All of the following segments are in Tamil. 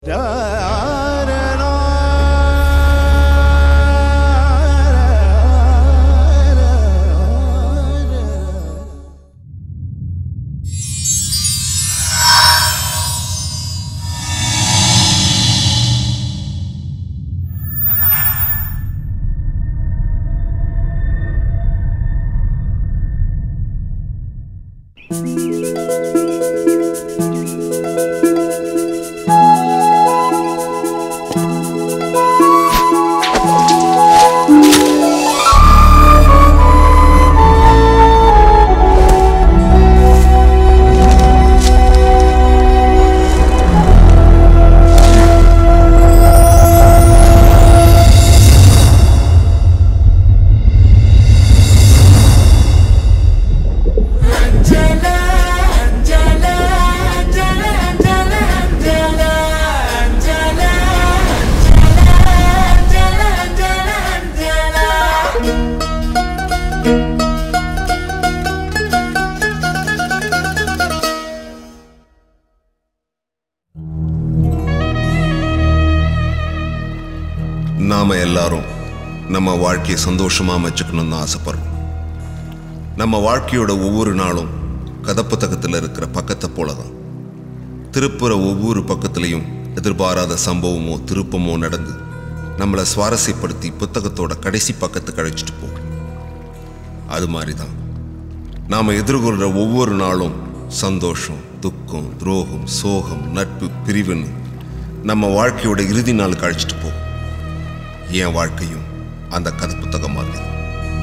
நாம எல்லாரும் நம்ம வாழ்க்கையை சந்தோஷமா அமைச்சுக்கணும்னு தான் ஆசைப்படுறோம் நம்ம வாழ்க்கையோட ஒவ்வொரு நாளும் கதப்புத்தகத்தில் இருக்கிற பக்கத்தை போல தான் திருப்புற ஒவ்வொரு பக்கத்துலையும் எதிர்பாராத சம்பவமோ திருப்பமோ நடந்து நம்மளை சுவாரஸ்யப்படுத்தி புத்தகத்தோட கடைசி பக்கத்துக்கு அழைச்சிட்டு போகும் அது மாதிரி தான் நாம் எதிர்கொள்கிற ஒவ்வொரு நாளும் சந்தோஷம் துக்கம் துரோகம் சோகம் நட்பு பிரிவுன்னு நம்ம வாழ்க்கையோட இறுதி நாளுக்கு அழைச்சிட்டு போகும் என் வாழ்க்கையும் அந்த கதை புத்தகம் மாதிரி தான்.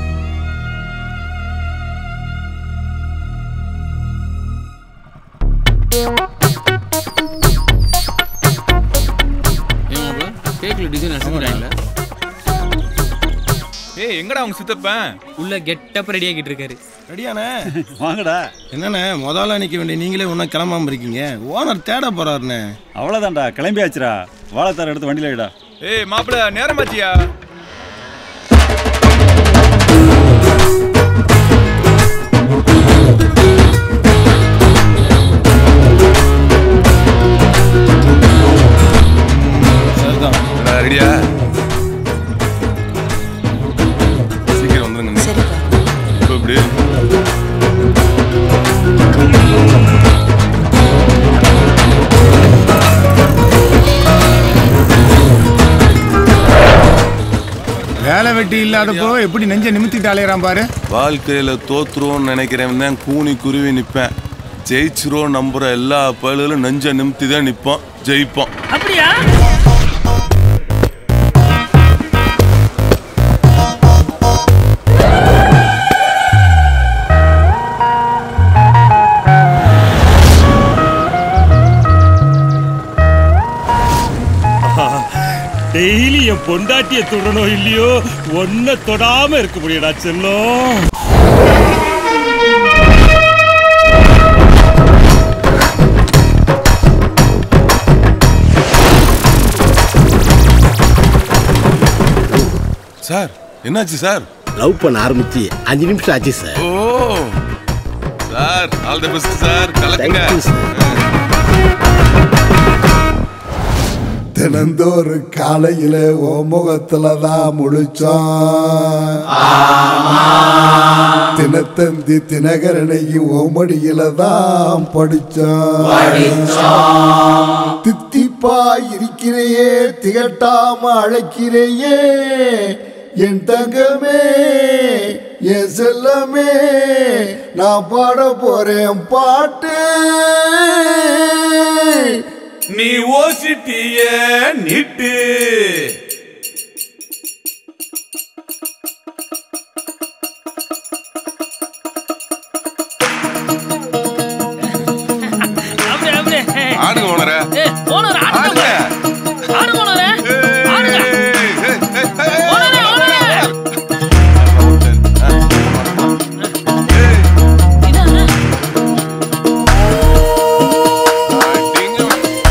ஏமாப்ல கேக்ல டிசைன் அசைக்கிறாங்கல்ல ஏய் எங்கடா உங்க சித்தப்பன் உள்ள கெட்டப் ரெடி ஆகிட்டு இருக்காரு ரெடியாண்ணே வாங்கடா என்னண்ணே முதல்ல நிற்க வேண்டிய நீங்களே ஒன்றும் கிளம்பாம இருக்கீங்க ஓனர் தேட போறாருண்ணே அவ்வளோதான்டா கிளம்பியாச்சுடா வாழைத்தார் எடுத்து வண்டியில் வைடா ஏய் மாப்பிள நேரமாச்சியா சரிதான் ரெடியா சீக்கிரம் வந்துருங்க சரிப்பா இப்போ இப்படி வேலை வெட்டி இல்லாதப்போ எப்படி நெஞ்ச நிமித்திட்டு அலையறான் பாரு வாழ்க்கையில தோத்துருவோம்னு நினைக்கிறவன் தான் கூனி குருவி நிப்பேன் ஜெயிச்சிருவோம் நம்புற எல்லா பயல்களும் நெஞ்ச நிமித்தி தான் நிப்போம் ஜெயிப்போம் டெய்லி என் பொண்டாட்டிய தொடணும் இல்லையோ ஒன்ன தொடாம இருக்க முடியடா செல்லம் சார் என்னாச்சு சார் லவ் பண்ண ஆரம்பிச்சு அஞ்சு நிமிஷம் ஆச்சு சார் ஓ sir all the best sir கலக்குங்க தேங்க்யூ சார் தினந்தோறு காலையில ஓ முகத்துல தான் முழிச்சோம் தினத்தந்தி தினகரனையும் ஓமடியில தான் படிச்சோம் தித்திப்பா இருக்கிறையே திகட்டாம அழைக்கிறையே என் தங்கமே என் செல்லமே நான் பாட போறேன் பாட்டு நீ ஓசிட்டிய நீட்டு அப்படியே அப்படியே ஆடுங்க ஓனர ஏ ஓனர் ஆடுங்க ஆடுங்க ஆடுங்க ஓனரே ஆடுங்க ஏய், ஏய், ஏய், ஏய். ஓனரே ஓனரே ஏய், இதானே அடிங்க.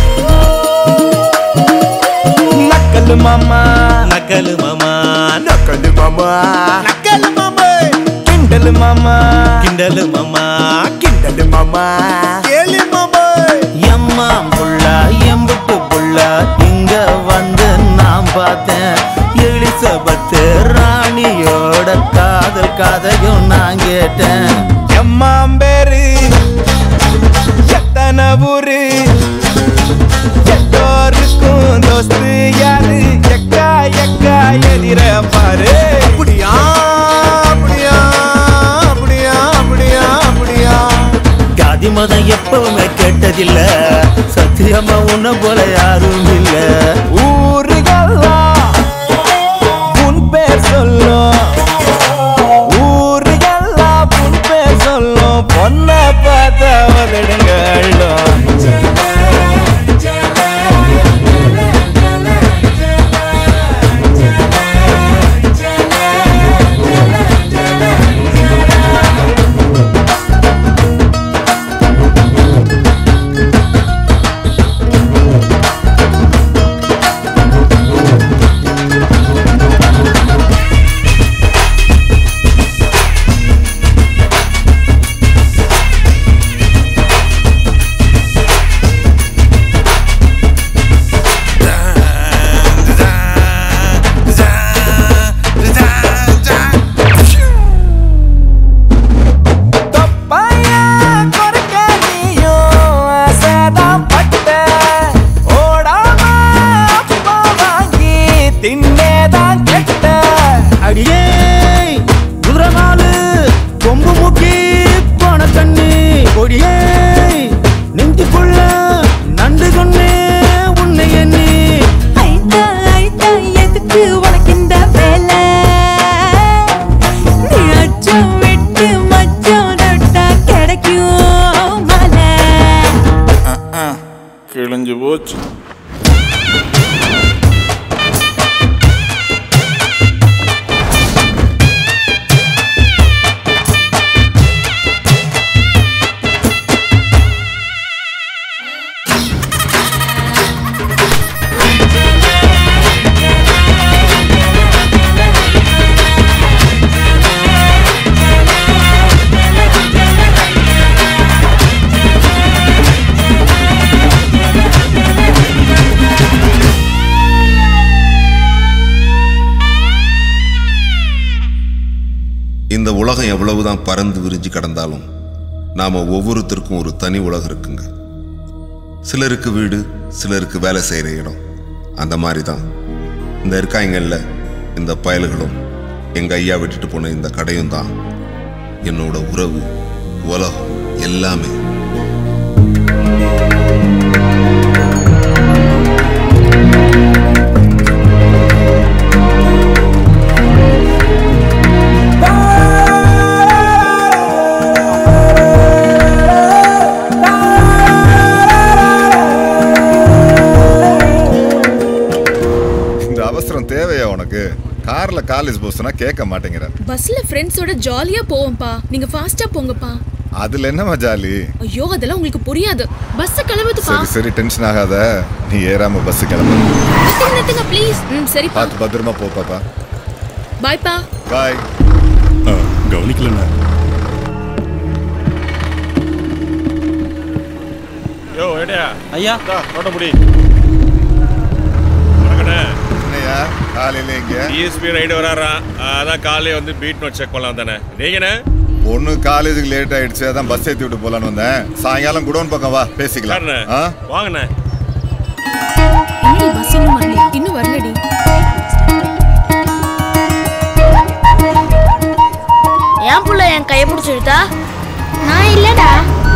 நக்கலு மாமா நக்கலு மாமா நக்கலு மாமா நக்கலு மாமா கிண்டலு மாமா கிண்டலு மாமா கிண்டலு மாமா கேளு மாமா எம்மா புள்ள எம்புட்டு புள்ள இல்ல சத்தியமா உன்ன போல யாரும் இல்ல ஊருகெல்லாம் உன் பேர் சொல்லும் ஊருகெல்லாம் உன் பேர் சொல்லும் பொண்ண பார்த்த உதடுங்க அள்ளும் தொப்பையா குறைக்க நீயும் ஆசைதான் பட்ட. ஓடாம அப்பா வாங்கி தின்னேதான் கெட்ட. அடியே குதிரை நாலு கொம்பு முக்கி போன கண்ணு கொடியே நெஞ்சுக்குள்ள நண்டு கொண்டு உன்னை எண்ணி ஐட்டா ஐட்டா எதுக்கு உனக்கு இந்த வேலை நீ அச்சம் விட்டு மச்சம் தொட்டா கிடைக்கும் மலை கிழிஞ்சு போச்சு இந்த உலகம் எவ்வளவுதான் பறந்து விரிஞ்சு கடந்தாலும் நாம ஒவ்வொருத்தருக்கும் ஒரு தனி உலகம் இருக்குங்க சிலருக்கு வீடு சிலருக்கு வேலை செய்கிற இடம் அந்த மாதிரி தான் இந்த இருக்காங்கல்ல இந்த பயல்களும் எங்க ஐயா விட்டுட்டு போன இந்த கடையும் தான் என்னோட உறவு உலகம் எல்லாமே இந்த அவசரம் தேவையா உனக்கு கார்ல காலேஜ் போஸ் சொன்னா கேட்க மாட்டேங்கிற பஸ்ல ஃப்ரெண்ட்ஸோட ஜாலியா போவோம்ப்பா நீங்க ஃபாஸ்டா போங்கப்பா அதுல என்னமா ஜாலி ஐயோ அதெல்லாம் உங்களுக்கு புரியாது பஸ் கிளம்புதுப்பா சரி சரி டென்ஷன் ஆகாத நீ ஏறாம பஸ் கிளம்பு நிறுத்துங்க, நிறுத்துங்க ப்ளீஸ் ம் சரிப்பா பார்த்து பத்திரமா போ பாப்பா பாய்ப்பா பாய் கவனிக்கலண்ணா யோ ஏடியா ஐயா நோட்ட முடி வணக்கண்ணே என்னையா காலையில இங்க டிஎஸ்பி ரைடு வராராம் அதான் காலையே வந்து பீட் நோட் செக் பண்ணலாம் தானே நீங்கண்ணே பொண்ணு காலேஜுக்கு லேட் ஆயிடுச்சு அதான் பஸ் ஏத்தி விட்டு போலான்னு வந்தேன் சாயங்காலம் குடோன் பக்கம் வா பேசிக்கலாம் சரிண்ணே ஆ? வாங்கண்ணே என்னடி பஸ் இன்னும் வரல இன்னும் வரலடி ஏன் புள்ள என் கையை பிடிச்சிருத்தா நான் இல்லடா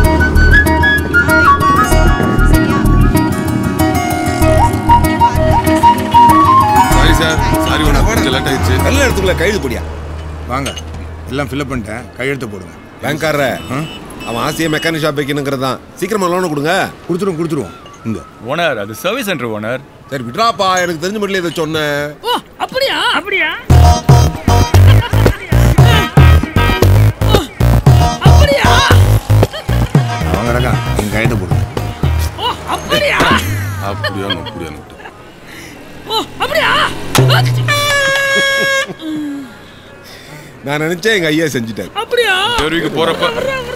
சாரி சார் சாரி ஒன்று கொஞ்சம் லேட் ஆயிடுச்சு நல்ல இடத்துக்குள்ள கைது போடியா வாங்க எல்லாம் ஃபில்அப் பண்ணிட்டேன் கையெழுத்து போடுங்க பேங்க்காரர அவன் ஆசையை மெக்கானிக் ஷாப் வைக்கணுங்கிறது தான் சீக்கிரமா லோன் கொடுங்க கொடுத்துருவோம் கொடுத்துருவோம் இங்க ஓனர் அது சர்வீஸ் சென்டர் ஓனர் சரி விட்றாப்பா எனக்கு தெரிஞ்ச மட்டும் இதை சொன்னேன் ஓ அப்படியா அப்படியா அப்படியா அவங்க ரகம் நீங்க கையெழுத்து போடுங்க ஓ அப்படியா அப்படியா அப்படியா ஓ அப்படியா நான் நினைச்சேன் எங்க ஐயா செஞ்சுட்டாரு அப்படியா தெருவுக்கு போறப்ப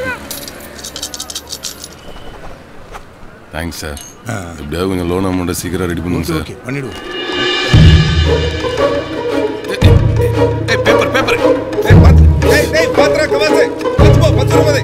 தேங்க்ஸ் சார் எப்படியாவது கொஞ்சம் லோன் அமௌண்ட்டை சீக்கிரம் ரெடி பண்ணுங்க சார் ஓகே பண்ணிடுவோம் பேப்பர் பேப்பர் ஏய் ஏய் பாத்ரா கவாசே பத்து போ பத்து ரூபாய்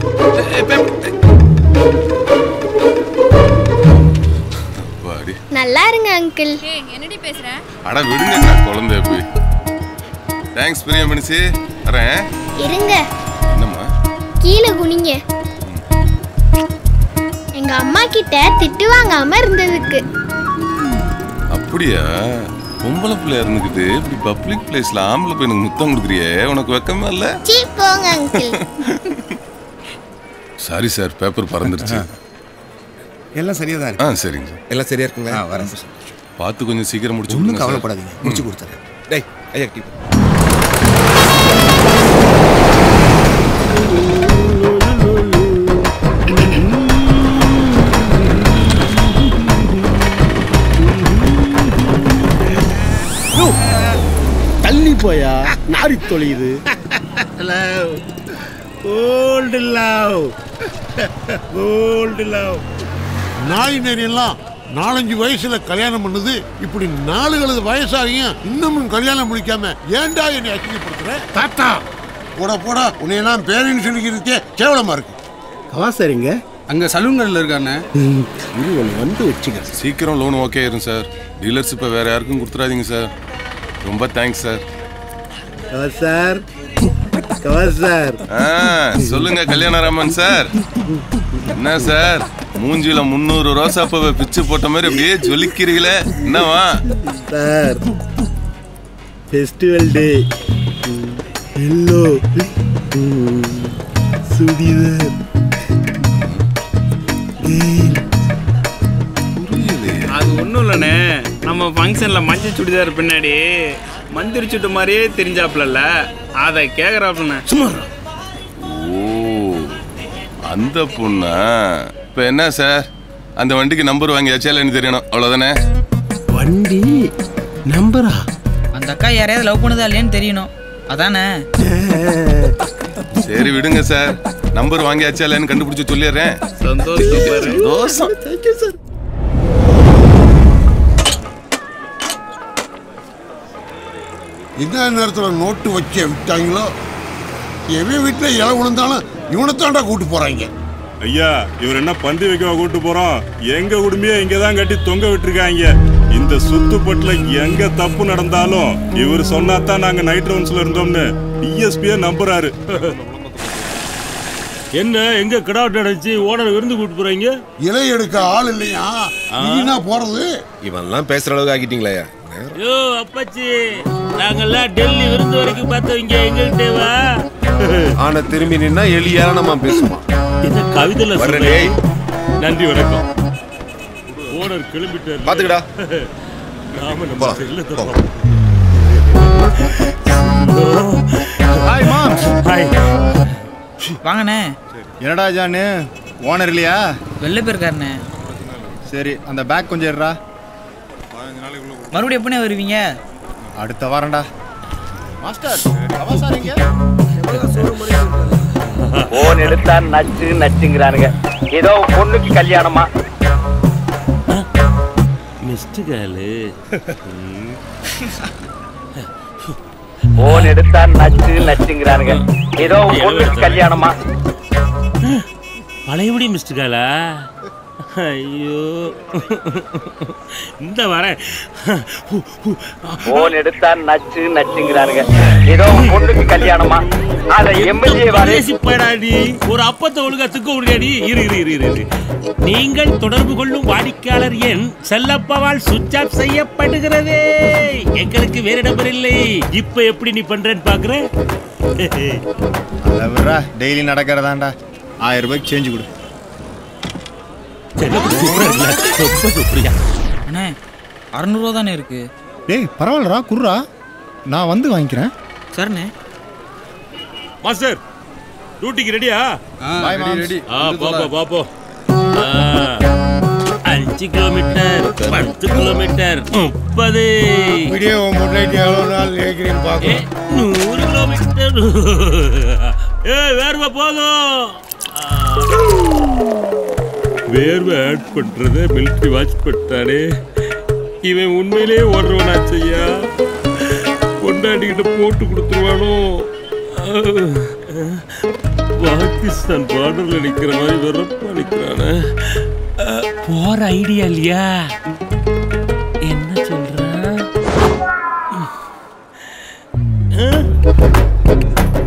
வாடி நல்லா இருங்க அங்கிள் என்னடி பேசுற அட விடுங்க குழந்தைய போய் தேங்க்ஸ் பிரியா மனுஷி வரேன் இருங்க என்னம்மா கீழே குனிங்க எங்க அம்மா கிட்ட திட்டு வாங்காம இருந்ததுக்கு அப்படியா பொம்பளை பிள்ளையா இருந்துக்கிட்டு இப்படி பப்ளிக் பிளேஸ்ல ஆம்பளை பையனுக்கு முத்தம் கொடுக்குறியே உனக்கு வெக்கமா இல்ல சீ போங்க அங்கிள் சாரி சார் பேப்பர் பறந்துருச்சு எல்லாம் சரியா தான் ஆ இருக்கு சரிங்க சார் எல்லாம் சரியா இருக்குங்க ஆ வரேன் சார் பார்த்து கொஞ்சம் சீக்கிரம் முடிச்சு ஒன்றும் கொடுங்க சார். கவலைப்படாதீங்க முடிச்சு கொடுத்துறேன் டேய் ஐயா டீ தள்ளி போயா நாரி தொலையுது love gold love gold love நாய் நெறியெல்லாம் நாலஞ்சு வயசுல கல்யாணம் பண்ணுது இப்படி நாலுகளது வயசாகியும் இன்னமும் கல்யாணம் முடிக்காம ஏன்டா என்னை அசிங்கப்படுத்துற தாத்தா போடா போடா உன்னையெல்லாம் பேரன்னு சொல்லிக்கிறதுக்கே கேவலமா இருக்கு கவாசாரிங்க அங்க சலூன்கள்ல இருக்கானே இது ஒன்று வந்து வச்சுக்க சீக்கிரம் லோன் ஓகே ஆயிரும் சார் டீலர்ஷிப்பை வேற யாருக்கும் கொடுத்துறாதீங்க சார் ரொம்ப தேங்க்ஸ் சார் கவாசார் கவாசார் ஆ, சொல்லுங்க கல்யாணராமன் சார் என்ன சார் மூஞ்சில முந்நூறு ரோசாப்பூவை பிச்சு போட்ட மாதிரி அப்படியே ஜொலிக்கிறீங்களே என்னவா sir festival day yellow churidar அது ஒன்றும் இல்லைண்ணே நம்ம ஃபங்க்ஷனில் மஞ்சள் சுடிதார் பின்னாடி மந்திரி சுட்டு மாதிரியே தெரிஞ்சாப்புலல்ல அதை கேட்குறாப்புலண்ணே சும்மா ஓ அந்த பொண்ணா இப்போ என்ன சார் அந்த வண்டிக்கு நம்பர் வாங்கியாச்சா இல்லைன்னு தெரியணும் அவ்வளோதானே வண்டி நம்பரா அந்த அக்கா யாரையாவது லவ் பண்ணுதா இல்லையான்னு தெரியணும் அதானே சரி விடுங்க சார் நம்பர் வாங்கியாச்சா இல்லைன்னு கண்டுபிடிச்சு சொல்லிடுறேன் சந்தோஷம் பாரு. தோசம் தேங்க்யூ சார் இந்த நேரத்தில் நோட்டு வைக்க விட்டாங்களோ எவன் வீட்டில் இலை விழுந்தாலும் இவனைத்தாண்டா கூட்டு போறாங்க ஐயா இவர் என்ன பந்தி வைக்க கூட்டு போறோம் எங்க குடும்பிய இங்க தான் கட்டி தொங்க விட்டுருக்காங்க இந்த சுத்துப்பட்டுல எங்க தப்பு நடந்தாலும் இவர் சொன்னாதான் நாங்க நைட் ரவுண்ட்ஸ்ல இருந்தோம்னு டிஎஸ்பியே நம்புறாரு என்ன எங்க கிடாட் அடைச்சு ஓனர் விருந்து கூட்டு போறீங்க இலை எடுக்க ஆள் இல்லையா நீனா போறது இவன்லாம் பேசுற அளவுக்கு ஆக்கிட்டீங்களா ஐயா யோ அப்பாச்சி நாங்கெல்லாம் டெல்லி விருந்து வரைக்கும் பார்த்தவங்க எங்ககிட்ட வா ஆனா திரும்பி நின்னா எளியாரமா பேசுமா இந்த கவிதையில வர்றேன் டேய். நன்றி வணக்கம் ஓனர் கிளம்பிட்டாரு பாத்துக்கடா. நாம நம்ம போலாம். செல்லத்தை போ. ஹாய் மாம் ஹாய் வாங்கண்ணே என்னடா ஜானு ஓனர் இல்லையா வெளில போயிருக்காருண்ணே சரி அந்த பேக் கொஞ்சம் எடுறா மறுபடியும் எப்பனே வருவீங்க அடுத்த வாரம்டா மாஸ்டர் கவாசார் எங்க போன் எடுத்தா நச்சு நச்சுங்கிறானுங்க ஏதோ பொண்ணுக்கு கல்யாணமா மிஸ்டு கேலு போன் எடுத்தா நச்சு நச்சுங்கிறானுங்க ஏதோ பொண்ணுக்கு கல்யாணமா பழையபடி மிஸ்டு கேலா ஐயோ இந்த வரேன் போன் எடுத்தா நச்சு நச்சுங்கிறானுங்க ஏதோ பொண்ணுக்கு கல்யாணமா அத எம்எல்ஏ பேசிப்படாடி ஒரு அப்பத்தை ஒழுங்கா துக்க முடியாடி இரு இரு இரு இரு, இரு நீங்கள் தொடர்பு கொள்ளும் வாடிக்கையாளர் எண் செல்லப்பவால் சுவிட்ச் ஆஃப் செய்யப்படுகிறது எங்களுக்கு வேற நம்பர் இல்லை இப்ப எப்படி நீ பண்றேன்னு பாக்குறேன் அதை விட்றா டெய்லி நடக்கிறதாண்டா ஆயிரம் ரூபாய்க்கு சேஞ்சு கொடு ரொம்ப சூப்பரியா அண்ணே அறநூறுவா தானே இருக்கு டேய் பரவாயில்லடா குர்ரா நான் வந்து வாங்கிக்கிறேன் சரிண்ணே மாஸ்டர் டியூட்டிக்கு ரெடியா Bye, moms. ஆ பாப்போ பாப்போ ஆ, அஞ்சு கிலோமீட்டர் பத்து கிலோமீட்டர் முப்பது வீடியோ முன்னாடி எவ்வளோ நாள் கேட்குறீன்னு ஏ, பார்க்கணும் நூறு கிலோமீட்டர் ஏ வேர்வை போதும் ஆ. வேர்வை ஆட் பண்றத மிலிட்ரி வாட்ச் பண்ணிட்டானே இவன் உண்மையிலேயே ஓடுறவனாச்சையா கொண்டாடிக்கிட்ட போட்டு கொடுத்துருவானோ பாகிஸ்தான் பார்டர்ல நிக்கிற மாதிரி வெறப்பா நிக்கிறானே அஹ், போற ஐடியா இல்லையா என்ன சொல்றான்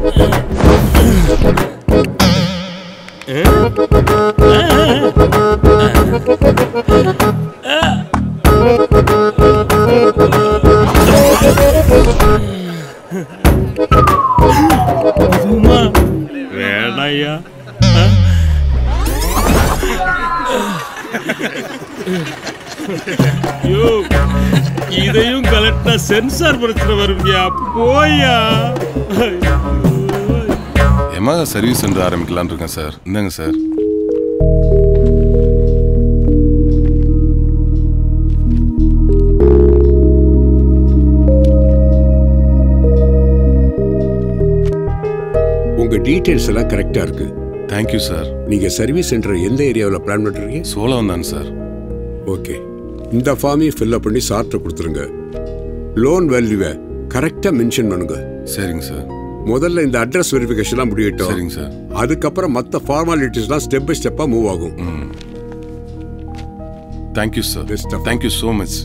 அஹ்? அஹ்? வேணாயா யோ இதையும் கலெக்டா சென்சார் பிரச்சனை வரும்யா போயா எமகா சர்வீஸ் சென்டர் ஆரம்பிக்கலாம்னு இருக்கேன் சார் இந்தாங்க சார் உங்க டீடைல்ஸ் எல்லாம் கரெக்டா இருக்கு தேங்க்யூ சார் நீங்க சர்வீஸ் சென்டர் எந்த ஏரியாவில் பிளான் பண்றீங்க சோழம் தான் சார் ஓகே இந்த ஃபார்மையும் ஃபில்அப் பண்ணி சார்ட்ட கொடுத்துருங்க லோன் வேல்யூவை கரெக்டா மென்ஷன் பண்ணுங்க சரிங்க சார் முதல்ல இந்த அட்ரஸ் வெரிஃபிகேஷன்லாம் முடியட்டும் சரிங்க சார் அதுக்கப்புறம் மற்ற ஃபார்மாலிட்டிஸ்லாம் ஸ்டெப் பை ஸ்டெப்பா மூவ் ஆகும் thank you sir thank you so much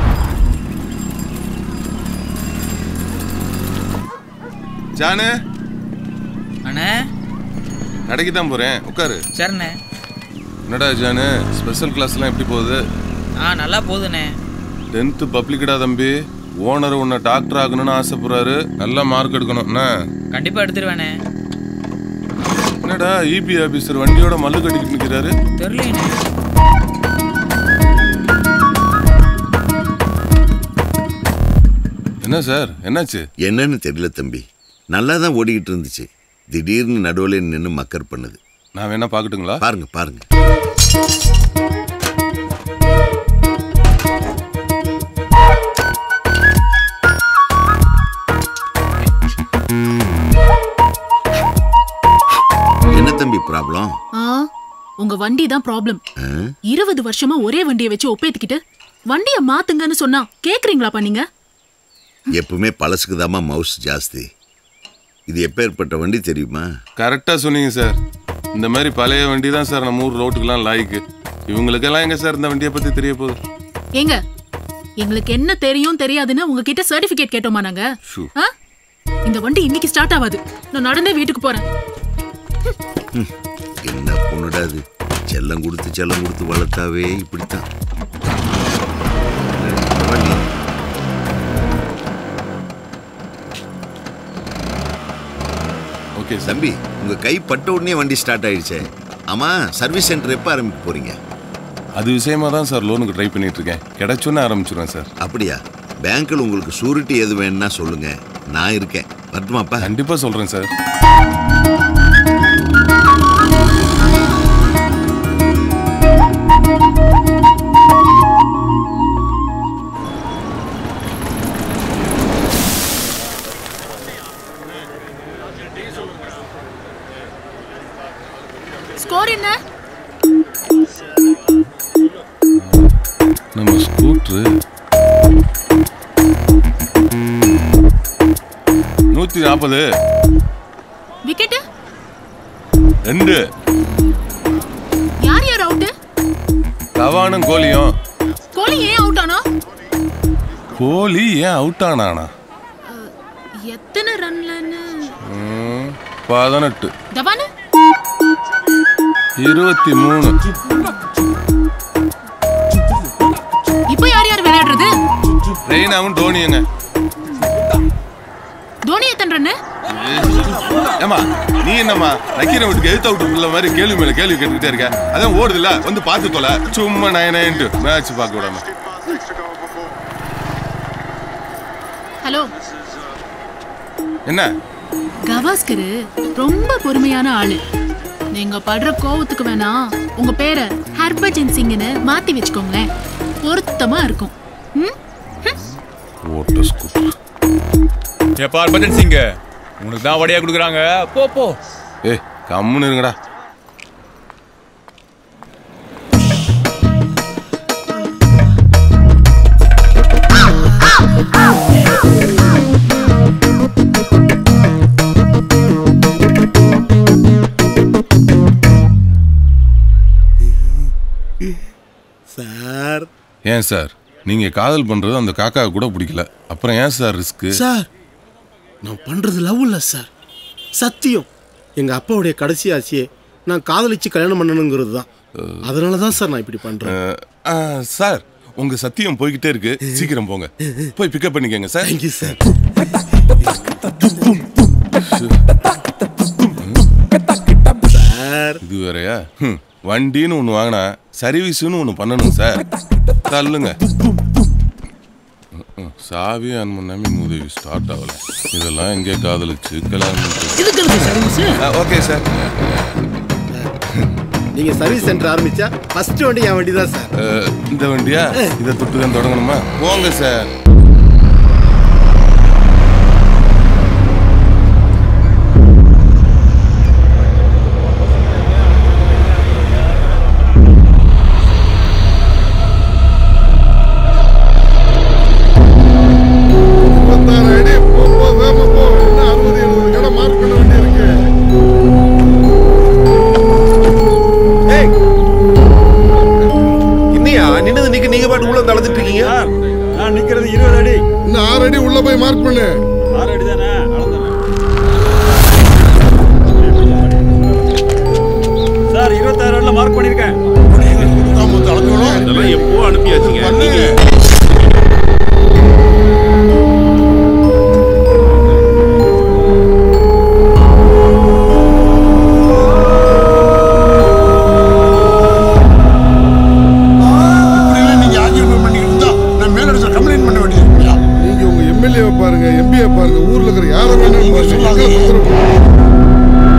Janu அண்ணே கடைக்கு தான் போறேன் உட்காரு சரிண்ணே என்னடா ஜானு ஸ்பெஷல் கிளாஸ்லாம் எப்படி போகுது ஆ நல்லா போகுதுண்ணே டென்த்து பப்ளிக்கடா தம்பி ஓனர் உன்னை டாக்டர் ஆகணும்னு ஆசைப்படுறாரு நல்ல மார்க் எடுக்கணும் என்ன கண்டிப்பா எடுத்துருவேண்ணே என்னடா இபி ஆபீசர் வண்டியோட மல்லு கட்டிக்கிட்டு நிற்கிறாரு தெரியலண்ணே என்ன சார் என்னாச்சு என்னன்னு தெரியல தம்பி நல்லா தான் ஓடிக்கிட்டு இருந்துச்சு திடீர்னு நடுவில் நின்று மக்கர் பண்ணுது நான் வேணா பார்க்கட்டுங்களா பாருங்க பாருங்க என்ன தம்பி ப்ராப்ளம் ஆ உங்க வண்டி தான் ப்ராப்ளம் இருபது வருஷமா ஒரே வண்டியை வச்சு ஒப்பேத்திக்கிட்டு வண்டிய மாத்துங்கன்னு சொன்னா கேக்குறீங்களாப்பா நீங்க எப்பவுமே பழசுக்கு மவுஸ் ஜாஸ்தி இது எப்பேற்பட்ட வண்டி தெரியுமா கரெக்டா சொன்னீங்க சார் இந்த மாதிரி பழைய வண்டி தான் சார் நம்ம ஊர் ரோட்டுக்கெல்லாம் லாய்க்கு இவங்களுக்கெல்லாம் எங்க சார் இந்த வண்டியை பத்தி தெரிய போகுது ஏங்க எங்களுக்கு என்ன தெரியும் தெரியாதுன்னு உங்ககிட்ட சர்டிபிகேட் கேட்டோமா நாங்க ஷூ. ஆ? இந்த வண்டி இன்னைக்கு ஸ்டார்ட் ஆகாது நான் நடந்தே வீட்டுக்கு போறேன் ம், என்ன பொண்ணுடா இது செல்லம் கொடுத்து செல்லம் கொடுத்து வளர்த்தாவே இப்படித்தான் வண்டி ஓகே தம்பி உங்க கை பட்ட உடனே வண்டி ஸ்டார்ட் ஆயிடுச்சே ஆமா சர்வீஸ் சென்டர் எப்ப ஆரம்பிக்க போறீங்க அது விஷயமா தான் சார் லோனுக்கு ட்ரை பண்ணிட்டு இருக்கேன் கிடைச்சோன்னு ஆரம்பிச்சிருவேன் சார் அப்படியா பேங்க்ல உங்களுக்கு சூரிட்டி எது வேணும்னா சொல்லுங்க நான் இருக்கேன் வரட்டுமாப்பா கண்டிப்பா சொல்றேன் சார் ஸ்கோர் என்ன நம்ம ஸ்கூட்ரு நூத்தி நாற்பது விக்கெட் ரெண்டு யார் யார் அவுட் தவானும் கோலியும் கோலி ஏன் அவுட் ஆனா கோலி ஏன் அவுட் ஆனானா எத்தனை ரன்லன்னு ம், பதினெட்டு தவானு இருபத்தி மூணு இப்போ யார் யார் விளையாடுறது ரெய்னாவும் டோனியுங்க தோனி எத்தனை ரன்னு ஏமா நீ என்னம்மா நக்கீரன் வீட்டுக்கு எழுத்த விட்டு உள்ள மாதிரி கேள்வி மேல கேள்வி கேட்டுக்கிட்டே இருக்க அதான் ஓடுதுல வந்து பார்த்து தொலை சும்மா நயன் நயன்ட்டு மேட்ச் பார்க்க விடாம ஹலோ என்ன கவாஸ்கர் ரொம்ப பொறுமையான ஆளு நீங்க படுற கோவத்துக்கு வேணா உங்க பேரை ஹர்பஜன் சிங்னு மாத்தி வச்சுக்கோங்களேன் பொருத்தமா இருக்கும் ம்? ஓட்ட ஸ்கூட்டர் ஏப்பா ஹர்பஜன் சிங் உனக்கு தான் வடையா கொடுக்குறாங்க போ போ ஏய் கம்முன்னு இருங்கடா சார் ஏன் சார் நீங்க காதல் பண்றது அந்த காக்கா கூட பிடிக்கல அப்புறம் ஏன் சார் ரிஸ்க் சார் நான் பண்றது லவ் இல்லை சார் சத்தியம் எங்க அப்பாவுடைய கடைசி ஆசையே நான் காதலிச்சு கல்யாணம் பண்ணணுங்கிறது தான் அதனால தான் சார் நான் இப்படி பண்றேன் அஹ், ஆ, சார் உங்க சத்தியம் போய்கிட்டே இருக்கு சீக்கிரம் போங்க போய் பிக்கப் பண்ணிக்கங்க சார் தேங்க்யூ சார் சார் இது வேறயா ஹம், வண்டின்னு ஒன்று வாங்கினா சர்வீஸ்னு ஒன்று பண்ணணும் சார் தள்ளுங்க ம், ம், சாவி ஆன் பண்ணாம உதவி ஸ்டார்ட் ஆகல இதெல்லாம் எங்கே காதலிச்சு கல்யாணம் இதுக்கு எதுக்கு சர்வீஸ் ஓகே சார் நீங்க சர்வீஸ் சென்டர் ஆரம்பிச்சா ஃபர்ஸ்ட் வண்டி என் வண்டி தான் சார் அஹ், இந்த வண்டியா இதை தொட்டு தான் தொடங்கணுமா போங்க சார் இருபத்தாறு அடி போ போ வேகமா போ இன்னும் அறுபது எழுபது கடை மார்க் பண்ண வேண்டியிருக்கு இன்னையா நின்னது நீங்க நீங்க பாட்டு உள்ள நடந்துட்டு இருக்கீங்க நான் நிக்கிறது இருபது அடி இன்னும் ஆறு அடி உள்ள போய் மார்க் பண்ணு ஆறு அடி தானே சார் இருபத்தாறு அடியில் மார்க் பண்ணியிருக்கேன் இதெல்லாம் எப்போ அனுப்பியாச்சுங்க நீங்க இப்படிலாம் நீங்க ஆர்கியூமெண்ட் பண்ணிட்டு இருந்தா நான் மேலிடத்துல கம்ப்ளைண்ட் பண்ண வேண்டியது இருக்குயா நீங்க உங்க எம்எல்ஏ பாருங்க எம்பியை பாருங்க ஊர்ல இருக்கிற யாரை வேணாலும் பாருங்க. சொல்லாதீங்க. எங்களை தொந்தரவு பண்ணாதீங்க.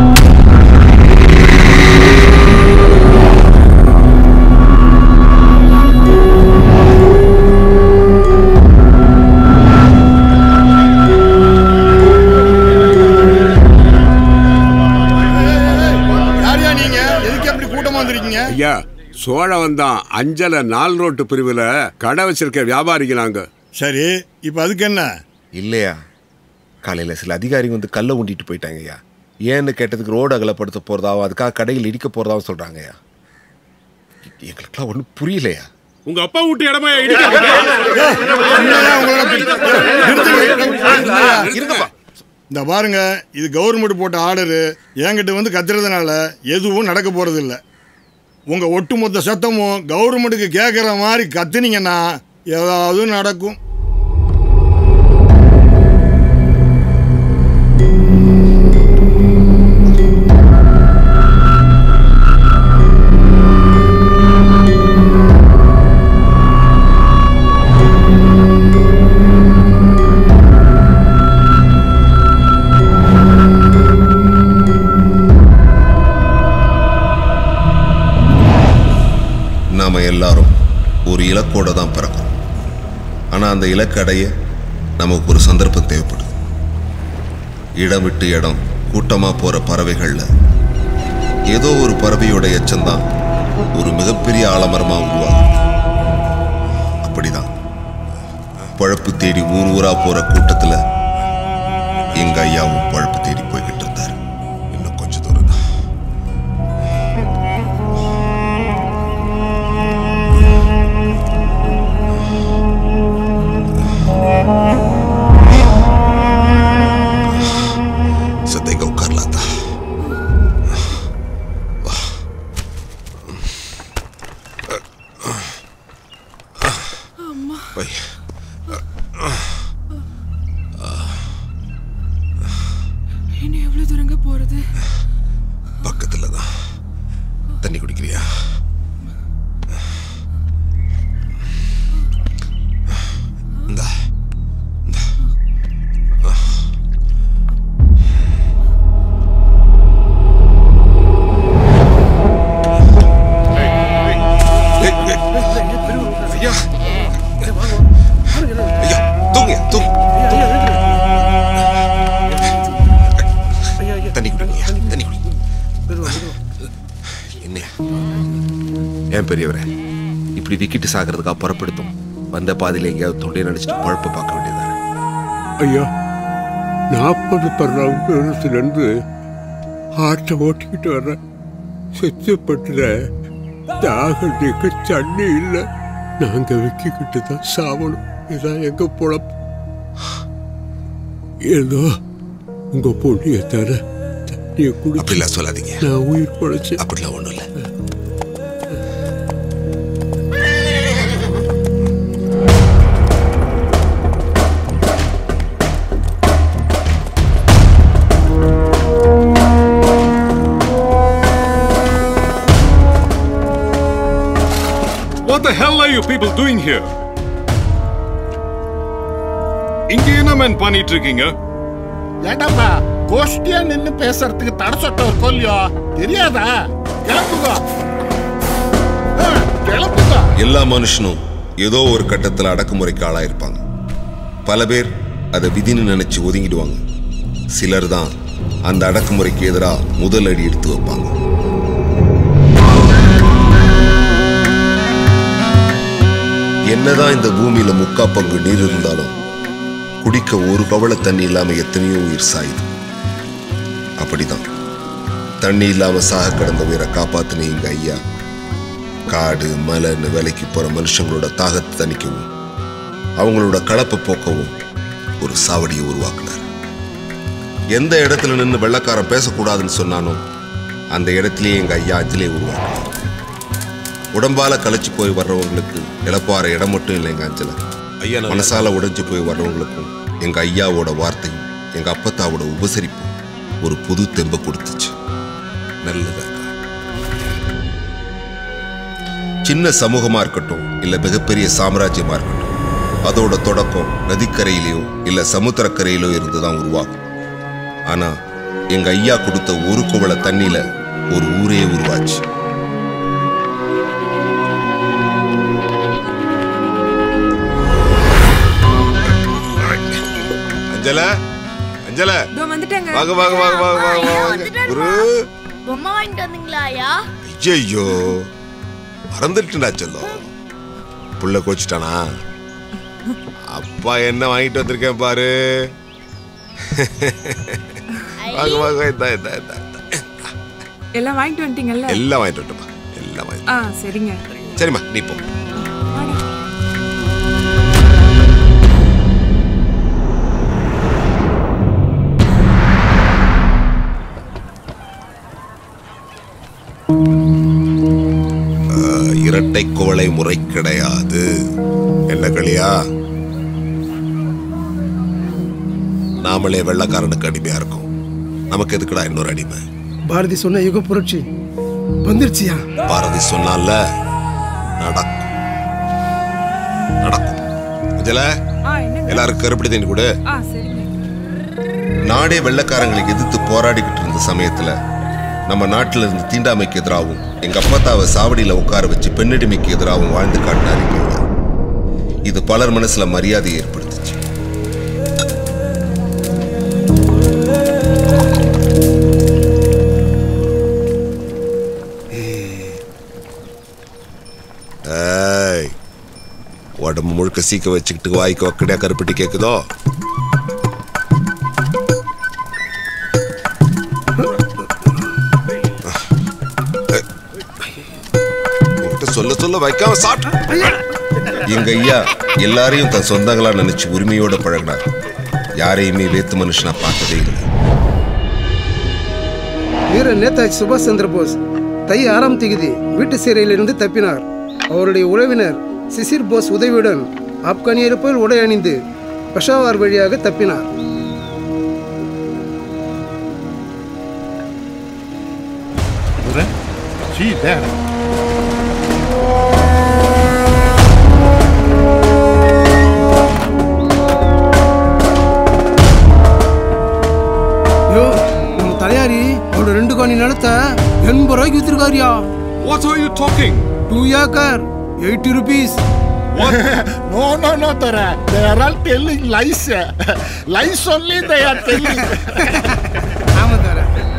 யாரையா நீங்க எதுக்கு அப்படி கூட்டமா வந்திருக்கீங்க ஐயா சோழம் வந்தான் அஞ்சல நால் ரோட்டு பிரிவில் கடை வச்சிருக்க வியாபாரிங்க நாங்க சரி இப்ப அதுக்கு என்ன இல்லையா காலையில சில அதிகாரிங்க வந்து கல்லை ஊண்டிட்டு போயிட்டாங்கய்யா ஏன்னு கேட்டதுக்கு ரோடு அகலப்படுத்த போறதாவும் அதுக்காக கடையில் இடிக்க போறதாவும் சொல்றாங்கய்யா எங்களுக்குலாம் ஒன்றும் புரியலையா உங்க அப்பா வீட்டு இடமா இருங்கப்பா இந்த பாருங்க இது கவர்மெண்ட் போட்ட ஆர்டரு என்கிட்ட வந்து கத்துறதுனால எதுவும் நடக்க போறது இல்ல உங்க ஒட்டுமொத்த சத்தமும் கவர்மெண்ட்டுக்கு கேட்குற மாதிரி கத்துனீங்கன்னா ஏதாவது நடக்கும் நாம எல்லாரும் ஒரு இலக்கோட தான் பிறக்கிறோம் ஆனா அந்த இலக்கு அடைய நமக்கு ஒரு சந்தர்ப்பம் தேவைப்படுது இடம் விட்டு இடம் கூட்டமா போற பறவைகள்ல ஏதோ ஒரு பறவையோட எச்சம்தான் ஒரு மிகப்பெரிய ஆலமரமா உருவாகும் அப்படிதான் பழப்பு தேடி ஊர் ஊரா போற கூட்டத்துல எங்க ஐயாவும் பழப்பு தேடி போய்கிட்டு இருந்தார் இன்னும் கொஞ்ச தூரம் தான் सत्य को कर लाता भाई இன்னும் எவ்வளவு தூரங்க போறது பக்கத்துல தான் தண்ணி குடிக்கிறியா இந்தா ஐயா ஐயா தூங்க தூங்க தண்ணி குடிங்க தண்ணி குடி என்ன ஏன் பெரியவரே இப்படி விக்கிட்டு சாகிறதுக்கா புறப்படுத்தும் வந்த பாதையில எங்கேயாவது தொண்டையை நடிச்சிட்டு பழப்ப பார்க்க வேண்டியதானே ஐயா நாற்பது பர்றாவது வருஷத்துலேருந்து ஆட்டை ஓட்டிக்கிட்டு வர்றேன் செத்துப்பட்டுல தாகத்துக்கு தண்ணி இல்லை நாங்க விக்கிக்கிட்டு தான் சாவணும் இதான் எங்க பொழப்பு ஏதோ உங்க பொண்ணிய தர தண்ணியை குடி அப்படிலாம் சொல்லாதீங்க நான் உயிர் பொழைச்சு அப்படிலாம் ஒண்ணும் இல்லை you people doing here? இங்க என்ன மேன் பண்ணிட்டு இருக்கீங்க ஏண்டாப்பா கோஷ்டியா நின்னு பேசுறதுக்கு தடை சொட்ட ஒரு கொல்லியோ தெரியாதா கிளம்புங்க ஆ, கிளம்புங்க எல்லா மனுஷனும் ஏதோ ஒரு கட்டத்தில் அடக்குமுறைக்கு ஆளாயிருப்பாங்க பல பேர் அதை விதின்னு நினைச்சு ஒதுங்கிடுவாங்க சிலர் தான் அந்த அடக்குமுறைக்கு எதிராக முதல் அடி எடுத்து வைப்பாங்க என்னதான் இந்த பூமியில முக்கா பங்கு நீர் இருந்தாலும் குடிக்க ஒரு கவள தண்ணி இல்லாம எத்தனையோ உயிர் சாயுது அப்படிதான் தண்ணி இல்லாம சாக கிடந்த உயிரை காப்பாத்தின எங்க ஐயா காடு மலைன்னு வேலைக்கு போற மனுஷங்களோட தாகத்தை தணிக்கவும் அவங்களோட கலப்பை போக்கவும் ஒரு சாவடியை உருவாக்குனார் எந்த இடத்துல நின்று வெள்ளக்காரன் பேசக்கூடாதுன்னு சொன்னானோ அந்த இடத்திலேயே எங்க ஐயா அஞ்சலே உருவாக்குனார் உடம்பால களைச்சு போய் வர்றவங்களுக்கு இழப்பாற இடம் மட்டும் இல்லை எங்க அஞ்சல ஐயா மனசால உடைஞ்சு போய் வர்றவங்களுக்கும் எங்க ஐயாவோட வார்த்தையும் எங்க அப்பத்தாவோட உபசரிப்பும் ஒரு புது தெம்பை கொடுத்துச்சு நல்லதா சின்ன சமூகமா இருக்கட்டும் இல்ல மிகப்பெரிய சாம்ராஜ்யமா இருக்கட்டும் அதோட தொடக்கம் நதிக்கரையிலயோ இல்ல சமுத்திரக்கரையிலோ இருந்துதான் உருவாகும் ஆனா எங்க ஐயா கொடுத்த ஒரு குவளை தண்ணியில ஒரு ஊரே உருவாச்சு அஞ்சல அஞ்சல இதோ வந்துட்டேங்க வாங்க வாங்க வாங்க வாங்க வாங்க வாங்க குரு பொம்மை வாங்கிட்டு வந்தீங்களா ஐயா ஐயோ மறந்துட்டுடா செல்லம் புள்ள கோச்சிட்டானா அப்பா என்ன வாங்கிட்டு வந்திருக்கேன் பாரு வாங்க வாங்க இந்தா இந்தா இந்தா எல்லாம் வாங்கிட்டு வந்துட்டீங்கல்ல எல்லாம் வாங்கிட்டு வரட்டுமா எல்லாம் வாங்கிட்டு ஆ சரிங்க சரிம்மா நீ போ ஆஹ், இரட்டை குவளை முறை கிடையாது என்ன களியா நாமளே வெள்ளக்காரனுக்கு அடிமையா இருக்கோம் நமக்கு எதுக்குடா இன்னொரு அடிமை பாரதி சொன்ன யுக புரட்சி வந்துருச்சியா பாரதி சொன்னால நடக்கும் நடக்கும் அஞ்சல ஆ என்னங்க எல்லாரும் கருப்படி தண்ணி கொடு ஆ சரிங்க நாடே வெள்ளக்காரங்களை எதிர்த்து போராடிக்கிட்டு இருந்த சமயத்துல நம்ம நாட்டில் இருந்து தீண்டாமைக்கு எதிராகவும் எங்க அப்பத்தாவை சாவடியில உட்கார வச்சு பெண்ணடிமைக்கு எதிராகவும் வாழ்ந்து காட்டினாரு எங்க ஐயா. இது பலர் மனசுல மரியாதையை ஏற்படுத்துச்சு ஏய் உடம்பு முழுக்க சீக்க வச்சுக்கிட்டு வாய்க்கு வக்கடையா கருப்பட்டி கேக்குதோ உன்கிட்ட சொல்ல சொல்ல வைக்காம சாப்பிட்டு எங்க ஐயா எல்லாரையும் தன் சொந்தங்களா நினைச்சு உரிமையோட பழகினார் யாரையுமே வேத்து மனுஷனா பார்த்ததே இல்லை வீர நேதாஜி சுபாஷ் சந்திர போஸ் தை ஆறாம் தேதி வீட்டு சிறையிலிருந்து தப்பினார் அவருடைய உறவினர் சிசிர் போஸ் உதவியுடன் ஆப்கானியர் போல் உடை அணிந்து பெஷாவார் வழியாக தப்பினார் See that? ஐயோ நம்ம தலையாரி அவரோட ரெண்டு காணி நிலத்தை எண்பது ரூபாய்க்கு வித்துருக்காரியா What are you talking? Two acre eighty rupees no, no, no, Tara. They are all telling lies. lies only they are telling. ஆமா தர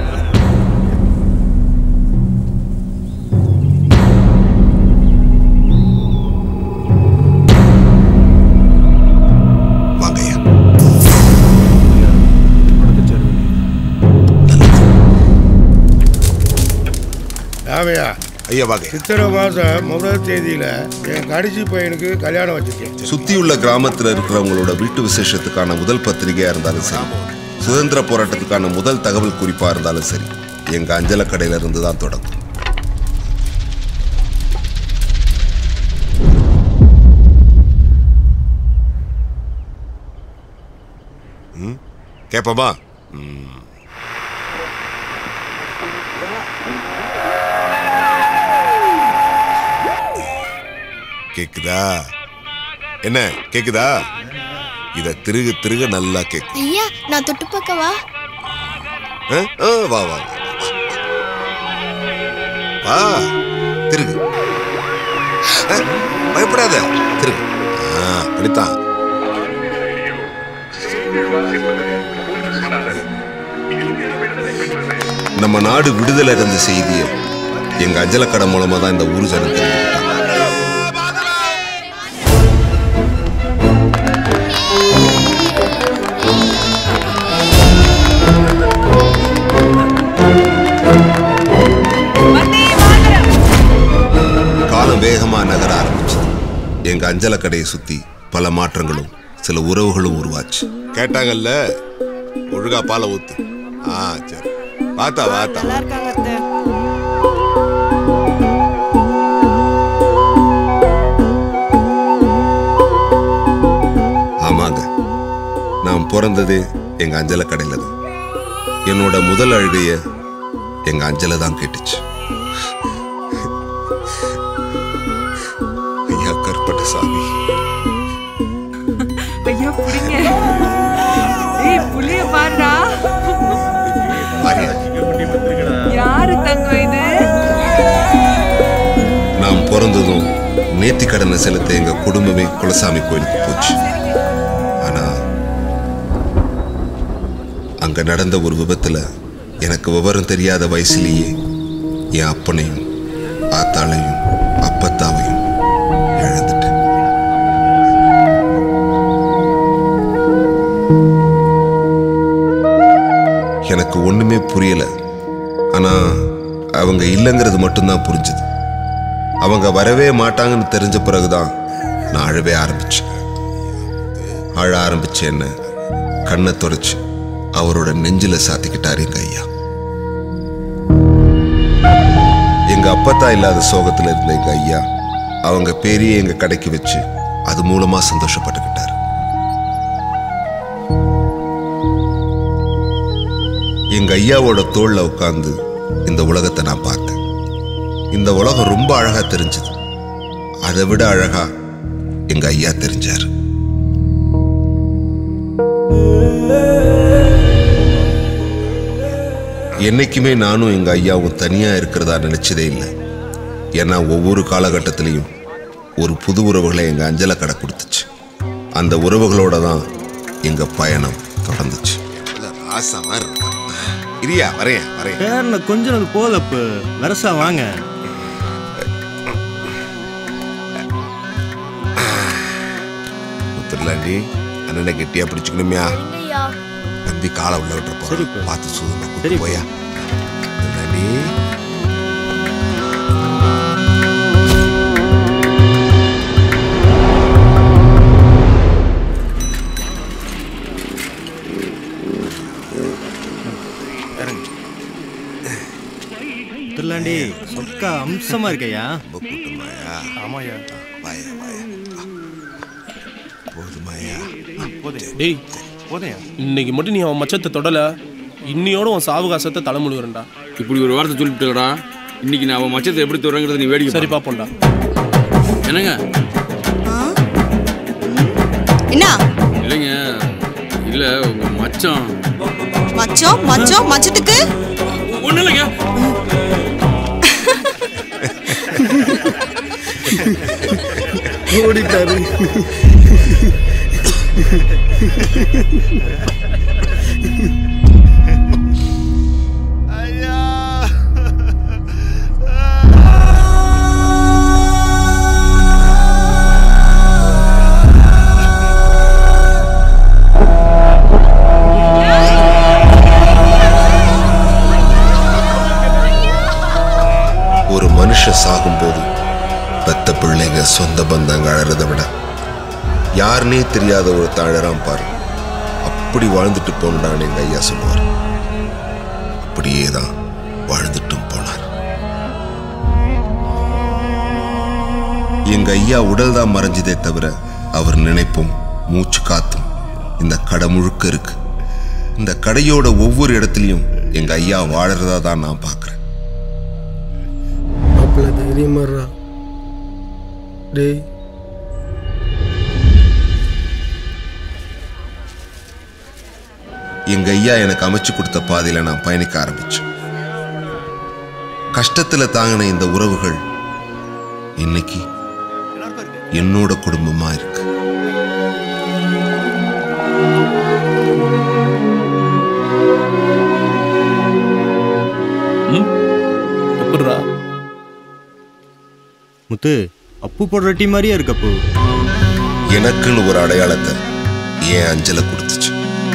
வாங்கய்யா ராமையா ஐயா வாங்க சித்திரை மாதம் முதல் தேதியில் என் கடைசி பையனுக்கு கல்யாணம் வச்சிருக்கேன் சுத்தியுள்ள கிராமத்துல இருக்கிறவங்களோட வீட்டு விசேஷத்துக்கான முதல் பத்திரிகையா இருந்தாலும் சரி சுதந்திர போராட்டத்துக்கான முதல் தகவல் குறிப்பா இருந்தாலும் சரி எங்க அஞ்சல கடையில இருந்து தான் தொடங்கும் ம்? கேப்பமா ம். கேக்குதா என்ன கேக்குதா இத திருக திருக நல்லா கேக்கு ஐயா நான் தொட்டு பார்க்கவா ஆ? ஆ, வா வா வா. வா திருகு ஆ, பயப்படாத திருகு ஆ, அப்படித்தான் நம்ம நாடு விடுதலை இருந்த செய்தியை எங்க அஞ்சலக்கடை மூலமா தான் இந்த ஊர் ஜனம் தெரிஞ்சுக்கிட்டாங்க காலம் வேகமா நகர ஆரம்பிச்சது எங்க அஞ்சல கடையை சுத்தி பல மாற்றங்களும் சில உறவுகளும் உருவாச்சு கேட்டாங்கல்ல ஒழுங்கா பாலை ஊத்து ஆ சரி வாத்தா வாத்தா ஆமாங்க நான் பிறந்ததே எங்க அஞ்சல கடையில தான் என்னோட முதல் அழுகைய எங்க அஞ்சல தான் கேட்டுச்சு ஐயா கற்பட்ட சாமி ஐயா புடிங்க ஏய் புளிய பாருடா யாரு தங்கம் இது நான் பிறந்ததும் நேர்த்தி கடனை செலுத்த எங்க குடும்பமே குலசாமி கோயிலுக்கு போச்சு ஆனா அங்க நடந்த ஒரு விபத்துல எனக்கு விவரம் தெரியாத வயசுலேயே என் அப்பனையும் ஆத்தாளையும் அப்பத்தாவையும் இழந்துட்டேன் எனக்கு ஒண்ணுமே புரியல ஆனா அவங்க இல்லைங்கிறது மட்டும்தான் புரிஞ்சுது அவங்க வரவே மாட்டாங்கன்னு தெரிஞ்ச பிறகுதான் நான் அழவே ஆரம்பிச்சேன் அழ ஆரம்பிச்ச என்ன கண்ணை துடைச்சு அவரோட நெஞ்சில சாத்திக்கிட்டாரு எங்க ஐயா எங்க அப்பத்தா இல்லாத சோகத்துல இருந்த எங்க ஐயா அவங்க பேரையே எங்க கடைக்கு வச்சு அது மூலமா சந்தோஷப்பட்டுக்கிட்டாரு எங்க ஐயாவோட தோல்ல உட்கார்ந்து இந்த உலகத்தை நான் பார்த்தேன் இந்த உலகம் ரொம்ப அழகா தெரிஞ்சது அதை விட அழகா எங்க ஐயா தெரிஞ்சாரு என்னைக்குமே நானும் எங்க ஐயாவும் தனியா இருக்கிறதா நினைச்சதே இல்லை ஏன்னா ஒவ்வொரு காலகட்டத்திலையும் ஒரு புது உறவுகளை எங்க அஞ்சல கடை கொடுத்துச்சு அந்த உறவுகளோட தான் எங்க பயணம் தொடர்ந்துச்சு ராசா மாதிரி இருக்கான். இரியா வரேன் வரேன் பேர்ல கொஞ்சம் போதப்பு வரசா வாங்க முத்துலாண்டி அண்ணனை கெட்டியா பிடிச்சுக்கணுமியா ஐயா தம்பி காலை உள்ள விட்டு போறோம் பார்த்து சூதமா கூட்டு போயா முத்துலாண்டி திருலாண்டி சொக்கா அம்சமா இருக்கையா ஆமாயா வாயா வாயா போதுமாயா டேய் போதையா இன்னைக்கு மட்டும் நீ அவன் மச்சத்தை தொடல இன்னியோட உன் சாவகாசத்தை தலைமுழுகிறண்டா இப்படி ஒரு வார்த்தை சொல்லிவிட்டுடா இன்னைக்கு நான் அவன் மச்சத்தை எப்படி தொடங்குறது நீ வேடிக்கை சரி பாப்போம்டா என்னங்க என்ன இல்லைங்க இல்ல உங்க மச்சான் மச்சம் மச்சம் மச்சத்துக்கு ஒண்ணு இல்லைங்க ஓடிட்டாரு ஒரு மனுஷன் சாகும்போது பெத்த பிள்ளைங்க சொந்த பந்தங்க அழறதை விட யாருனே தெரியாத ஒரு தழறாம் பாரு அப்படி வாழ்ந்துட்டு போனான்னு எங்க ஐயா சொல்லுவார் அப்படியே தான் வாழ்ந்துட்டும் போனார் எங்க ஐயா உடல் தான் மறைஞ்சதே தவிர அவர் நினைப்பும் மூச்சு காத்தும் இந்த கடை முழுக்க இருக்கு இந்த கடையோட ஒவ்வொரு இடத்துலையும் எங்க ஐயா வாழறதா தான் நான் பார்க்கறேன் மாப்பிள்ள தைரியமாடுறா டேய் எங்க ஐயா எனக்கு அமைச்சு கொடுத்த பாதையில நான் பயணிக்க ஆரம்பிச்சேன் கஷ்டத்துல தாங்கின இந்த உறவுகள் இன்னைக்கு என்னோட குடும்பமா இருக்கு எப்படிடா முத்து அப்பு போடுற டீ மாதிரியே இருக்கு அப்பு எனக்குன்னு ஒரு அடையாளத்தை என் அஞ்சலை கொடுத்துச்சு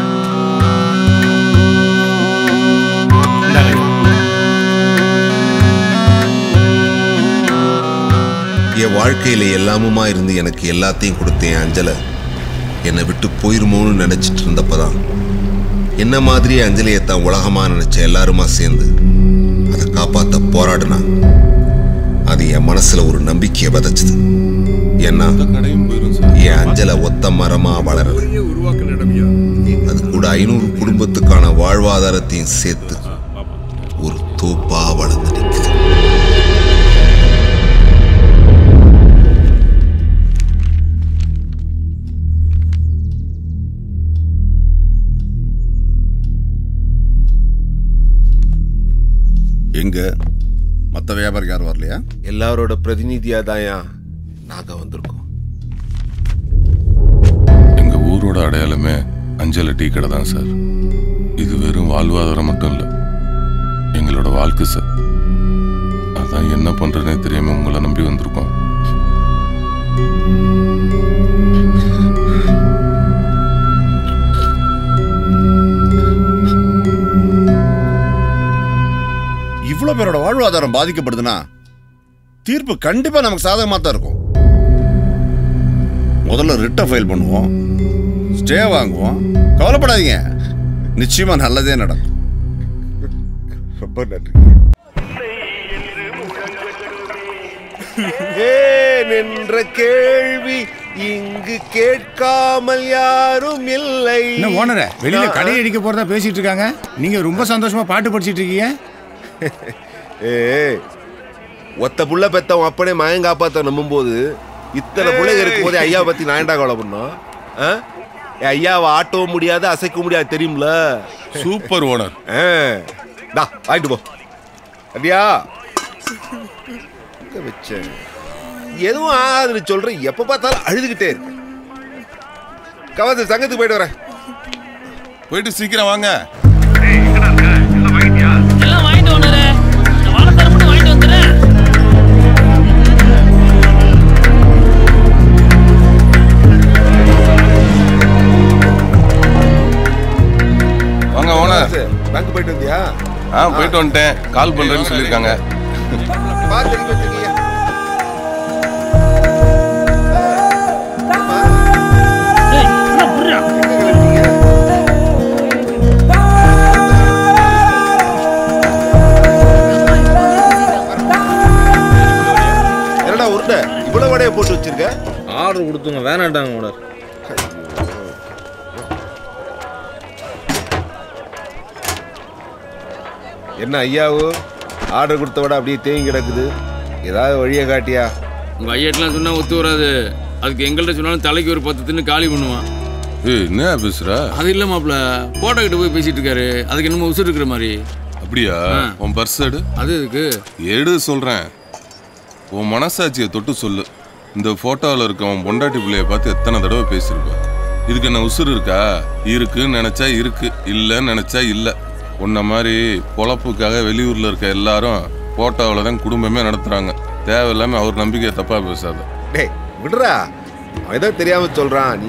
என் வாழ்க்கையில எல்லாமுமா இருந்து எனக்கு எல்லாத்தையும் கொடுத்த என் அஞ்சலை என்னை விட்டு போயிருமோன்னு நினைச்சிட்டு இருந்தப்பதான் என்ன மாதிரியே அஞ்சலியை தான் உலகமா நினைச்ச எல்லாருமா சேர்ந்து அதை காப்பாத்த போராடினா அது என் மனசுல ஒரு நம்பிக்கையை விதைச்சது ஏன்னா என் அஞ்சலை ஒத்த மரமா வளரல அது கூட ஐநூறு குடும்பத்துக்கான வாழ்வாதாரத்தையும் சேர்த்து ஒரு தோப்பா வளர்ந்து நிற்குது எங்க மற்ற வியாபாரி யாரும் வரலையா எல்லாரோட பிரதிநிதியா தாயா நாங்க வந்திருக்கோம் எங்க ஊரோட அடையாளமே அஞ்சல டீ கடை தான் சார் இது வெறும் வாழ்வாதாரம் மட்டும் இல்லை எங்களோட வாழ்க்கை சார் அதான் என்ன பண்றதுனே தெரியாம உங்களை நம்பி வந்திருக்கோம் இவ்வளோ பேரோட வாழ்வாதாரம் பாதிக்கப்படுதுன்னா தீர்ப்பு கண்டிப்பா நமக்கு சாதகமாக தான் இருக்கும் முதல்ல ரிட்டை ஃபைல் பண்ணுவோம் ஸ்டே வாங்குவோம் கவலைப்படாதீங்க நிச்சயமா நல்லதே நடக்கும் ரொம்ப நன்றி ஏன் என்ற கேள்வி இங்கு கேட்காமல் யாரும் இல்லை என்ன ஓனர வெளியில கடை அடிக்க போறதா பேசிட்டு இருக்காங்க நீங்க ரொம்ப சந்தோஷமா பாட்டு படிச்சிட்டு இருக்கீங்க ஏய் ஒத்த புள்ள பெத்தவன் அப்பனே மயம் காப்பாத்த நம்பும் போது இத்தனை பிள்ளைங்க இருக்கும் போது ஐயாவை பத்தி நான் ஏன்டா கவலை பண்ணோம் ஆ? என் ஐயாவை ஆட்டவும் முடியாது அசைக்க முடியாது தெரியும்ல சூப்பர் ஓனர் டா வாங்கிட்டு போ அப்படியா எங்க வச்சேன் எதுவும் ஆகாதுன்னு சொல்றேன் எப்ப பார்த்தாலும் அழுதுகிட்டே இருக்கு கவசம் சங்கத்துக்கு போயிட்டு வரேன் போயிட்டு சீக்கிரம் வாங்க எல்லாம் வாங்கிட்டு வந்துடுற இந்த வாழைத்தாரம் மட்டும் வாங்கிட்டு வந்துடுறேன் வாங்க ஓனர் பேங்க் போயிட்டு வந்தியா ஆ போயிட்டு வந்துட்டேன் கால் பண்றேன்னு சொல்லியிருக்காங்க பார்த்து தெரிஞ்சு வச்சிருக்கீங்க என்னடா உருண்டை இவ்வளவு வடையை போட்டு வச்சிருக்க ஆர்டர் கொடுத்துங்க வேணாட்டாங்க ஓனர் என்ன ஐயாவு ஆர்டர் கொடுத்த விட அப்படியே தேங்கி கிடக்குது ஏதாவது வழியை காட்டியா உங்க ஐயாட்டெல்லாம் சொன்னா ஒத்து வராது அதுக்கு எங்கள்கிட்ட சொன்னாலும் தலைக்கு ஒரு பத்து தின்னு காலி பண்ணுவான் ஏய் என்ன பேசுற அது இல்ல மாப்ள போட்டோ கிட்ட போய் பேசிட்டு இருக்காரு அதுக்கு என்னமோ உசுறு இருக்கிற மாதிரி அப்படியா உன் பர்ஸ் எடு அது இருக்கு எடு சொல்றேன் உன் மனசாட்சியை தொட்டு சொல்லு இந்த போட்டோவில் இருக்க உன் பொண்டாட்டி பிள்ளைய பார்த்து எத்தனை தடவை பேசியிருப்ப இதுக்கு என்ன உசுறு இருக்கா இருக்குன்னு நினைச்சா இருக்கு இல்லைன்னு நினைச்சா இல்லை உன்ன மாதிரி பொழப்புக்காக வெளியூர்ல இருக்க எல்லாரும் போட்டோவில் தான் குடும்பமே நடத்துறாங்க தேவையில்லாம அவர் நம்பிக்கையை தப்பா பேசாத டேய் விடுறா அவன் ஏதோ தெரியாம சொல்றான் நீ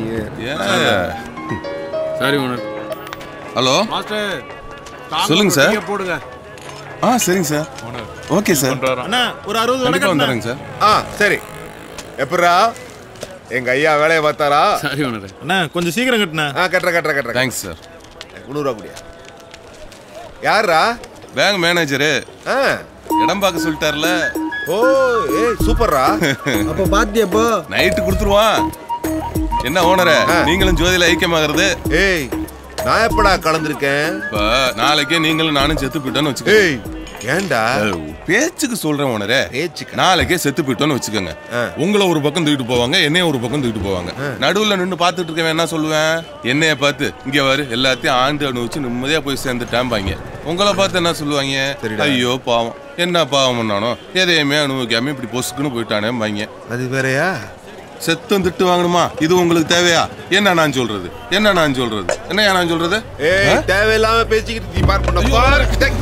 சாரி ஓனர் ஹலோ மாஸ்டர் சொல்லுங்க சார். போடுங்க ஆ சரிங்க சார் ஓகே சார் அண்ணா ஒரு அறுபது கண்டிப்பா வடை வந்துடுறேங்க சார் ஆ சரி எப்படா எங்க ஐயா வேலையை பார்த்தாரா சரி ஓனர் அண்ணா கொஞ்சம் சீக்கிரம் கட்டுண்ணா ஆ கட்டுற கட்டுற கட்டுற தேங்க்ஸ் சார் முந்நூறுவா குடியா யாருடா பேங்க் மேனேஜரு ஆ இடம் பார்க்க சொல்லிட்டார்ல ஓ ஏய் சூப்பர்ரா அப்போ பாத்தியப்போ நைட்டு கொடுத்துருவான் என்ன ஓனர நீங்களும் ஜோதியில ஐக்கியமாகிறது ஏய் நான் எப்படா கலந்துருக்கேன் இப்ப நாளைக்கே நீங்களும் நானும் செத்து போயிட்டோன்னு வச்சுக்கோ ஏய் ஏன்டா பேச்சுக்கு சொல்றேன் உனரே நாளைக்கே செத்து போயிட்டோன்னு வச்சுக்கோங்க உங்களை ஒரு பக்கம் தூக்கிட்டு போவாங்க என்னைய ஒரு பக்கம் தூக்கிட்டு போவாங்க நடுவுல நின்னு பார்த்துட்டு இருக்கவன் என்ன சொல்லுவேன் என்னைய பார்த்து இங்க வரு எல்லாத்தையும் ஆண்டு அனுபவிச்சு நிம்மதியா போய் சேர்ந்துட்டாம்பாங்க உங்களை பார்த்து என்ன சொல்லுவாங்க ஐயோ பாவம் என்ன பாவம் பண்ணானோ எதையுமே அனுபவிக்காம இப்படி பொசுக்குன்னு போயிட்டானேம்பாங்க அது வேறயா செத்தம் திட்டு வாங்கணுமா இது உங்களுக்கு தேவையா என்ன நான் சொல்றது என்ன நான் சொல்றது என்னையா நான் சொல்றது ஏய் ஆ? தேவையில்லாம பேசிக்கிட்டு நீ பார் பண்ண பார்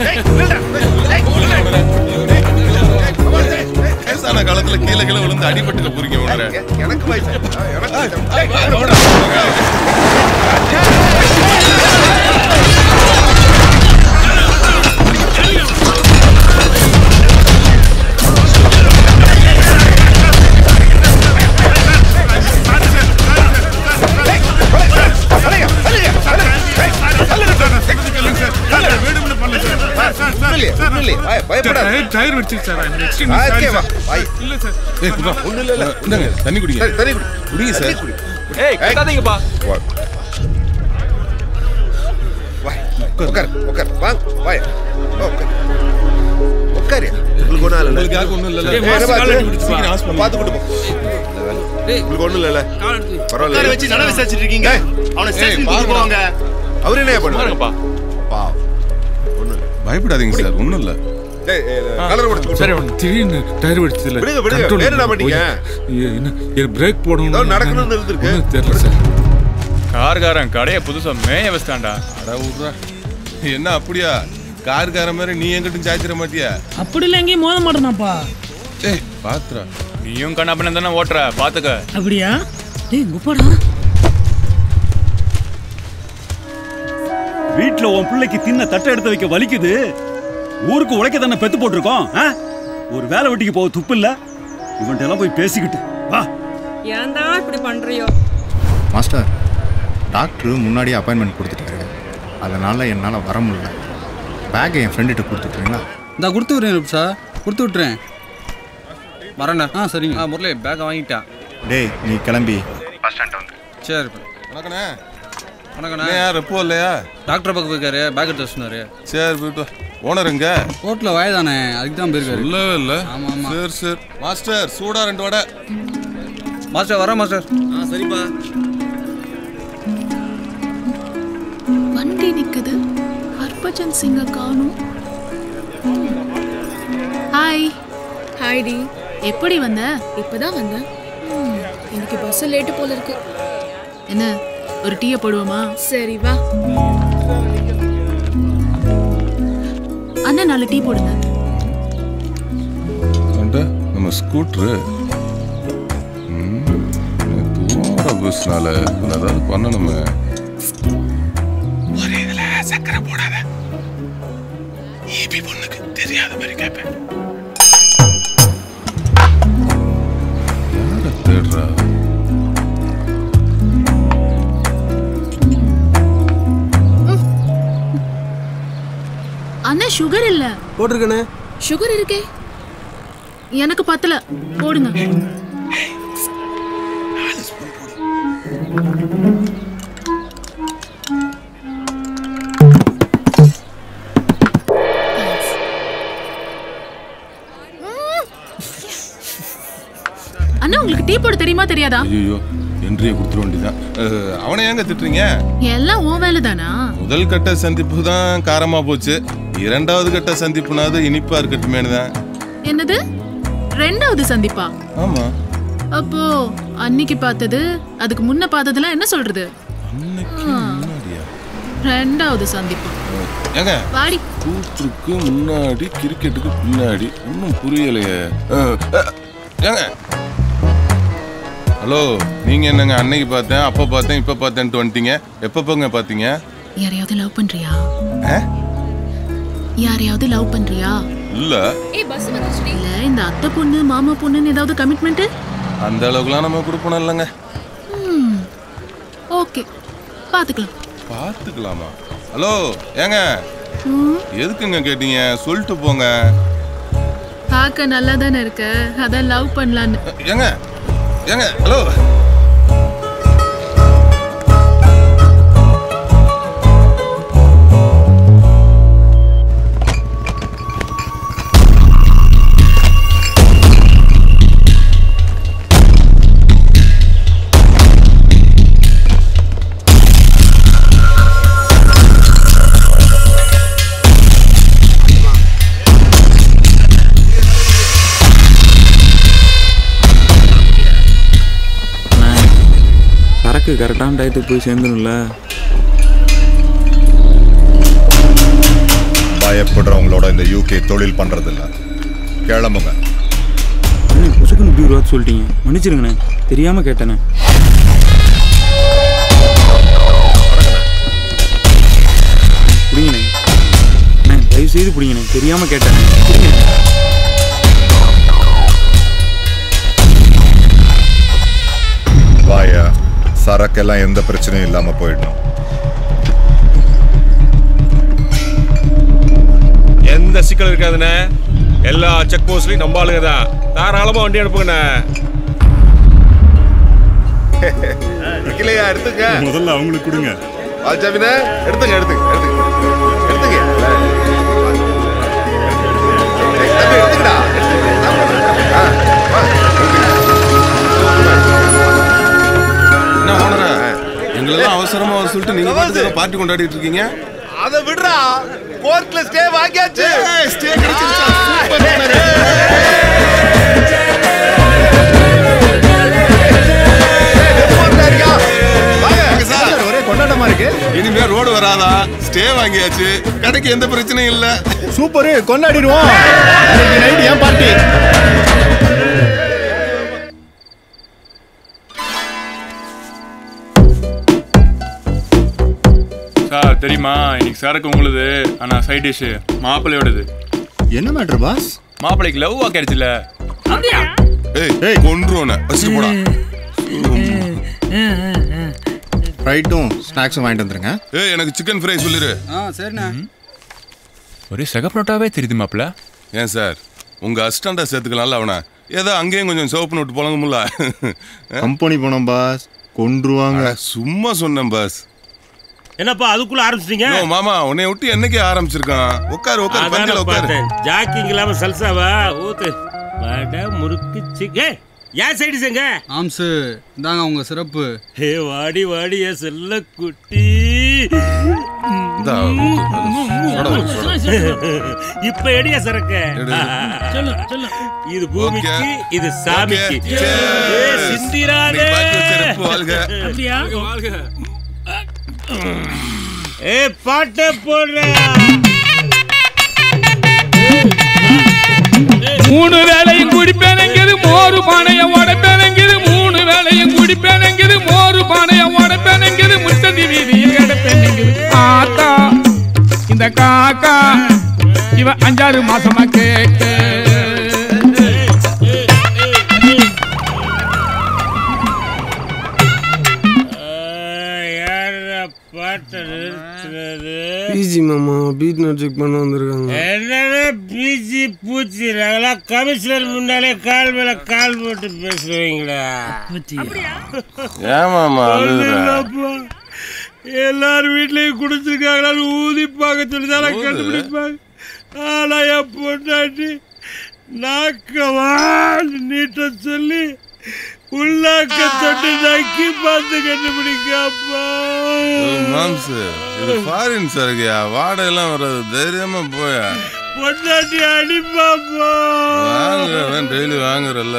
வயசான காலத்துல கீழே கீழே விழுந்து அடிபட்டுக்க போறீங்க உணர எனக்கு வயசு டயர் வெடிச்சிருச்சு சார் I'm extremely ஆ, sorry, இருக்கே, வா, sir. வாய். இல்ல சார் ஏய் குட்ரா ஒண்ணும் இல்ல இல்ல இந்தாங்க தண்ணி குடிங்க சரி, தண்ணி குடி குடிங்க சார் தண்ணி குடி. ஏய் கத்தாதீங்கப்பா வா. வாய், உட்கார் உட்கார் வாங்க வாய் வா, உட்கார் உட்காரு உங்களுக்கு ஒண்ணும் இல்ல உங்களுக்கு யாருக்கும் ஒண்ணும் இல்லல்ல? ஏய், ஏய், மாஸ்டர், காலை பார்த்து, பிடிச்சு சீக்கிரம் hospital பார்த்து கூட்டு போ உங்களுக்கு ஒண்ணும் இல்ல பரவாயில்ல உட்கார வச்சு நல விசாரிச்சுட்டு இருக்கீங்க அவனை ஸ்டேஷன் கூட்டு போவாங்க அவர் என்ன பண்ணுவாருப்பா பாருங்கப்பா பாவம் ஒண்ணும் இல்ல பயப்படாதீங்க சார் ஒண்ணும் இல்ல டேய் கலர் கொடுத்து சரி திடீர்னு டயர் வெடிச்சதுல விடுங்க, விடுங்க. control வேற என்ன பண்ணீங்க? போய், என்ன இது பிரேக் போடணும் ஏதோ நடக்கணும்னு இருந்திருக்கு. ஒண்ணும் தெரியல சார் கார்காரன் கடையை புதுசா மேய வச்சிட்டான்டா அட விட்றா என்ன அப்படியா கார்கார மாதிரி நீ எங்கிட்டும் சாய்ச்சிட மாட்டியா அப்படிலாம் எங்கேயும் மோத மாட்டேனாப்பா ஏய் பாத்துறா நீயும் கண்ணாப்பண்ண தானே ஓட்டுற பாத்துக்க அப்படியா டேய் குப்பாடா வீட்ல உன் பிள்ளைக்கு தின்ன தட்டை எடுத்து வைக்க வலிக்குது ஊருக்கு உழைக்க தானே பெத்து போட்டிருக்கோம் ஆ? ஒரு வேலை வெட்டிக்கு போக துப்பு இல்ல இவன்ட்ட எல்லாம் போய் பேசிக்கிட்டு வா ஏன்டா இப்படி பண்றியோ மாஸ்டர் டாக்டர் முன்னாடியே அப்பாயின்மெண்ட் கொடுத்துட்டாரு அதனால் என்னால் வர முடியல பேக்கை என் ஃப்ரெண்டுகிட்ட கொடுத்துட்றீங்களா இந்த கொடுத்து விட்றேன் சார் கொடுத்து விட்றேன் வரேண்ணா ஆ சரிங்க ஆ முரளி பேக்கை வாங்கிட்டான் டேய் நீ கிளம்பி பஸ் ஸ்டாண்ட் வந்து சரி வணக்கண்ணே வணக்கண்ணா இல்லையா ரெப்போ இல்லையா டாக்டர் பக்கம் போயிருக்காரு பேக் எடுத்து சொன்னாரு சரி போயிட்டு வா. ஓனர் எங்க கோர்ட்டில் வயதானே அதுக்கு தான் போயிருக்காரு சொல்லவே இல்ல ஆமா ஆமா சரி சரி மாஸ்டர் சூடா ரெண்டு வடை மாஸ்டர் வரேன் மாஸ்டர் ஆ சரிப்பா வண்டி நிக்குது ஹர்பஜன் சிங்க காணும் ஹாய் ஹாய் டி எப்படி வந்த இப்பதான் வந்தேன் ம், இன்னைக்கு பஸ் லேட்டு போல இருக்கு என்ன ஒரு டீயை போடுவோமா சரி வா அண்ணன் நாலு டீ போடுங்க அட, நம்ம ஸ்கூட்ரு தூர பஸ்னால ஏதாவது பண்ணணுமே ஒரே இதுல சக்கரை போடாத ஈபி பொண்ணுக்கு தெரியாத மாதிரி கேட்பேன் யாரை தேடுறா அண்ணன் சுகர் இல்ல போட்டிருக்கண்ணே சுகர் இருக்கே எனக்கு பத்தல போடுங்க அண்ணா உங்களுக்கு டீ போட தெரியுமா தெரியாதா ஐயோ என்றிய கொடுத்துட வேண்டியதான் அஹ், அவனை ஏங்க திட்டுறீங்க எல்லாம் உன் வேலை தானா முதல் கட்ட சந்திப்பு தான் காரமா போச்சு இரண்டாவது கட்ட சந்திப்புனாவது இனிப்பா இருக்கட்டுமேனு தான் என்னது ரெண்டாவது சந்திப்பா ஆமா அப்போ அன்னைக்கு பார்த்தது அதுக்கு முன்ன பார்த்ததெல்லாம் என்ன சொல்றது ஆ, ரெண்டாவது சந்திப்பு ஏங்க வாடி கூற்றுக்கு முன்னாடி கிரிக்கெட்டுக்கு பின்னாடி ஒன்றும் புரியலையே அஹ், அஹ், ஏங்க ஹலோ நீங்க என்னங்க அன்னைக்கு பார்த்தேன் அப்ப பார்த்தேன் இப்ப பார்த்தேன்ட்டு வந்துட்டீங்க எப்ப போங்க பார்த்தீங்க யாரையாவது லவ் பண்றியா ஆ? யாரையாவது லவ் பண்றியா இல்ல ஏய் பஸ் வந்துச்சுடி இல்ல இந்த அத்தை பொண்ணு மாமா பொண்ணுன்னு ஏதாவது கமிட்மெண்ட் அந்த அளவுக்குலாம் நம்ம கொடுப்போம் இல்லைங்க ஓகே பாத்துக்கலாம் பார்த்துக்கலாமா ஹலோ ஏங்க ம், எதுக்குங்க கேட்டீங்க சொல்லிட்டு போங்க பார்க்க நல்லா தானே இருக்க அதான் லவ் பண்ணலான்னு ஏங்க ஏங்க ஹலோ ட்ரக்கு கரெக்டான டயத்துக்கு போய் சேர்ந்துணும்ல பயப்படுறவங்களோட இந்த யூகே தொழில் பண்றதில்ல கிளம்புங்க அண்ணே புசுக்குன்னு இப்படி ஒரு வார்த்தை சொல்லிட்டீங்க மன்னிச்சிருங்கண்ணே தெரியாம கேட்டேனே புடிங்கண்ணே அண்ணே தயவு செய்து புடிங்கண்ணே தெரியாம கேட்டேனே புடிங்கண்ணே வாயா சரக்கெல்லாம் எந்த பிரச்சனையும் இல்லாம போயிடணும் எந்த சிக்கல் இருக்காதுண்ணே எல்லா செக் போஸ்ட்லயும் நம்ம ஆளுங்க தான் தாராளமா வண்டி அனுப்புங்கண்ணே இல்லையா எடுத்துங்க முதல்ல அவங்களுக்கு கொடுங்க வால்சாமினே எடுத்துங்க எடுத்துங்க எடுத்துங்க எடுத்துங்க ஏய், தம்பி, எடுத்துக்கடா ஆ, வா, என்ன ஓனரா எங்களெல்லாம் அவசரமா வர சொல்லிட்டு நீங்க பாட்டுக்கு ஏதோ பார்ட்டி கொண்டாடிட்டு இருக்கீங்க அதை விடுறா கோர்ட்ல ஸ்டே வாங்கியாச்சு ஸ்டே ஒரே கொண்டாட்டமா இருக்கு இனிமே ரோடு வராதா ஸ்டே வாங்கியாச்சு கடைக்கு எந்த பிரச்சனையும் இல்ல சூப்பர் கொண்டாடிடுவோம் இன்னைக்கு நைட் ஏன் பார்ட்டி சார் தெரியுமா இன்னைக்கு சரக்கு உங்களுது ஆனா சைட் டிஷ் மாப்பிள்ளையோடது என்ன மேட்ரு பாஸ் மாப்பிள்ளைக்கு லவ் வாக்கிடுச்சுல ஏய் கொன்றுவன ஃபர்ஸ்ட் போடா ஃப்ரைட்டும் ஸ்நாக்ஸும் வாங்கிட்டு வந்துருங்க ஏய் எனக்கு சிக்கன் ஃப்ரை சொல்லிரு ஆ சரிண்ணே ஒரே சகப்ரோட்டாவே தெரியுது மாப்பிள்ள ஏன் சார் உங்க அசிஸ்டண்டா சேர்த்துக்கலாம்ல அவனை ஏதோ அங்கேயும் கொஞ்சம் சிவப்பு நோட்டு புழங்கும்ல கம்பெனி போனோம் பாஸ் கொன்றுவாங்க சும்மா சொன்னேன் பாஸ் என்னப்பா அதுக்குள்ள ஆரம்பிச்சிட்டீங்க யோ, மாமா உன்னை விட்டு என்னைக்கே ஆரம்பிச்சிருக்கான் உட்காரு உட்காரு பந்தில அதான உட்காரு பார்த்தேன் ஜாக்கிங் இல்லாம சல்சாவா ஊத்து வடை முறுக்கு சிக் ஏ ஏன் சைடு செங்க ஆம்சு இந்தாங்க உங்க சிறப்பு ஏ வாடி வாடி என் செல்ல குட்டி இந்தா, சொட, சொட. இப்ப எடியா சரக்கு எடு. இது பூமிக்கு இது சாமிக்கு Okay. Cheers. ஏ சிந்திராதே நீ பாக்கி வச்ச ரெப்பு வாழ்க. அப்படியா ஏ பாட்ட போடுற மூணு வேளையும் குடிப்பேனங்கிது மோரு பானைய உடைப்பேனங்கிது மூணு வேளையும் குடிப்பேனங்கிது மோரு பானைய உடைப்பேனங்கிது முத்ததி வீதியில் கிடப்பேனங்கிது ஆத்தா இந்த காக்கா இவ அஞ்சாறு மாசமா கேட்க பாட்ட நிறுத்துறது பிஜி மாமா பீட் நோட் செக் பண்ண வந்திருக்காங்க என்னடா பிஜி பூச்சி நாங்களாம் கமிஷனர் முன்னாலே கால் மேல கால் போட்டு பேசுறீங்களா ஏன் மாமா அழுகுற? இல்லப்பா. எல்லாரும் வீட்லயும் குடிச்சிருக்காங்களான்னு ஊதிப்பாங்க சொல்லிதான கண்டுபிடிப்பாங்க ஆனா என் பொண்டாட்டி நாக்கவா நீட்ட சொல்லி உள்ளாக்க தொட்டு நக்கி பார்த்து கண்டுபிடிக்காப்பா மாம்ஸ் இது ஃபாரின் சரக்குயா வாடகை எல்லாம் வராது தைரியமா போயா பொண்டாட்டி அடிப்பாப்பா வாங்குறேன் டெய்லி வாங்குறல்ல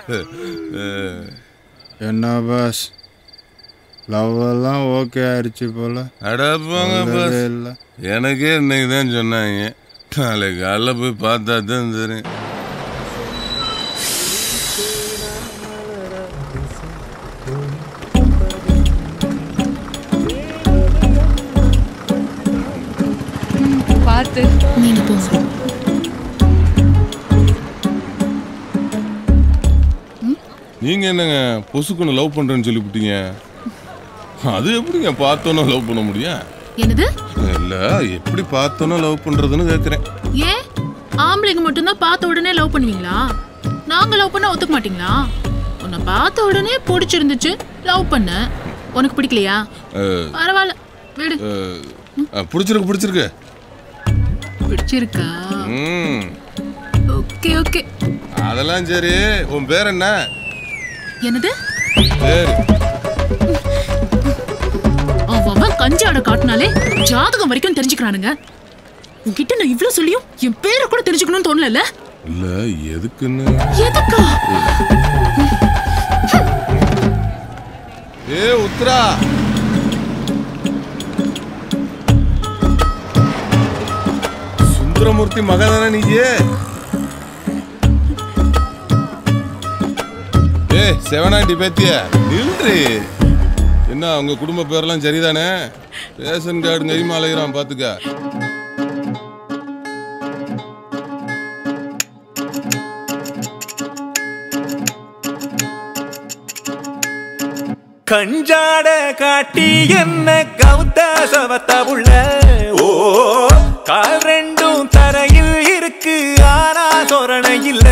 என்ன பாஸ் லவ் எல்லாம் ஓகே ஆயிடுச்சு போல அட போங்க சொல்லவே பாஸ் இல்ல. எனக்கே இன்னைக்கு தான் சொன்னாங்க நாளைக்கு காலைல போய் பார்த்தா தான் தெரியும் பார்த்து நீங்க போங்க நீங்க என்னங்க பொசுக்குன்னு லவ் பண்றேன்னு சொல்லிவிட்டீங்க அது எப்படிங்க பார்த்தோன்னே லவ் பண்ண முடியும் என்னது இல்ல எப்படி பார்த்தோன்னே லவ் பண்றதுன்னு கேக்குறேன் ஏன் ஆம்பளைங்க மட்டும்தான் பார்த்த உடனே லவ் பண்ணுவீங்களா நாங்க லவ் பண்ணா ஒத்துக்க மாட்டீங்களா உன்னை பார்த்த உடனே பிடிச்சிருந்துச்சு லவ் பண்ண உனக்கு பிடிக்கலையா அஹ், பரவாயில்ல விடு அஹ், அஹ், பிடிச்சிருக்கு பிடிச்சிருக்கு பிடிச்சிருக்கா ம் ஓகே ஓகே அதெல்லாம் சரி உன் பேர் என்ன என்னது பேர் அவன் அவன் கஞ்சாட காட்டினாலே ஜாதகம் வரைக்கும் தெரிஞ்சுக்கிறானுங்க உன்கிட்ட நான் இவ்ளோ சொல்லியும் என் பேரை கூட தெரிஞ்சுக்கணும்னு தோணல இல்ல எதுக்குன்னு எதுக்கா ஏ உத்ரா சுந்தரமூர்த்தி மகதானே நீயே ஏ செவனாண்டி பேத்திய நில்றி என்ன உங்க குடும்ப பேரெல்லாம் சரிதானே ரேஷன் கார்டு கைமா அலைகிறான் பாத்துக்க கஞ்சாட காட்டி என்ன கவுத்த சவத்த உள்ள ஓ கால் ரெண்டும் தரையில் இருக்கு ஆனா சொரணை இல்ல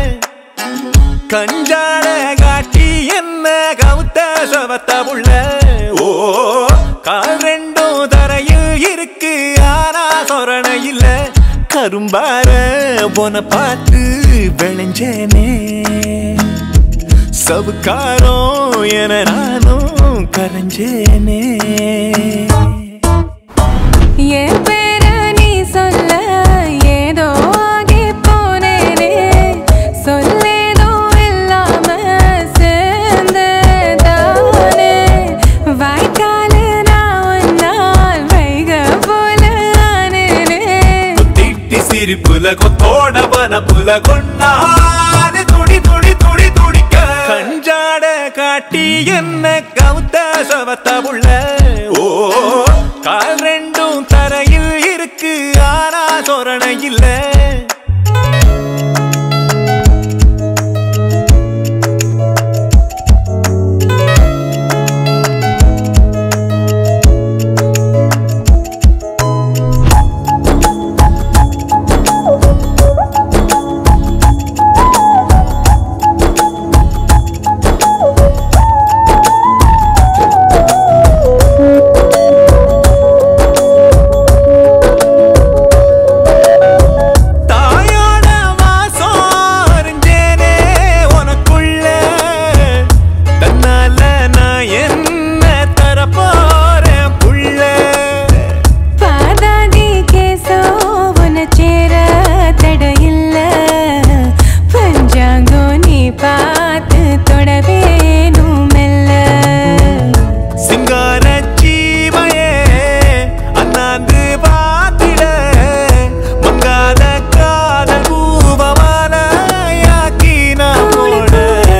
கஞ்சாட காட்டி என்ன கவுத்த சவத்த உள்ள ஓ கால் ரெண்டும் தரையில் இருக்கு ஆனா சொரணை இல்ல கரும்பார போன பார்த்து விளைஞ்சேனே சவுக்காரம் என நானும் கரைஞ்சேனே என் பேர நீ சொல்ல ஏதோ ஆகி போனேனே சொல்லேதோ இல்லாம சேர்ந்ததானே வாய்க்காலு நான் ஒன்னால் வைக போல ஆனேனே திட்டி சிரிப்புல கொத்தோட வனப்புல கொண்டாது துடி துடி துடி துடிக்க கஞ்சாட காட்டி என்ன கவுத்த சவத்த உள்ள ஓ கால் ரெண்டும் தரையில் இருக்கு ஆனா சொரணை இல்ல தாயோட வாசம் அறிஞ்சேனே உனக்குள்ள தன்னால நான் என்ன தரப்போறேன் புள்ள பாதாதி கேசோ உன சேர தடையில்ல பஞ்சாங்கோ நீ பார்த்து தொடவேனும் மெல்ல சிங்கார ஜீவையே அண்ணாந்து பாத்திட மங்காத காதல் பூபமாலையாக்கி நான் போட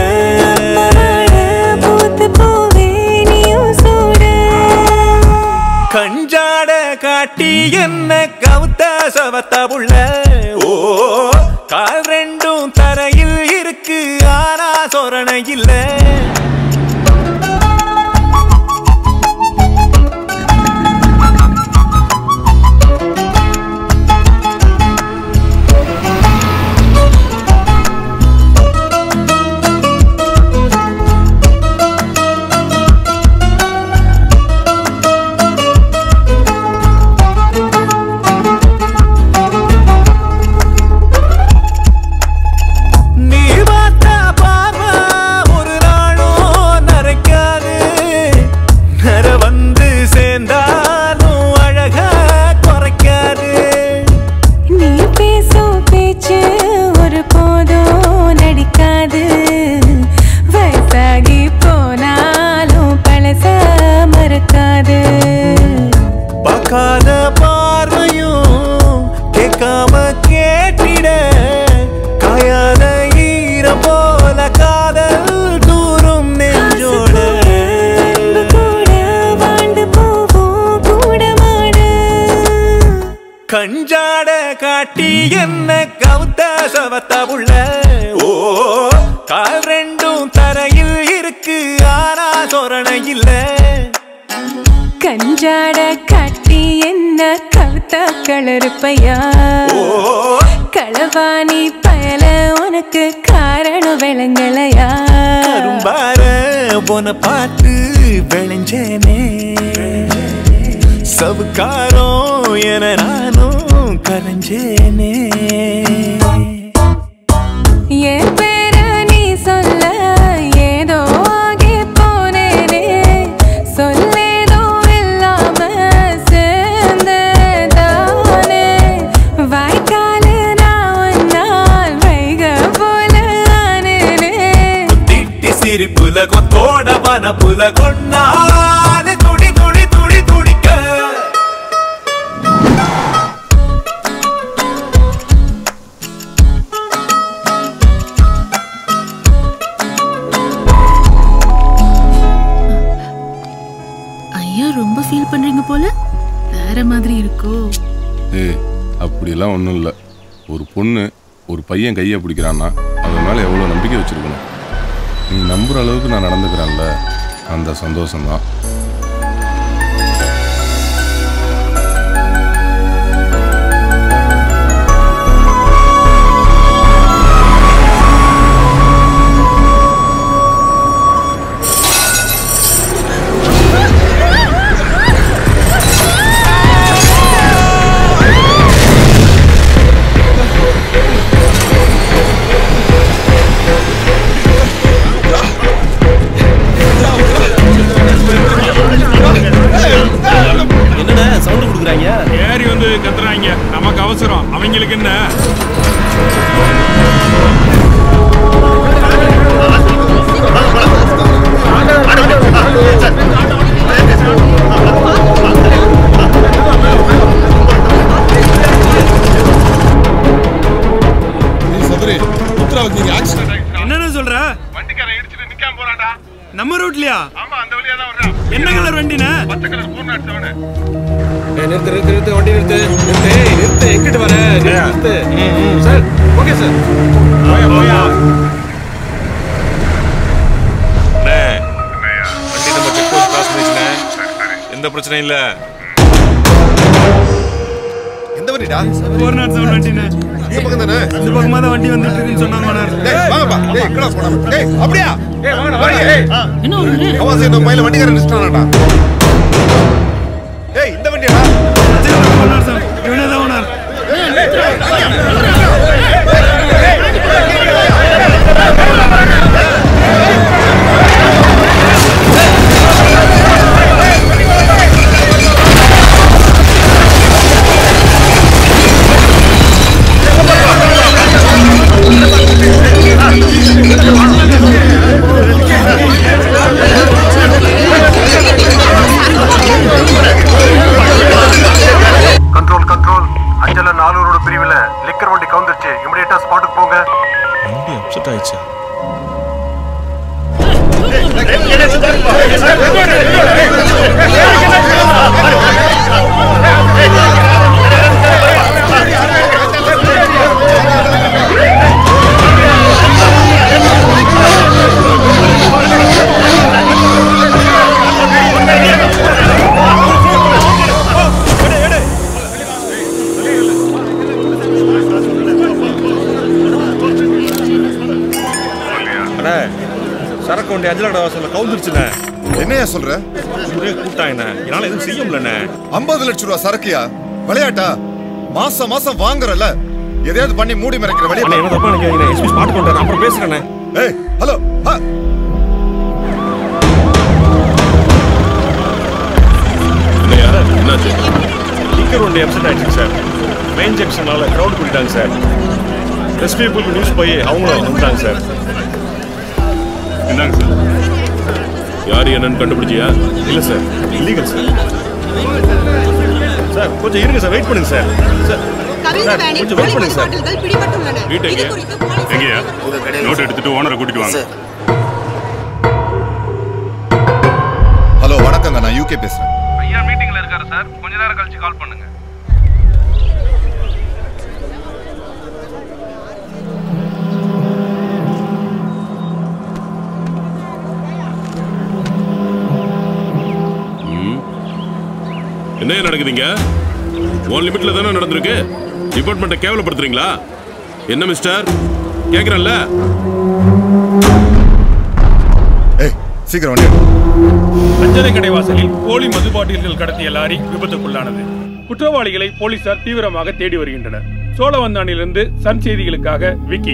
பூத்து போவே நீயும் சூட கஞ்சாட காட்டி என்ன கவுத்த சவத்த உள்ள ஓ கால் ரெண்டும் தரையில் இருக்கு ஆனா சொரணை இல்ல நீ பார்த்த பார்வை ஒரு நாளும் நரைக்காது நர வந்து சேர்ந்தாலும் அழகா குறைக்காது நீ பேசும் பேச்சு ஒரு போதும் நடிக்காது வயசாகி போனாலும் பழச மறக்காது பார்க்காத பார்வையும் கேட்காம கேட்டிட காயாத ஈரம் போல காதல் தூரும் நெஞ்சோட கூட வாழ்ந்து போவோம் கூட மாடு கஞ்சாட காட்டி என்ன கவுத்த சவத்த உள்ள ஓ கால் ரெண்டும் தரையில் இருக்கு ஆனா சொரணை இல்ல கஞ்சாட காட்டி என்ன கவுத்த கலருப்பையா களவாணி பயல உனக்கு காரணம் விளங்கலையா கரும்பார போன பார்த்து விளைஞ்சேனே சவுக்காரம் என நானும் கரைஞ்சேனே என் பேர நீ சொல்ல ஏதோ ஆகி போனேனே சொல்லேதோ இல்லாம சேர்ந்ததானே வாய்க்காலு நான் ஒன்னால் வைக போல ஆனேனே திட்டி சிரிப்புல கொத்தோட வனப்புல உள்ள கொண்டாது துடி துடி துடி துடிக்க ஐயா ரொம்ப ஃபீல் பண்றீங்க போல வேற மாதிரி இருக்கோ ஏய் அப்படிலாம் ஒன்றும் இல்லை ஒரு பொண்ணு ஒரு பையன் கையை பிடிக்கிறான்னா அவன் மேலே எவ்வளோ நம்பிக்கை வச்சிருக்கணும் நீ நம்புற அளவுக்கு நான் நடந்துக்கிறேன்ல அந்த சந்தோஷம்தான் என்னண்ணே சவுண்ட் கொடுக்குறாங்க ஏறி வந்து கத்துறாங்க நமக்கு அவசரம் அவங்களுக்கு என்ன சபரி உத்தரவுக்கு நீங்க ஆக்சிடென்ட் என்னன்னு சொல்ற வண்டிக்காரன் இடிச்சிட்டு நிக்காம போறான்டா நம்ம ரூட்லயா ஆமா அந்த வழியா தான் வர்றான் என்ன கலர் வண்டினே பச்சை கலர் பூர்ண அடிச்சவனே நிறுத்து நிறுத்து நிறுத்து வண்டி நிறுத்து நிறுத்து ஏய், நிறுத்து எங்கிட்டு வர நிறுத்து சார் ஓகே சார் போயா போயா வண்டி நம்ம செக் போஸ்ட் கிராஸ் பண்ணிச்சுனே எந்த பிரச்சனையும் இல்ல எந்த வண்டிடா ஒரு நாள் செவன் வண்டினே இந்த பக்கம் தானே இந்த பக்கமா தான் வண்டி வந்துட்டு இருக்குன்னு சொன்னாங்க டேய் வாங்கப்பா டேய் எங்கடா போடா டேய் அப்படியா ஏய் வாங்கடா வாடி, வாங்க ஏய் என்ன ஒரு கவாசி இந்த மயில வண்டிக்காரன் நிறுத்திட்டானடா ஏய் இந்த வண்டியாடா இவனே தான் ஓனர் கண்ட்ரோல் கண்ட்ரோல் அஞ்சல நானூறோட பிரிவில் லிக்கர் வண்டி கவுந்துருச்சு இமிடியேட்டா ஸ்பாட்டுக்கு போங்க வண்டி அப்செட் ஆயிடுச்சா அண்ணே சரக்கு வண்டி அஞ்சலகட வாசல்ல கவுந்துருச்சுண்ணே என்னையா சொல்ற ஒரே கூட்டாங்கண்ணே என்னால எதுவும் செய்ய முடியலண்ணே ஐம்பது லட்சம் ரூபா சரக்குயா விளையாட்டா மாசம் மாசம் வாங்குறல எதையாவது பண்ணி மூடி மறைக்கிற அண்ணே வழியா என்ன தப்பா நினைக்காதீங்க எஸ்பி ஸ்பாட் கொண்டு அப்புறம் பேசுறேண்ணே ஏய் ஹலோ என்னாச்சு லிக்கர் வண்டி அப்செட் ஆயிடுச்சு சார் மெயின் ஜங்ஷனால க்ரௌட் கூட்டிட்டாங்க சார் எஸ்பி பீப்புள் நியூஸ் போய் அவங்களும் வந்துட்டாங்க சார் என்னங்க சார் யார் என்னன்னு கண்டுபிடிச்சியா இல்ல சார் இல்லீகல் சார் சார் கொஞ்சம் இருங்க சார் வெயிட் பண்ணுங்க சார் சார் சார் கொஞ்சம் வெயிட் பண்ணுங்க சார் வீட்டு எங்க எங்கயா நோட் எடுத்துட்டு ஓனரை கூட்டிட்டு வாங்க ஹலோ வணக்கங்க நான் யூகே பேசுறேன் ஐயா மீட்டிங்ல இருக்காரு சார் கொஞ்ச நேரம் கழிச்சு கால் பண்ணுங்க ம். என்ன நடக்குதுங்க உன் லிமிட்ல தானே நடந்திருக்கு டிபார்ட்மெண்ட்டை கேவலப்படுத்துறீங்களா என்ன மிஸ்டர் கேக்குறேன்ல ஏய் சீக்கிரம் வண்டி அஞ்சலை கடை வாசலில் போலி மது பாட்டில்கள் கடத்திய லாரி விபத்துக்குள்ளானது குற்றவாளிகளை போலீசார் தீவிரமாக தேடி வருகின்றனர் சோழவந்தானிலிருந்து சன் செய்திகளுக்காக விக்கி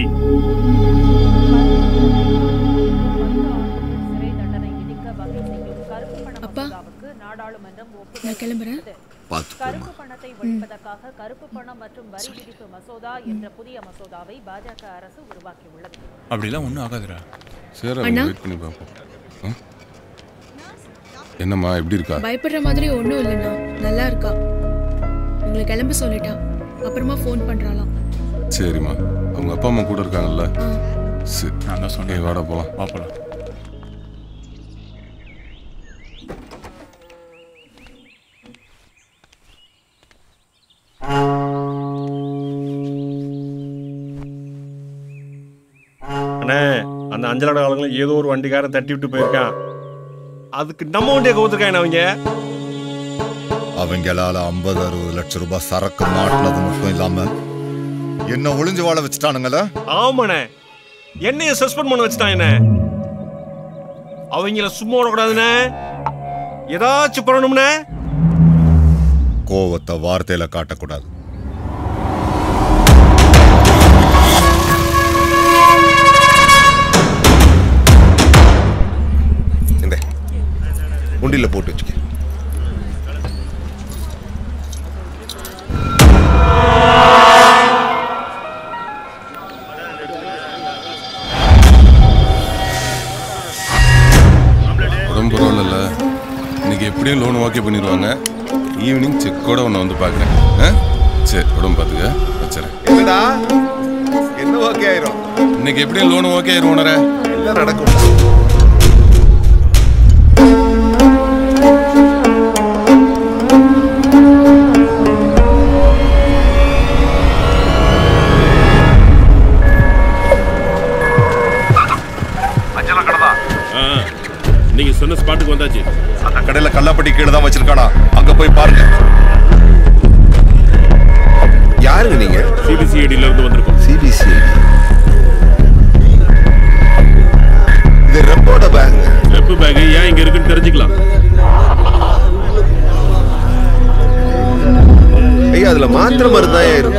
அப்பா நான் கிளம்புறேன் பார்த்து கருப்பு பணத்தை ஒழிப்பதற்காக கருப்பு பணம் மற்றும் வரி விதிப்பு மசோதா என்ற புதிய மசோதாவை பாஜக அரசு உருவாக்கியுள்ளது அப்படிலாம் ஒன்றும் ஆகாதுடா சரி அண்ணா. வெயிட் பண்ணி பார்ப்போம் ஆ? என்னம்மா எப்படி இருக்கா பயப்படுற மாதிரி ஒன்றும் இல்லைண்ணா நல்லா இருக்கா உங்களை கிளம்ப சொல்லிட்டா அப்புறமா ஃபோன் பண்றாளாம் சரிம்மா அவங்க அப்பா அம்மா கூட இருக்காங்கல்ல சரி நான் தான் சொன்னேன் வாடா போலாம் பாப்பலாம் அண்ணே அந்த அஞ்சலோட ஆளுங்களும் ஏதோ ஒரு வண்டிக்காரன் தட்டி விட்டு போயிருக்கான் அதுக்கு நம்ம வண்டியை கவுத்துருக்காங்க அவங்க அவங்களால ஐம்பது அறுபது லட்சம் ரூபாய் சரக்கு மாட்டினது மட்டும் இல்லாம என்ன ஒளிஞ்சு வாழ வச்சுட்டானுங்களா ஆமாண்ணே என்னைய சஸ்பெண்ட் பண்ண வச்சுட்டான் என்ன அவங்கள சும்மா விடக்கூடாதுண்ணே ஏதாச்சும் பண்ணணும்னே கோவத்தை வார்த்தையில காட்டக்கூடாது இந்த உண்டியில் போட்டு வச்சுக்க உடம்பு பரவாயில்ல இன்னைக்கு எப்படியும் லோன் ஓகே பண்ணிடுவாங்க ஈவினிங் செக்கோட உன்னை வந்து பார்க்குறேன் ஆ சரி உடம்பு பார்த்துக்க வச்சுறேன் என்னடா என்ன ஓகே ஆயிரும் இன்னைக்கு எப்படியும் லோன் ஓகே ஆயிரும் உணர எல்லாம் நடக்கும் அஞ்சலா கடதா நீங்க சொன்ன ஸ்பாட்டுக்கு வந்தாச்சு அந்த கடையில கல்லாப்பட்டி கீழே தான் வச்சிருக்கானா அங்க போய் பாருங்க யாருங்க நீங்க சிபிசிஐடில இருந்து வந்திருக்கோம் சிபிசி இது ரெப்போட பேங்க் ரெப்பு பேக் ஏன் இங்க இருக்குன்னு தெரிஞ்சுக்கலாம் ஐயா அதுல மாத்திரை மருந்து தான் இருக்கு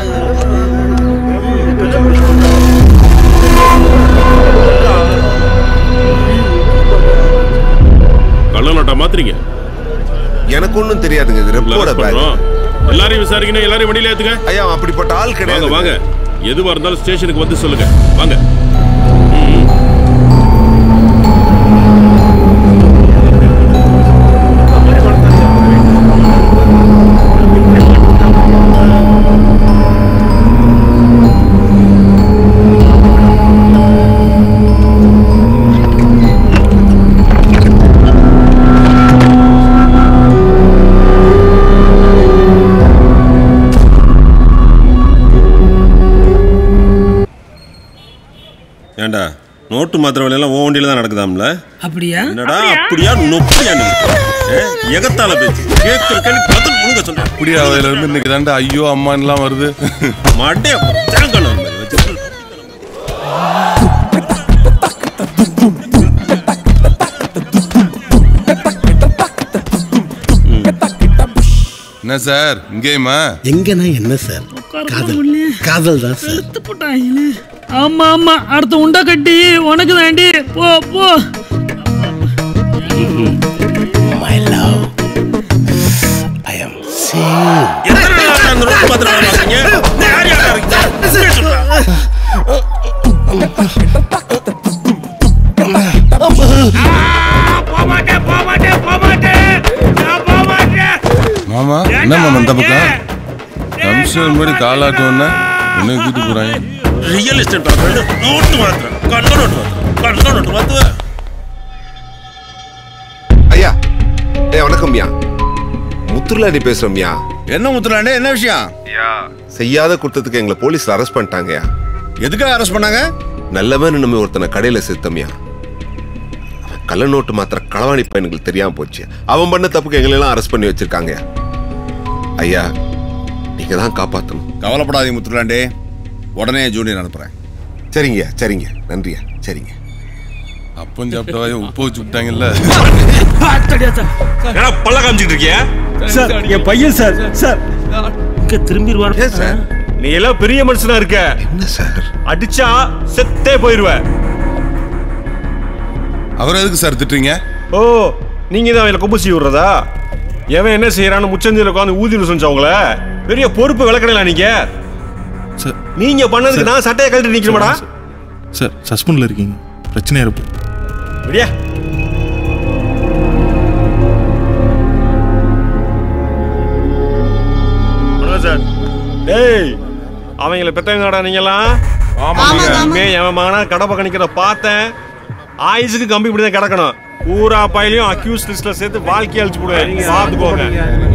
கள்ள நோட்டா மாத்துறீங்க எனக்கு ஒண்ணும் தெரியாதுங்க இது ரெப்போட arrest பேங்க் பண்றோம். எல்லாரையும் விசாரிக்கணும் எல்லாரையும் வண்டியில ஏத்துங்க ஐயா அவன் அப்படிப்பட்ட ஆள் வாங்க கிடையாது வாங்க எதுவா இருந்தாலும் ஸ்டேஷனுக்கு வந்து சொல்லுங்க வாங்க ஏண்டா நோட்டு மாத்திரை வேலையெல்லாம் ஓ வண்டியில தான் நடக்குதாம்ல அப்படியா என்னடா அப்படியா நொப்படியா நீ ஏ, எகத்தால பேச்சு கேட்கிற கேள்வி பதில் முழுங்க சொல்றேன் இப்படி அதுல இருந்து இன்னைக்கு தாண்டா ஐயோ அம்மான்லாம் வருது மாட்டே தேங்கணும் வச்சுட்டு என்ன சார் இங்கேயுமா எங்கன்னா என்ன சார் காதல் காதல் தான் சார் போட்டாங்களே ஆமா ஆமா அடுத்த உண்டை கட்டி உனக்கு தாண்டி போ போ மை லவ் ஐ அம் எத்தனை நாள் அந்த நோட்டு மாத்திரை வேலை பார்க்கறீங்க? யார் யாரா இருக்கீங்க? மாமா என்ன மாமா இந்த பக்கம் கமிஷனர் மாதிரி காலாட்டோன்னா உன்னை கூட்டு போறாங்க ரியல் எஸ்டேட் பார்க்கறது நோட்டு மாத்திரை கள்ள நோட்டு மாத்திரை கள்ள நோட்டு மாத்திரை ஐயா ஏ வணக்கம்யா முத்துலாண்டி பேசுறோம்யா என்ன முத்துலாண்டே என்ன விஷயம் செய்யாத குற்றத்துக்கு எங்களை போலீஸ்ல அரெஸ்ட் பண்ணிட்டாங்கயா எதுக்காக அரெஸ்ட் பண்ணாங்க நல்லவன் நம்ம ஒருத்தனை கடையில சேர்த்தோம்யா கள்ள நோட்டு மாத்திர களவாணி பையனுக்கு தெரியாம போச்சு அவன் பண்ண தப்புக்கு எங்களை எல்லாம் அரெஸ்ட் பண்ணி வச்சிருக்காங்க ஐயா நீங்க தான் காப்பாத்தணும் கவலைப்படாதீங்க முத்துலாண்டே உடனே ஜூனியர் அனுப்புறேன் சரிங்க சரிங்க நன்றியா சரிங்க அப்பம் சாப்பிட்டவாய உப்பு வச்சு விட்டாங்கல்ல ஏடா பல்ல காமிச்சிட்டு இருக்கியா சார் என் பையன் சார் சார் இங்க திரும்பிடுவார் சார் நீ எல்லாம் பெரிய மனுஷனா இருக்க என்ன சார் அடிச்சா செத்தே போயிருவ அவர் எதுக்கு சார் திட்டுறீங்க ஓ நீங்க தான் அவங்கள கொம்பு செய்ய விடுறதா எவன் என்ன செய்யறான்னு முச்சந்தில உட்காந்து ஊதியில் செஞ்சவங்கள பெரிய பொறுப்பு விளக்கடலாம் நீங்க சார் நீங்க பண்ணதுக்கு நான் சட்டையை கழட்டி நிக்கணுமாடா சார் சஸ்பெண்டில் இருக்கீங்க பிரச்சனையாக இருக்கும் விடியா அவங்கள பெத்தவங்கடா நீங்களாம் இனிமே எவன் மகனா கடை பக்கம் நிக்கிறத பார்த்தேன் ஆயுசுக்கு கம்பி இப்படி தான் கிடக்கணும் பூரா பையிலையும் அக்யூஸ் லிஸ்ட்ல சேர்த்து வாழ்க்கையை அழிச்சு போடுவேன் பார்த்துக்கோங்க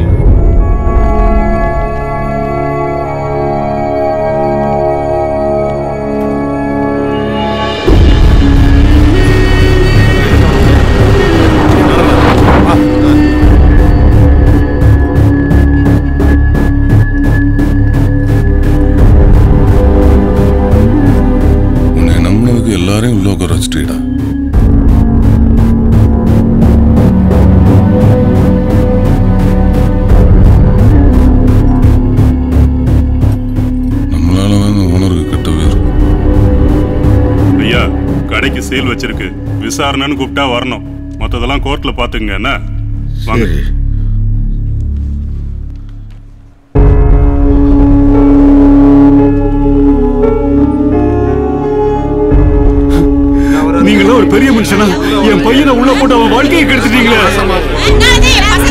உன்னை நம்பினதுக்கு எல்லாரையும் உள்ள உட்கார வச்சுட்டீடா நம்மளால தான் இந்த ஓனருக்கு கெட்ட பேர் ஐயா கடைக்கு சீல் வச்சிருக்கு விசாரணைன்னு கூப்பிட்டா வரணும் மற்றதெல்லாம் கோர்ட்ல பாத்துங்க என்ன வாங்க நீங்களும் ஒரு பெரிய மனுஷனா என் பையனை உள்ள போட்டு அவன் வாழ்க்கையை கெடுத்துட்டீங்களே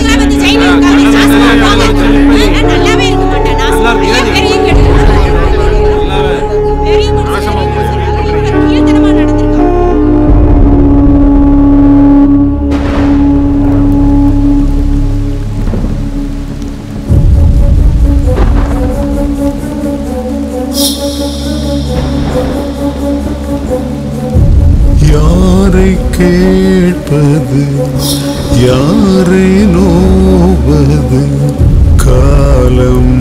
யாரை கேட்பது யாரை நோவது காலம்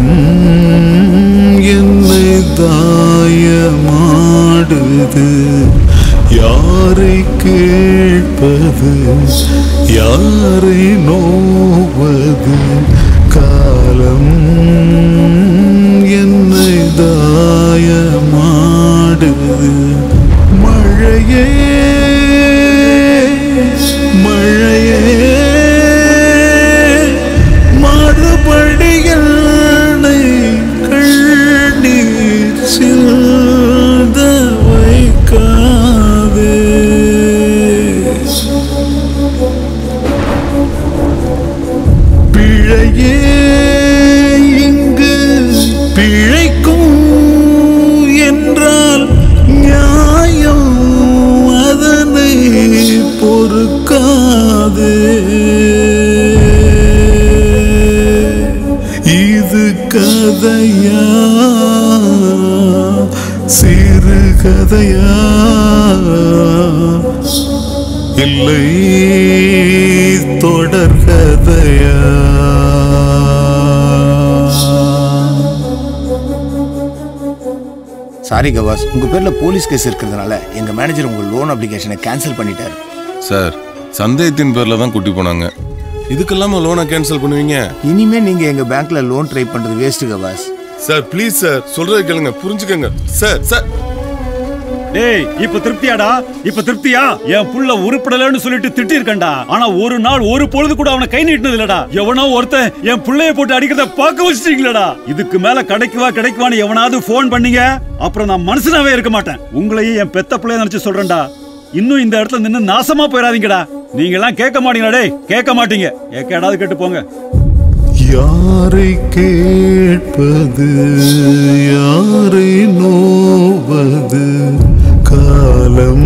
என்னை தாயமாடுது யாரை கேட்பது யாரை நோவது காலம் என்னை தாயமாடுது மழையே மழையே மறுபடி என்னை கண்ணீர் சிந்த வைக்காதே பிழையே இங்கு பிழைக்கும் என்றால் நியாயம் அதனை பொறுக்காதே இது கதையா சிறு கதையா இல்லை தொடர்கதையா சாரி கவாஸ் உங்க பேர்ல போலீஸ் கேஸ் இருக்கிறதுனால எங்க மேனேஜர் உங்க லோன் அப்ளிகேஷனை கேன்சல் பண்ணிட்டாரு சார் சந்தேகத்தின் பேர்ல தான் கூட்டி போனாங்க இதுக்கெல்லாம லோனை கேன்சல் பண்ணுவீங்க இனிமே நீங்க எங்க பேங்க்ல லோன் ட்ரை பண்றது waste Kavas sir please sir சொல்றதை கேளுங்க புரிஞ்சுக்கங்க சார் சார் டேய் இப்ப திருப்தியாடா இப்ப திருப்தியா என் புள்ள உருப்படலன்னு சொல்லிட்டு திட்டி இருக்கண்டா ஆனா ஒரு நாள் ஒரு பொழுது கூட அவனை கை நீட்டினது இல்லடா எவனோ ஒருத்தன் என் புள்ளைய போட்டு அடிக்கிறத பார்க்க வச்சிட்டீங்களடா இதுக்கு மேல கிடைக்குவா கிடைக்குவான்னு எவனாவது ஃபோன் பண்ணீங்க அப்புறம் நான் மனுஷனாவே இருக்க மாட்டேன் உங்களையும் என் பெத்த பிள்ளைய நினைச்சு சொல்றேன்டா இன்னும் இந்த இடத்துல நின்னு நாசமா போயிடாதீங்கடா நீங்க எல்லாம் கேட்க மாட்டீங்களா டேய் கேட்க மாட்டீங்க ஏக்காடாவது கேட்டு போங்க யாரை கேட்பது யாரை நோவது காலம்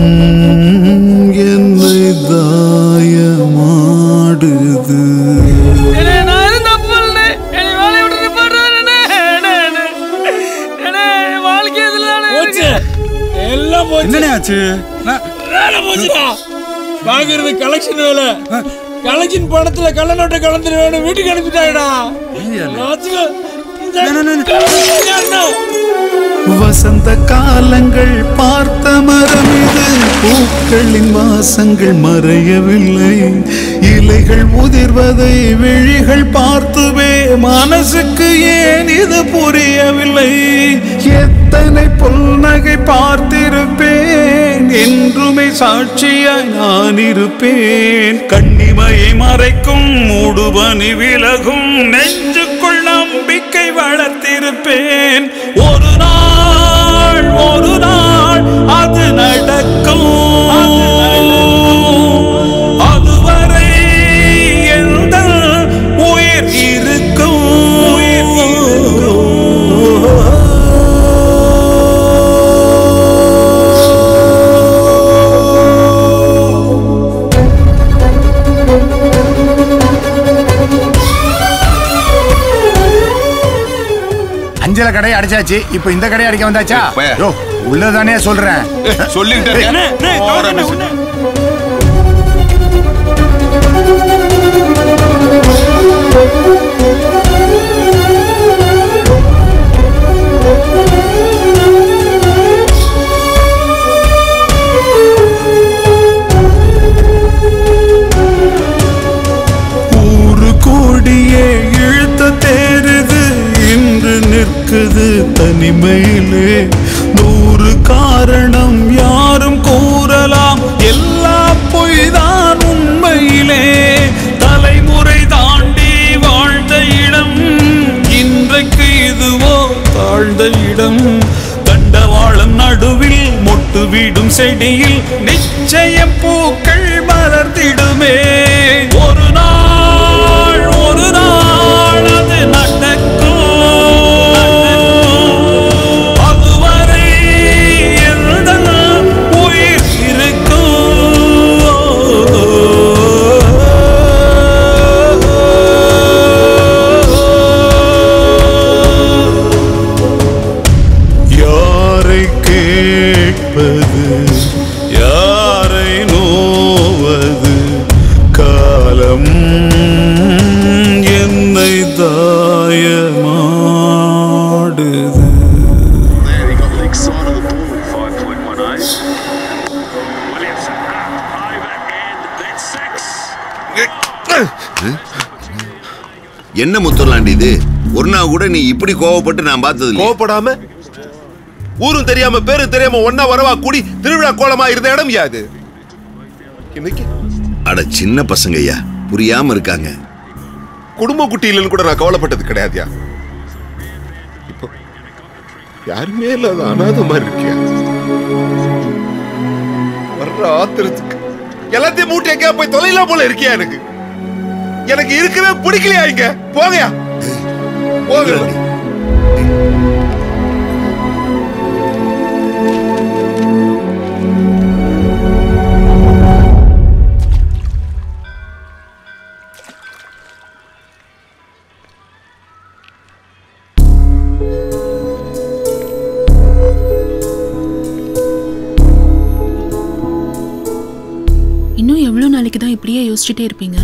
என்னை தாயமாடுது எல்லாம் போச்சு என்னண்ணே ஆச்சு வேலை போச்சுடா பாக்குறது கலெக்ஷன் வேலை கலெக்ஷன் பணத்துல கள்ள நோட்டை கலந்துருவேன் வீட்டுக்கு அனுப்பிட்டாடா வசந்த காலங்கள் பார்த்த மரம் இது பூக்களின் வாசங்கள் மறையவில்லை இலைகள் உதிர்வதை விழிகள் பார்த்துவே மனசுக்கு ஏன் இது புரியவில்லை எத்தனை புன்னகை பார்த்திருப்பேன் என்றுமே சாட்சியாய் நான் இருப்பேன் கண்ணிமையை மறைக்கும் மூடுபனி விலகும் நெஞ்சுக்குள் நம்பிக்கை வளர்த்திருப்பேன் ஒரு நாள் ஒரு நாள் அது நடக்கும் அதுவரை எந்த உயிர் இருக்கும் அஞ்சல கடையை அடிச்சாச்சு இப்போ இந்த கடையை அடிக்க வந்தாச்சா போயா. யோ உள்ளதானே சொல்றேன் சொல்லிக்கிட்டே ஓவரா பேசு. ஊரு கோடியே இழுத்த தேருது இன்று நிற்குது தனிமையிலே நூறு காரணம் யாரும் கூறலாம் எல்லா பொய்தான் உண்மையிலே தலைமுறை தாண்டி வாழ்ந்த இடம் இன்றைக்கு இதுவோ தாழ்ந்த இடம் தண்டவாளம் நடுவில் மொட்டு வீடும் செடியில் நிச்சயம் பூக்கள் மலர்ந்திடுமே ஒரு நாள் ஒரு நாள் அது நடக்கும் அதுவரை எந்த உயிர் யாரை கேட்பது யாரை நோவது காலம் என்னை தாயமாடுது என்ன முத்துலாண்டி இது ஒரு நாள் கூட நீ இப்படி கோவப்பட்டு நான் பார்த்தது இல்லையே. கோவப்படாம ஊரும் தெரியாம பேரும் தெரியாம ஒன்னா வரவா கூடி திருவிழா கோலமா இருந்த இடம் யாது இன்னைக்கு அட சின்ன பசங்க ஐயா புரியாம இருக்காங்க குடும்ப குட்டி இல்லைன்னு கூட நான் கவலைப்பட்டது கிடையாதுயா இப்போ யாருமே இல்லாத அனாத மாதிரி இருக்கியா வர்ற ஆத்திரத்துக்கு எல்லாத்தையும் மூட்டை எங்கேயா போய் தொலைலாம் போல இருக்கியா எனக்கு எனக்கு இருக்கவே பிடிக்கலையா இங்க போங்கயா போங்க இன்னும் எவ்வளோ நாளைக்கு தான் இப்படியே யோசிச்சுட்டே இருப்பீங்க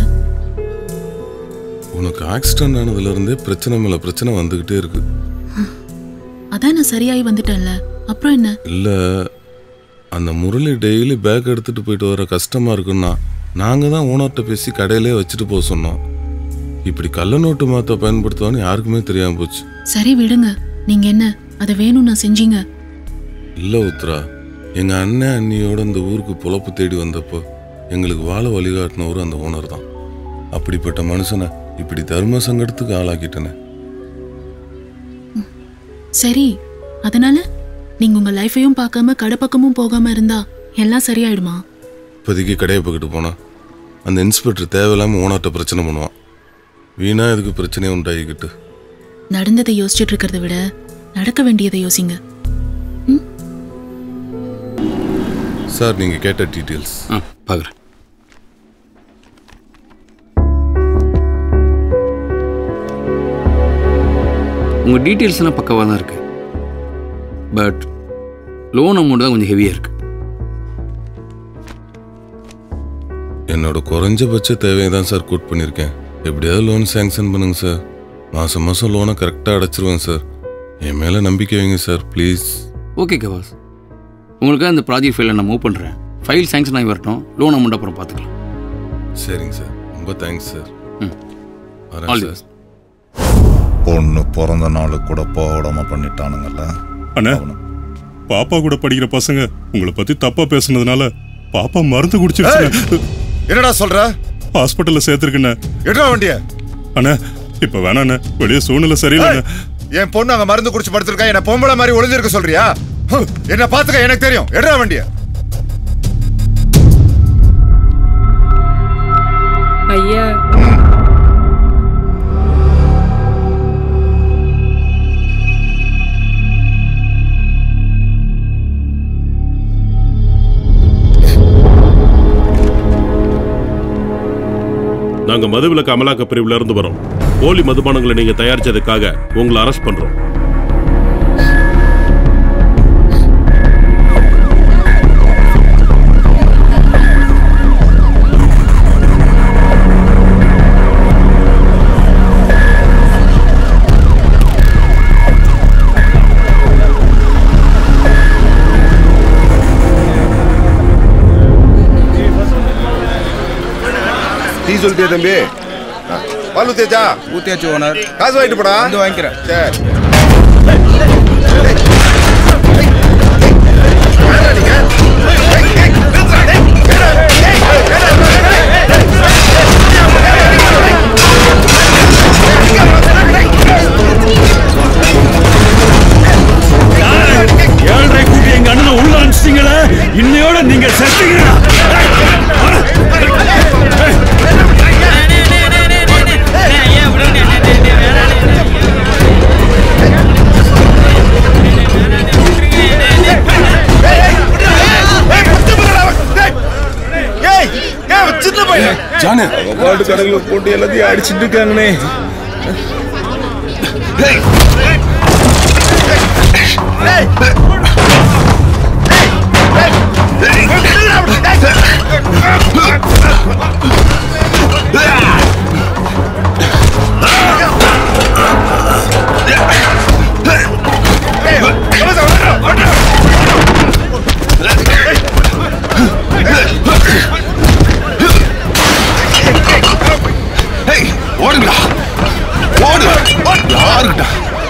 உனக்கு ஆக்சிடென்ட் ஆனதுல இருந்தே பிரச்சனை மேல பிரச்சனை வந்துகிட்டே இருக்கு அதான் நான் சரியாகி வந்துட்டேன்ல அப்புறம் என்ன இல்ல அந்த முரளி டெய்லி பேக் எடுத்துட்டு போயிட்டு வர கஷ்டமா இருக்குன்னா நாங்க தான் ஓனர்கிட்ட பேசி கடையிலே வச்சுட்டு போக சொன்னோம் இப்படி கள்ள நோட்டு மாத்த பயன்படுத்துவான்னு யாருக்குமே தெரியாம போச்சு சரி விடுங்க நீங்க என்ன அதை வேணும் நான் செஞ்சீங்க இல்ல உத்ரா எங்க அண்ணன் அண்ணியோட இந்த ஊருக்கு பொழப்பு தேடி வந்தப்போ எங்களுக்கு வாழ வழிகாட்டினவரு அந்த ஓனர் தான் அப்படிப்பட்ட மனுஷனை இப்படி தர்ம சங்கடத்துக்கு ஆளாக்கிட்டனே சரி அதனால நீங்க உங்க லைஃபையும் பார்க்காம கடை பக்கமும் போகாம இருந்தா எல்லாம் சரியாயிடுமா இப்போதைக்கு கடையை பக்கிட்டு போனா அந்த இன்ஸ்பெக்டர் தேவையில்லாம ஓனர்கிட்ட பிரச்சனை பண்ணுவான் வீணா இதுக்கு பிரச்சனையை உண்டாகிக்கிட்டு நடந்ததை யோசிச்சுட்டு இருக்கிறத விட நடக்க வேண்டியதை யோசிங்க சார் நீங்க கேட்ட டீட்டெயில்ஸ் பார்க்குறேன் உங்கள் டீட்டெயில்ஸ்லாம் பக்கவாக தான் இருக்கு பட் லோன் அமௌண்ட் தான் கொஞ்சம் ஹெவியாக இருக்கு என்னோட குறைஞ்சபட்ச தேவையை தான் சார் கோட் பண்ணியிருக்கேன் எப்படியாவது லோன் சேங்ஷன் பண்ணுங்க சார் மாசம் மாசம் லோனை கரெக்டாக அடைச்சிருவேன் சார் என் மேலே நம்பிக்கை வைங்க சார் ப்ளீஸ் ஓகே கவாஸ் உங்களுக்காக இந்த ப்ராஜெக்ட் ஃபைலை நான் மூவ் பண்ணுறேன் ஃபைல் சேங்ஷன் ஆகி வரட்டும் லோன் அமௌண்ட் அப்புறம் பார்த்துக்கலாம் சரிங்க சார் ரொம்ப தேங்க்ஸ் சார் ம் வரேன் All the சார் பொண்ணு பிறந்த நாளு கூட போக விடாம பண்ணிட்டானுங்கல்ல அண்ணா பாப்பா கூட படிக்கிற பசங்க உங்களை பத்தி தப்பா பேசுனதுனால பாப்பா மருந்து குடிச்சிருச்சு என்னடா சொல்ற ஹாஸ்பிட்டல்ல சேர்த்திருக்கண்ணே எடுறா வண்டிய அண்ணா இப்ப வேணாண்ணே வெளியே சூழ்நிலை சரியில்லைண்ணே என் பொண்ணு அங்க மருந்து குடிச்சு படுத்திருக்கா என்ன பொம்பளை மாதிரி ஒளிஞ்சிருக்க சொல்றியா ஹம், என்ன பாத்துக்க எனக்கு தெரியும் எடுறா வண்டிய ஐயா நாங்க மதுவிலக்கு அமலாக்க பிரிவுல இருந்து வரோம் போலி மதுபானங்களை நீங்க தயாரிச்சதுக்காக உங்களை அரெஸ்ட் பண்றோம் சொல்லிட்டியா தம்பி ஆ, பால் ஊத்தியாச்சா ஊத்தியாச்சு ஓனர் காசு வாங்கிட்டு போடா வந்து வாங்கிக்கிறேன் சரி ஏழரை கூட்டி எங்க அண்ணனை உள்ள அனுப்பிச்சிட்டீங்களே இன்னையோட நீங்க செத்தீங்களா ஏய் ஏய் சின்ன பையன் ஜானு பாட்டு கடவுள போட்டு எல்லாத்தையும் அடிச்சிட்டு இருக்காங்கண்ணே ஓடுங்கடா ஓடு யாருக்கிட்ட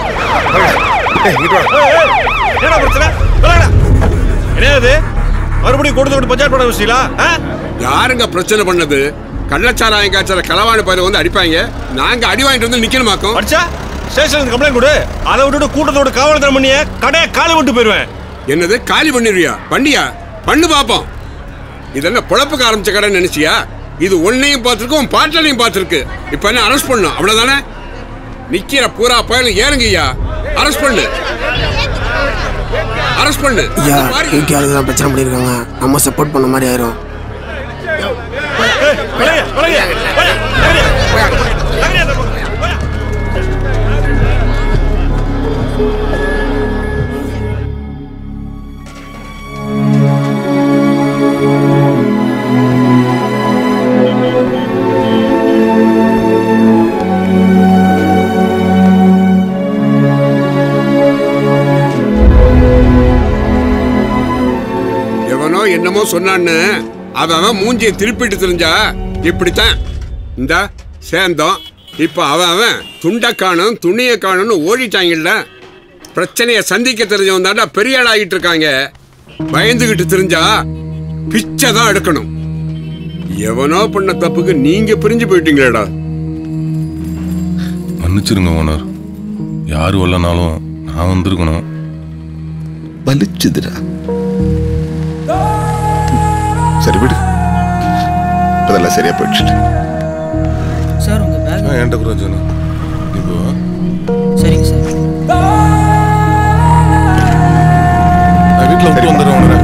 என்ன பிரச்சனை விளையாடா. என்னது மறுபடியும் கொடுத்து விட்டு பஞ்சாயத்து பண்ண வச்சுங்களா யாருங்க பிரச்சனை பண்ணது கள்ளச்சாராயம் காய்ச்சல களவாணி பயில வந்து அடிப்பாங்க நாங்க அடி வாங்கிட்டு வந்து நிக்கணுமாக்கும் அடிச்சா ஸ்டேஷனுக்கு கம்ப்ளைண்ட் கொடு அதை விட்டுட்டு கூட்டத்தோட காவல்தரம் பண்ணிய கடையை காலி விட்டு போயிருவேன் என்னது காலி பண்ணிடுவியா பண்ணியா பண்ணு பாப்போம் இதெல்லாம் பொழப்புக்கு ஆரம்பிச்ச கடை நினைச்சியா இது ஒன்னையும் பார்த்திருக்கு உன் பாட்டலையும் பார்த்திருக்கு இப்ப என்ன அரெஸ்ட் பண்ணும் அவ்வளவுதானே நிக்கிற பூரா பயலும் ஏறுங்கய்யா அரெஸ்ட் பண்ணு அரெஸ்ட் பண்ணு ஐயா யூகே ஆளுங்க தான் பிரச்சனை பண்ணியிருக்காங்க நம்ம சப்போர்ட் பண்ண மாதிரி ஆயிரும் எவனோ என்னமோ சொன்னான்னு அவன் அவன் மூஞ்சியை திருப்பிட்டு தெரிஞ்சா இப்படித்தான் இந்த சேர்ந்தோம் இப்ப அவன் அவன் துண்டை காணும் துணியை காணும்னு ஓடிட்டாங்கல்ல பிரச்சனையை சந்திக்க தெரிஞ்சவன் தாண்டா பெரிய ஆள் ஆகிட்டு இருக்காங்க பயந்துகிட்டு தெரிஞ்சா பிச்சை தான் எடுக்கணும் எவனோ பண்ண தப்புக்கு நீங்க பிரிஞ்சு போயிட்டீங்களேடா மன்னிச்சிருங்க ஓனர் யாரு வரலனாலும் நான் வந்திருக்கணும் வலிச்சுதுடா சரி விடு அதெல்லாம் சரியா போயிடுச்சு சார் உங்க பேக் என்கிட்ட கூட ஜானு இப்போ சரிங்க சார் நான் வீட்டில் விட்டு வந்துடுறேன் ஓனரை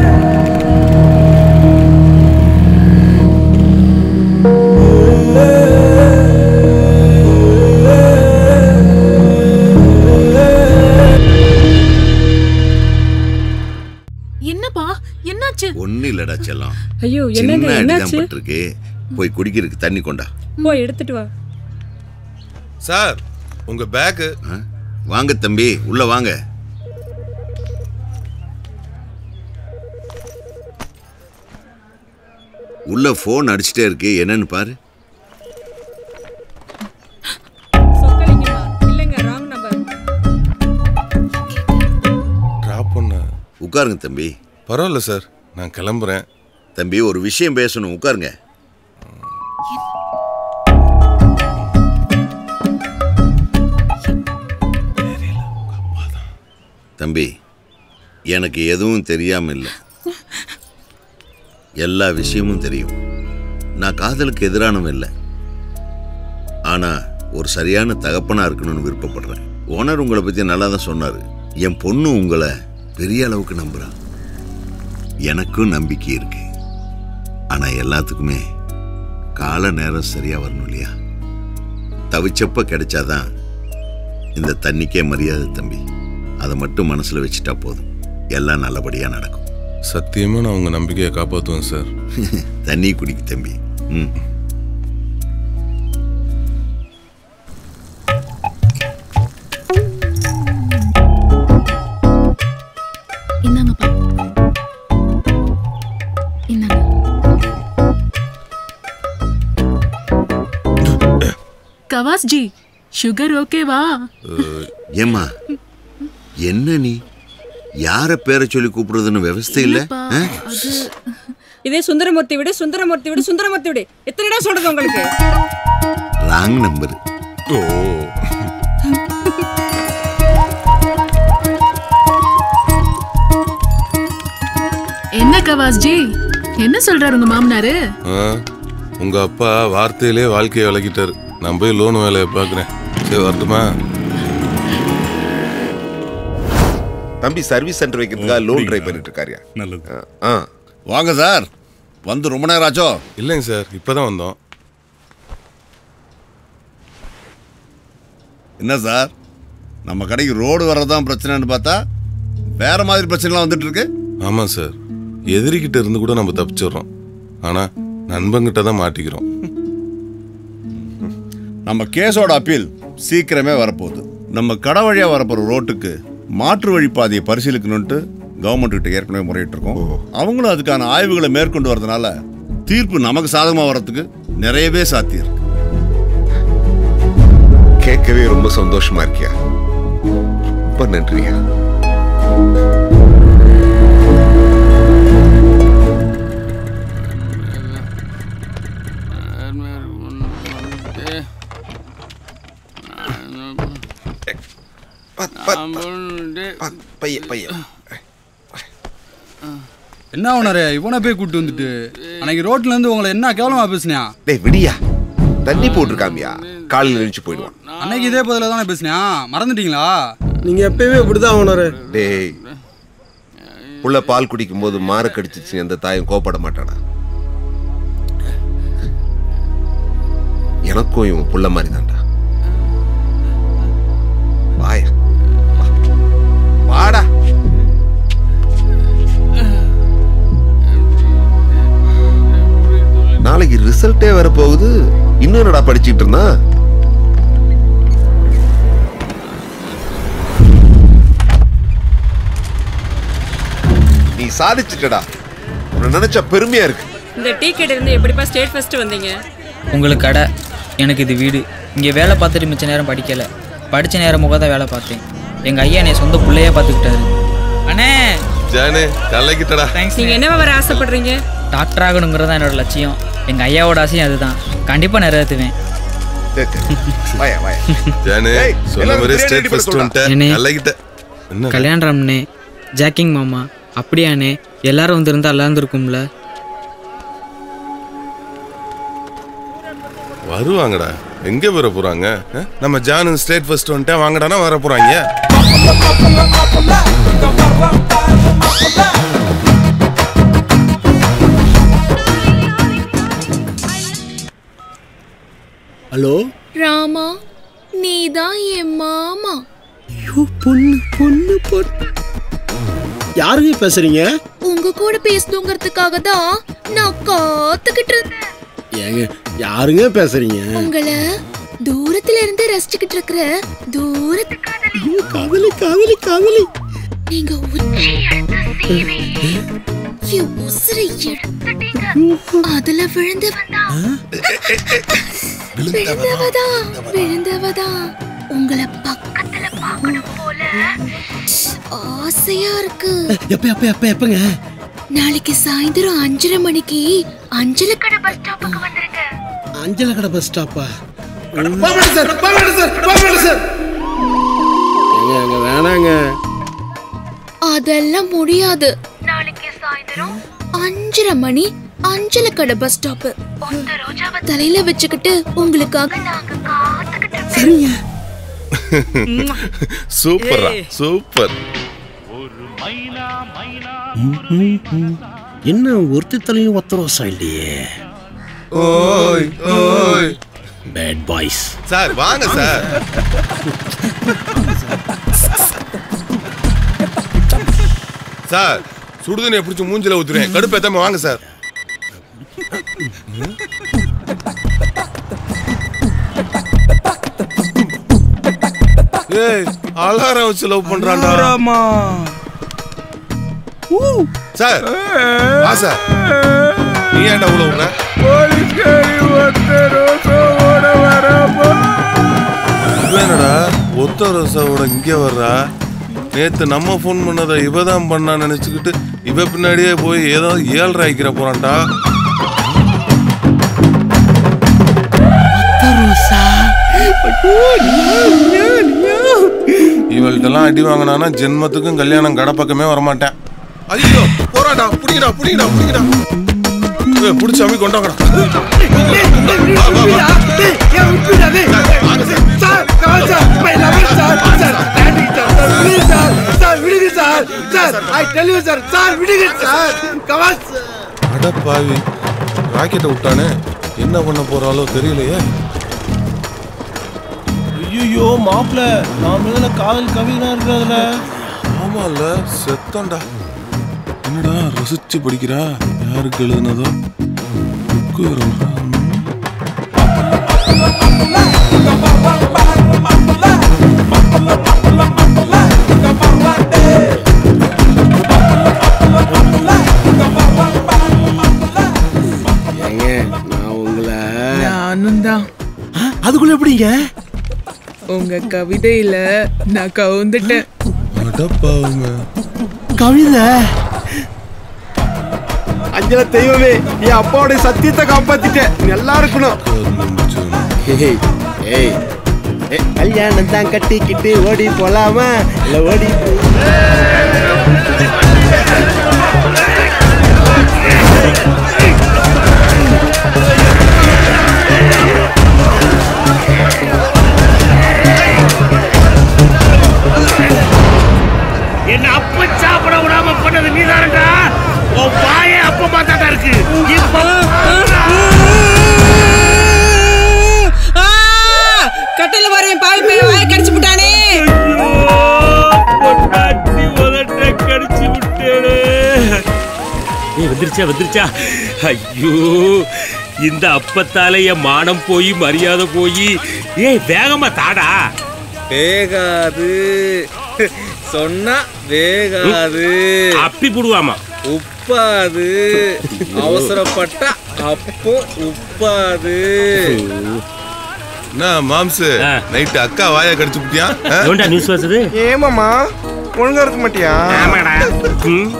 என்னப்பா என்னாச்சு ஒன்னும் இல்லடா செல்லம் ஐயோ, என்னங்க, சின்ன அடிதான் என்னாச்சு? பட்டிருக்கு போய் குடிக்கிறதுக்கு தண்ணி கொண்டா போய் எடுத்துட்டு வா சார் உங்க பேக்கு வாங்க தம்பி உள்ள வாங்க உள்ள ஃபோன் அடிச்சிட்டே இருக்கு என்னன்னு பாரு இல்லைங்க ராங் நம்பர் ட்ராப் பண்ண உட்காருங்க தம்பி பரவாயில்ல சார் நான் கிளம்புறேன் தம்பி ஒரு விஷயம் பேசணும் உட்காருங்க தம்பி எனக்கு எதுவும் தெரியாம இல்லை எல்லா விஷயமும் தெரியும் நான் காதலுக்கு எதிரானவன் இல்லை ஆனா ஒரு சரியான தகப்பனா இருக்கணும்னு விருப்பப்படுறேன் ஓனர் உங்களை பத்தி நல்லா தான் சொன்னாரு என் பொண்ணு உங்களை பெரிய அளவுக்கு நம்புறா எனக்கும் நம்பிக்கை இருக்கு ஆனா எல்லாத்துக்குமே கால நேரம் சரியா வரணும் இல்லையா தவிச்சப்ப கிடைச்சாதான் இந்த தண்ணிக்கே மரியாதை தம்பி அதை மட்டும் மனசுல வச்சுட்டா போதும் எல்லாம் நல்லபடியா நடக்கும் சத்தியமா நான் உங்க நம்பிக்கையை காப்பாற்றுவேன் சார் தண்ணி குடிக்கு தம்பி ம் இந்தாங்கப்பா இந்தாங்க கவாஸ் ஜி சுகர் ஓகேவா அஹ், ஏம்மா என்ன நீ யார பேரை சொல்லி கூப்பிடுறதுன்னு விவஸ்தை இல்ல இல்லப்பா, ஆ? அது இதே சுந்தரமூர்த்தி விடு சுந்தரமூர்த்தி விடு சுந்தரமூர்த்தி விடு எத்தனை இடம் சொல்றது உங்களுக்கு ராங் நம்பர் ஓ என்ன கவாஸ் ஜி என்ன சொல்றாரு உங்க மாமனாரு ஆ, உங்க அப்பா வார்த்தையிலே வாழ்க்கையை விளக்கிட்டாரு நான் போய் லோன் வேலையை பார்க்குறேன் சரி வரட்டுமா தம்பி சர்வீஸ் சென்டர் வைக்கிறதுக்காக லோன் ட்ரை பண்ணிட்டு இருக்காருயா நல்லது ஆ வாங்க சார் வந்து ரொம்ப நேரம் ஆச்சோ இல்லைங்க சார் இப்பதான் வந்தோம் என்ன சார் நம்ம கடைக்கு ரோடு வர்றதான் பிரச்சனைன்னு பார்த்தா வேற மாதிரி பிரச்சனைலாம் வந்துட்டு இருக்கு ஆமாம் சார் எதிரிக்கிட்ட இருந்து கூட நம்ம தப்பிச்சிடுறோம் ஆனா நண்பங்கிட்ட தான் மாட்டிக்கிறோம் நம்ம கேஸோட அப்பீல் சீக்கிரமே வரப்போகுது நம்ம கடை வழியா வரப்போற ரோட்டுக்கு மாற்று வழிப்பாதையை பரிசீலிக்கணும்ட்டு கவர்மெண்ட் கிட்ட ஏற்கனவே முறையிட்டு இருக்கோம் அவங்களும் அதுக்கான ஆய்வுகளை மேற்கொண்டு வரதுனால தீர்ப்பு நமக்கு சாதகமா வர்றதுக்கு நிறையவே சாத்தியம் இருக்கு கேட்கவே ரொம்ப சந்தோஷமா இருக்கியா ரொம்ப நன்றியா பைய பைய என்ன ஓனரே இவனை போய் கூட்டு வந்துட்டு அன்னைக்கு ரோட்ல இருந்து உங்களை என்ன கேவலமா பேசுனியா டேய் விடியா தண்ணி போட்டிருக்காமியா காலையில் எழுந்து போயிடுவான் அன்னைக்கு இதே பதில தானே பேசுனியா மறந்துட்டீங்களா நீங்க எப்பயுமே இப்படிதான் உணரு டேய் புள்ள பால் குடிக்கும் போது மாறு கடிச்சிச்சு எந்த தாயும் கோப்பட மாட்டானா எனக்கும் இவன் புள்ள மாதிரி தான்டா வாயா வா. வாடா நாளைக்கு ரிசல்ட்டே வர போகுது இன்னும் என்னடா படிச்சிட்டு இருந்தான் நீ சாதிச்சிட்டடா உன்னை நினைச்சா பெருமையா இருக்கு இந்த டீ கடை இருந்து எப்படிப்பா ஸ்டேட் ஃபர்ஸ்ட் வந்தீங்க உங்களுக்கு கடை எனக்கு இது வீடு இங்கே வேலை பார்த்துட்டு மிச்ச நேரம் படிக்கலை படித்த நேரம் முக தான் வேலை பார்த்தேன் எங்கள் ஐயா என்னை சொந்த பிள்ளையே பார்த்துக்கிட்டாரு அண்ணே ஜானே கலக்கிட்டடா நீங்க என்னவா வர ஆசைப்படுறீங்க டாக்டர் ஆகணுங்கிறது தான் என்னோட லட்சியம் எங்கள் ஐயாவோட ஆசையும் அதுதான் கண்டிப்பாக நிறைவேற்றுவேன் வாயா வாயா ஜானே ஏய், சொன்ன எல்லாரும் மாதிரி பிரியாணி ஸ்டேட் ready ஃபர்ஸ்ட் பண்ண வந்துட்டேன் என்னே? கலக்கிட்ட என்ன கல்யாணராம்ண்ணே ஜாக்கிங் மாமா அப்படியாண்ணே எல்லாரும் வந்திருந்தா நல்லா இருந்திருக்கும்ல வருவாங்கடா எங்க வர போறாங்க அஹ்? நம்ம ஜானு ஸ்டேட் ஃபர்ஸ்ட் வந்துட்டேன் வாங்கடானா வர போறாங்க ஹலோ ராமா நீதான் என் மாமா ஐயோ பொண்ணு பொண்ணு பொண்ணு யாருங்க பேசுறீங்க உங்க கூட பேசணுங்கிறதுக்காக தான் நான் காத்துக்கிட்டு இருந்தேன் ஏங்க யாருங்க பேசுறீங்க உங்களை தூரத்துல இருந்து ரசிச்சுக்கிட்டு இருக்கிற தூரத்து காதலி காதலி காதலி நீங்க உச்சி எடுத்த சீவி என் உசுரை எடுத்துட்டீங்க அதுல விழுந்தவன் விழுந்தவதா விழுந்தவதா உங்களை பக்கத்துல பார்க்கணும் போல ஆசையா இருக்கு எப்ப எப்ப எப்ப எப்பங்க நாளைக்கு சாயந்தரம் அஞ்சரை மணிக்கு அஞ்சல கடை பஸ் ஸ்டாப்புக்கு வந்துருங்க அஞ்சல கடை பஸ் ஸ்டாப்பா சார் சார் சார் ஏங்க அங்க வேணாங்க அதெல்லாம் முடியாது நாளைக்கு சாயந்தரம் அஞ்சரை மணி அஞ்சல கடை பஸ் ஸ்டாப் உங்க ரோஜாவை தலையில வச்சுக்கிட்டு உங்களுக்காக நாங்க காத்துக்கிட்டு சரிங்க சூப்பரா சூப்பர் என்ன ஒருத்தி தலையும் ஒத்தரோசம் இல்லையே ஓய் ஓய் பேட் பாய்ஸ் சார் வாங்க சார் சார் சுடுதண்ணியை பிடிச்சி மூஞ்சில ஊத்துறேன் கடுப்பேத்தாம வாங்க சார் ஏய் அலாரம் வச்சு லவ் பண்றான்டா சார் வா சார் நீ ஏன்டா உள்ள விடுற போலீஸ்காரி ஒருத்தர் ரோசோட வரப்போ மொத்த ரோசாவோட இங்கே வர்றா நேத்து நம்ம ஃபோன் பண்ணதை இவ தான் பண்ணா நினைச்சுக்கிட்டு இவ பின்னாடியே போய் ஏதோ ஏழ்ரை ஆக்கிற போறான்டா இவள்கிட்டலாம் அடி வாங்கினானா ஜென்மத்துக்கும் கல்யாணம் கடை பக்கமே வரமாட்டேன் ஐயோ போறாடா புடிங்கடா புடிங்கடா புடிங்கடா ஏய், புடிச்சு அம்மி கொண்டாங்கடா அட பாவி ராக்கெட்டை விட்டானே என்ன பண்ண போறாளோ தெரியலையே ஐயோ மாப்பிள்ள நான் மேல காதல் கவிதா இருக்கிறதுல ஆமால செத்தண்டா என்னடா ரசிச்சு படிக்கிறா யாருக்கு எழுதுனதோ புக்கு வேற வருதா? ஏங்க நான் உங்களை நானும் தான் அதுக்குள்ள எப்படிங்க உங்க கவிதையில நான் கவுந்துட்டேன் அடப்பாவுங்க கவிதை அஞ்சல தெய்வமே என் அப்பாவோட சத்தியத்தை காப்பாத்திட்டேன் நல்லா இருக்கணும் ஏய் ஏய் ஏய், கல்யாணம் தான் கட்டிக்கிட்டு ஓடி போலாமா இல்ல ஓடி போ- என்ன அப்ப சாப்பிட விடாம பண்ணது நீதானடா உன் வாய அப்ப பார்த்தாடா இருக்கு இப்ப கட்டையில வர என் பாவி பையன் வாயை கடிச்சு விட்டானே பொண்டாட்டி உதட்ட கடிச்சு விட்டேனே ஏய் வந்துருச்சா வந்துருச்சா ஐயோ இந்த அப்பத்தால என் மானம் போய் மரியாதை போய் ஏய் வேகமா தாடா வேகாது சொன்னா வேகாது அப்பி போடுவாமா உப்பாது அவசரப்பட்டா அப்போ உப்பாது என்ன மாம்சு நைட்டு அக்கா வாயை கடிச்சு விட்டியா ஏன்டா நியூஸ் வசது ஏமாமா ஒழுங்கா இருக்க மாட்டியா ஆமாடா ம்.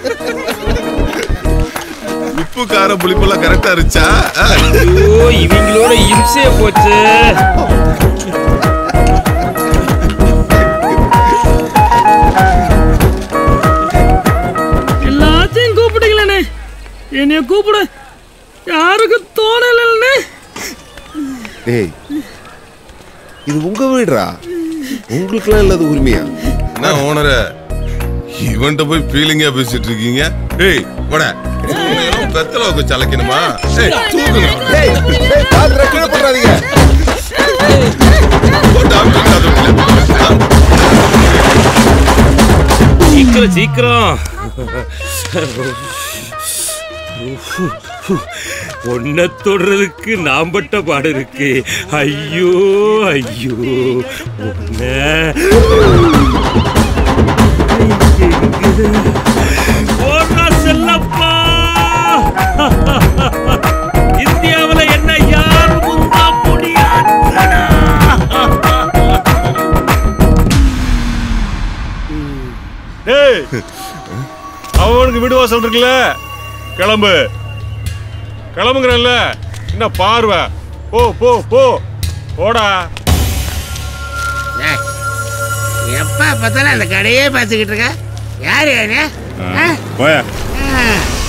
உப்பு கார புளிப்பெல்லாம் கரெக்டா இருந்துச்சா ஐயோ இவங்களோட இம்சைய போச்சு எல்லாத்தையும் கூப்பிட்டீங்களே என்னைய கூப்பிட யாருக்கும் தோணலன்னு டேய் இது உங்க வீடுடா உங்களுக்குலாம் இல்லாத உரிமையா என்ன ஓனர இவன்ட்ட போய் ஃபீலிங்கா பேசிட்டு இருக்கீங்க ஏய் போட பெத்தல வச்சு சலைக்கணுமா ஏய் தூக்குங்க டேய் டேய் பாத்துற கீழ போடாதீங்க போட்டு அமுக்குங்க அது சீக்கிரம் சீக்கிரம் ஒன்ன தொடுறதுக்கு நாம் பட்ட பாடு இருக்கு ஐயோ ஐயோ ஒன்ன ஓடுறா செல்லப்பா இந்தியாவுல என்ன யாரும் முந்தா முடியாதுடா ஏய் அவனுக்கு வீடு வாசல் இருக்குல்ல கிளம்பு கிளம்புங்கிறல்ல என்ன பார்வை போ போ போ போடா எப்ப பார்த்தாலும் அந்த கடையே பார்த்துக்கிட்டு இருக்க யாரு யாரு ஆ? போயா ஆ.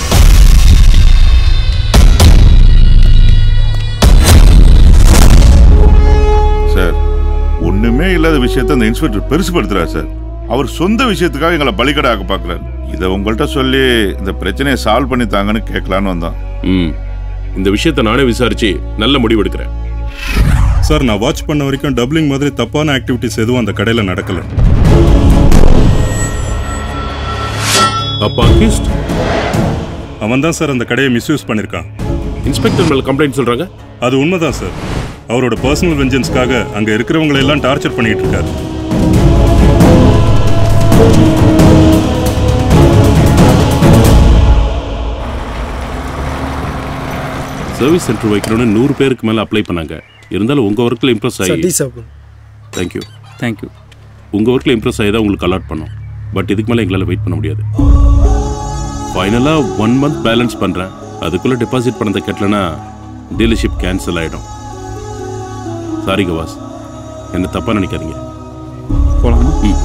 சார் ஒண்ணுமே இல்லாத விஷயத்த அந்த இன்ஸ்பெக்டர் பெருசுபடுத்துறாரு சார் அவர் சொந்த விஷயத்துக்காக எங்களை பலிக்கடை ஆக்க பார்க்கறாரு இதை உங்கள்கிட்ட சொல்லி இந்த பிரச்சனையை சால்வ் பண்ணி தாங்கன்னு கேட்கலான்னு வந்தோம் ம் இந்த விஷயத்தை நானே விசாரிச்சு நல்ல முடிவு எடுக்கிறேன் சார் நான் வாட்ச் பண்ண வரைக்கும் டப்ளிங் மாதிரி தப்பான ஆக்டிவிட்டிஸ் எதுவும் அந்த கடையில் நடக்கல அப்பா அக்யூஸ்ட் அவன் தான் சார் அந்த கடையை மிஸ்யூஸ் பண்ணியிருக்கான் இன்ஸ்பெக்டர் மேல கம்ப்ளைண்ட் சொல்றாங்க அது உண்மைதான் சார் அவரோட பர்சனல் வெஞ்சன்ஸ்க்காக அங்க இருக்கிறவங்களை எல்லாம் டார்ச்சர் பண்ணிட்டு இருக்காரு சர்வீஸ் சென்டர் வைக்கணும்னு நூறு பேருக்கு மேல அப்ளை பண்ணாங்க இருந்தாலும் உங்க ஒர்க்ல இம்ப்ரெஸ் சார், ஆகி டீ சாப்பிடுங்க. தேங்க்யூ தேங்க்யூ உங்கள் ஒர்க்கில் இம்ப்ரெஸ் ஆகி தான் உங்களுக்கு அலாட் பண்ணோம் பட் இதுக்கு மேலே எங்களால் வெயிட் பண்ண முடியாது ஃபைனலாக ஒன் மந்த் பேலன்ஸ் பண்ணுறேன் அதுக்குள்ளே டெபாசிட் பண்ணதை கட்டலைன்னா டீலர்ஷிப் கேன்சல் ஆகிடும் சாரி கவாஸ் என்ன தப்பாக நினைக்காதீங்க போலாமா ம்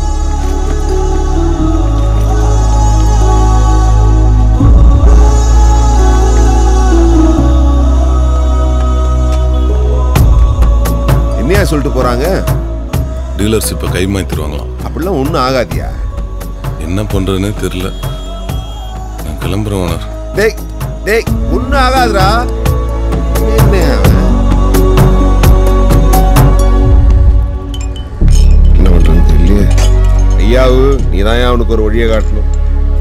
என்னையா சொல்லிட்டு போறாங்க டீலர்ஷிப்பை கைமாத்திடுவாங்களாம் அப்படிலாம் ஒன்றும் ஆகாதியா என்ன பண்றதுன்னே தெரியல நான் கிளம்புறேன் ஓனர் டேய் டேய் ஒன்றும் ஆகாதுடா என்ன அவன்? என்ன பண்றதுன்னு தெரியலையே ஐயாவு நீ தான் அவனுக்கு ஒரு வழியை காட்டணும்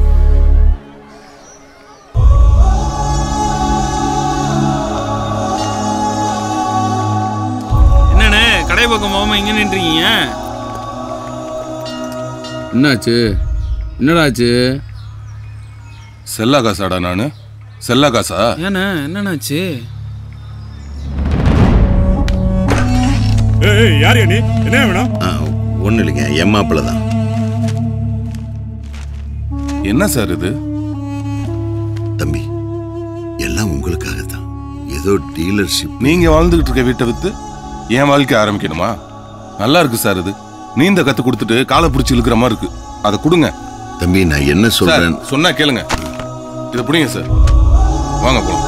என்னண்ணே கடை பக்கம் போகாம இங்க நின்றீங்க என்னாச்சு என்னடா ஆச்சு செல்லா காசாடா நானு செல்லா காசா ஏண்ணே என்னண்ணாச்சு ஏய் யார் நீ என்ன வேணும் ஒன்றும் இல்லைங்க என் மாப்பிள்ள தான் என்ன சார் இது தம்பி எல்லாம் உங்களுக்காக தான் ஏதோ டீலர்ஷிப் நீங்க வாழ்ந்துகிட்டு இருக்க வீட்டை வித்து என் வாழ்க்கை ஆரம்பிக்கணுமா நல்லா இருக்கு சார் இது நீந்த கத்து கொடுத்துட்டு காலை பிடிச்சி இழுக்கிற மாதிரி இருக்கு அதை கொடுங்க தம்பி நான் என்ன சார் சொல்றேன் சொன்னா கேளுங்க இதை பிடிங்க சார் வாங்க போலாம்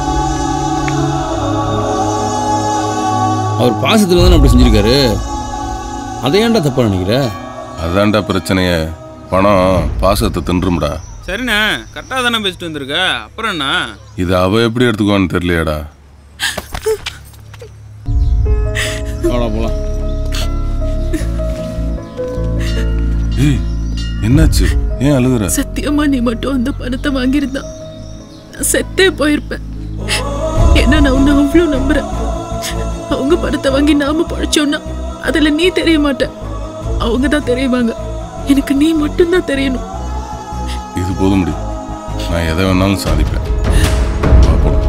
அவர் பாசத்துல தானே அப்படி செஞ்சிருக்காரு அதை ஏன்டா தப்பா நினைக்கிற அதான்டா பிரச்சனையே பணம் பாசத்தை தின்றும்டா சரிண்ணே கரெக்டாக தானே பேசிட்டு வந்திருக்க அப்புறம் என்ன இது அவ எப்படி எடுத்துக்குவான்னு தெரியலையாடா வாடா போலாம் ஏய் என்னாச்சு ஏன் அழுகுற சத்தியமா நீ மட்டும் அந்த பணத்தை வாங்கியிருந்தா நான் செத்தே போயிருப்பேன் ஏன்னா நான் உன்னை அவ்வளோ நம்புறேன் அவங்க பணத்தை வாங்கி நாம பழைச்சோம்னா அதுல நீ தெரிய மாட்ட அவங்க தான் தெரியுவாங்க எனக்கு நீ மட்டும்தான் தெரியணும் இது போதும் முடி நான் எதை வேணாலும் சாதிப்பேன் வா, போலாம்.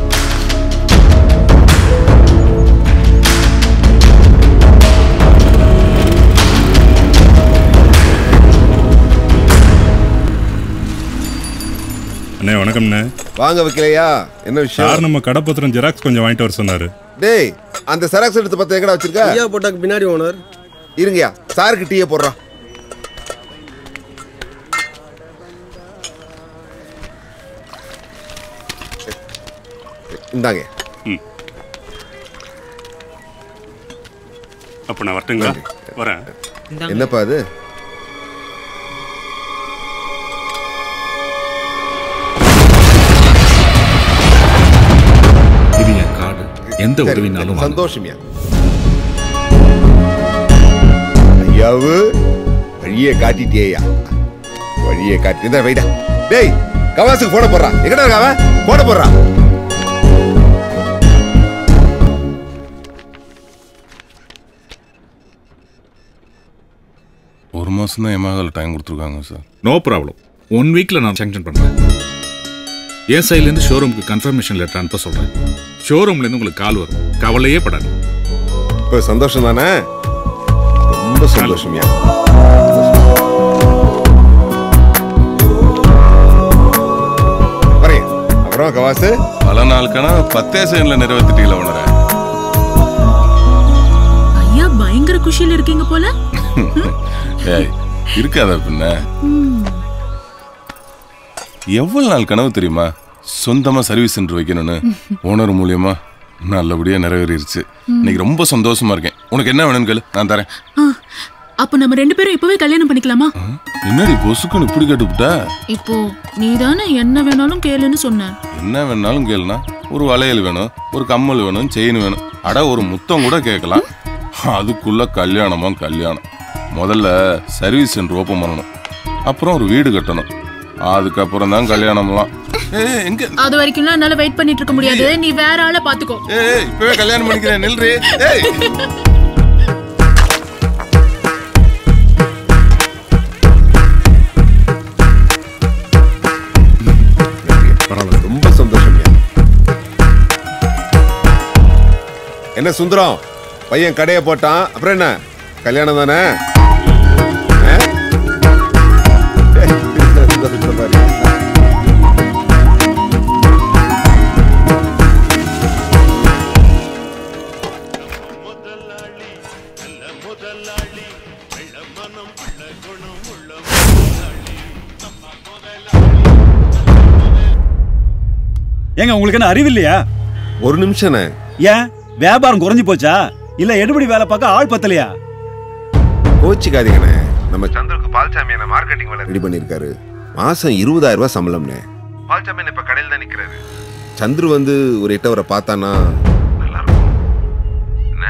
அண்ணே வணக்கம்ண்ணே வாங்க வைக்கலையா என்ன விஷயம் சார் நம்ம கடப்பத்திரம் ஜெராக்ஸ் கொஞ்சம் வாங்கிட்டு வர சொன்னாரு டேய் அந்த செராக்ஸ் எடுத்து பத்து எங்கடா வச்சிருக்க ஐயா போட்டாக்கு பின்னாடி ஓனர் இருங்கயா சாருக்கு டீயை போடுறான் இந்தாங்க அப்ப நான் வரட்டுங்களா வரேன் என்னப்பா அது இது என் கார்டு எந்த சரி, உதவினாலும் வாங்க. சந்தோஷம்யா ஐயாவு வழியை காட்டிட்டியா வழியை காட்டி இந்த வைடா டேய் கவாசுக்கு போட போடுறான் எங்கடா இருக்க அவன் போட போடுறான் ஒரு மாசம் தான் எமகால டைம் கொடுத்துருக்காங்க சார் நோ ப்ராப்ளம் ஒன் வீக்ல நான் சாங்ஷன் பண்றேன் என் சைட்லேருந்து ஷோரூமுக்கு கன்ஃபர்மேஷன் லெட்டர் அனுப்ப சொல்றேன் ஷோரூம்லேருந்து உங்களுக்கு கால் வரும் கவலையே படாது இப்போ சந்தோஷம் தானே ரொம்ப சந்தோஷம்யா வரேன் அப்புறம் கவாசு பல நாள் கனவு பத்தே செகண்ட்ல நிறைவேற்றிட்டீங்களா உணர ஐயா பயங்கர குஷியில இருக்கீங்க போல ஏய் இருக்காத பின்ன எவ்வளவு நாள் கனவு தெரியுமா சொந்தமா சர்வீஸ் சென்டர் வைக்கணும்னு ஓனர் மூலியமா நல்லபடியா நிறைவேறிடுச்சு இன்னைக்கு ரொம்ப சந்தோஷமா இருக்கேன் உனக்கு என்ன வேணும்னு கேளு நான் தரேன் ஆ, அப்போ நம்ம ரெண்டு பேரும் இப்பவே கல்யாணம் பண்ணிக்கலாமா என்னடி பொசுக்குன்னு இப்படி கேட்டுவிட்டா இப்போ நீதானே என்ன வேணாலும் கேளுன்னு சொன்ன என்ன வேணாலும் கேளுனா ஒரு வளையல் வேணும் ஒரு கம்மல் வேணும் செயின் வேணும் அட ஒரு முத்தம் கூட கேட்கலாம் அதுக்குள்ள கல்யாணமா கல்யாணம் முதல்ல சர்வீஸ் சென்டர் ஓப்பன் பண்ணணும் அப்புறம் ஒரு வீடு கட்டணும் அதுக்கப்புறம் தான் கல்யாணம்லாம் ஏய் எங்க அது வரைக்கும் என்னால வெயிட் பண்ணிட்டு இருக்க முடியாது நீ வேற ஆளை பாத்துக்கோ ஏய் இப்பவே கல்யாணம் பண்ணிக்கிறேன் நில்றி ஏய் பரவாயில்ல ரொம்ப சந்தோஷம்யா என்ன சுந்தரம் பையன் கடையை போட்டான் அப்புறம் என்ன கல்யாணம் தானே உட்காந்து பாரு ஏங்க உங்களுக்கு என்ன அறிவு இல்லையா ஒரு நிமிஷம்ண்ணே ஏன் வியாபாரம் குறைஞ்சு போச்சா இல்ல எடுபடி வேலை பார்க்க ஆள் பத்தலையா கோச்சிக்காதீங்கண்ணே நம்ம சந்திரக்கு பால்சாமி என்ன மார்க்கெட்டிங் வேலை ரெடி பண்ணியிருக்காரு மாசம் இருபதாயிரம் ரூபாய் சம்பளம்ண்ணே பால்சாமி இப்ப கடையில் தான் நிக்கிறாரு சந்துரு வந்து ஒரு எட்டவரை பார்த்தானா நல்லா இருக்கும் என்ன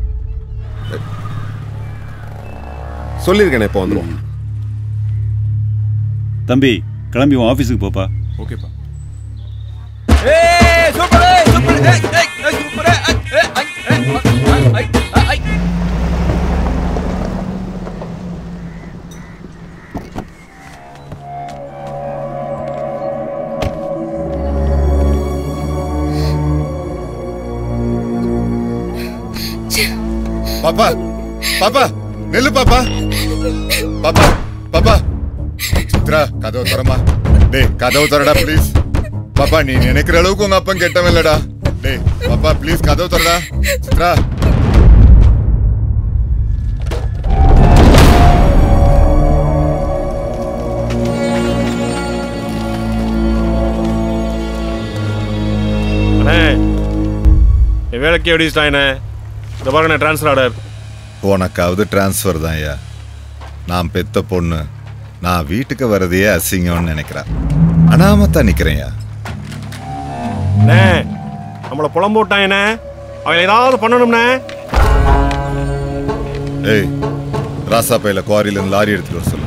சொல்லியிருக்கேனே இப்போ வந்துடும் தம்பி கிளம்பி உன் ஆபீஸுக்கு போப்பா ஓகேப்பா ஏய் சூப்பர் ஏய் சூப்பர் ஏய் ஏய் ஏய், சூப்பர் ஏய் ஏய், ஏய் ஏய், ஏய், ஏய். பாப்பா பாப்பா நெல்லு பாப்பா பாப்பா பாப்பா சித்ரா கதவு தரமா டேய் கதவு தரடா ப்ளீஸ் பாப்பா நீ நினைக்கிற அளவுக்கு உங்க அப்பன் கெட்டவன் இல்லடா டேய் பாப்பா ப்ளீஸ் கதவு தரடா சித்ரா அண்ணே என் வேலைக்கு எப்படி ஸ்டாயினே இந்த பாருங்க ட்ரான்ஸ்ஃபர் ஆர்டர் உனக்காவது டிரான்ஸ்ஃபர் தான் ஐயா நான் பெத்த பொண்ணு நான் வீட்டுக்கு வரதையே அசிங்கம்னு நினைக்கிறேன் அனாமத்தா நிக்கிறேன்யா அண்ணே நம்மளை புலம்பு விட்டாங்கண்ணே அவன் ஏதாவது பண்ணணும்ண்ணே ஏய் ராசா பையில குவாரியில இருந்து லாரி எடுத்துட்டு வர சொல்லு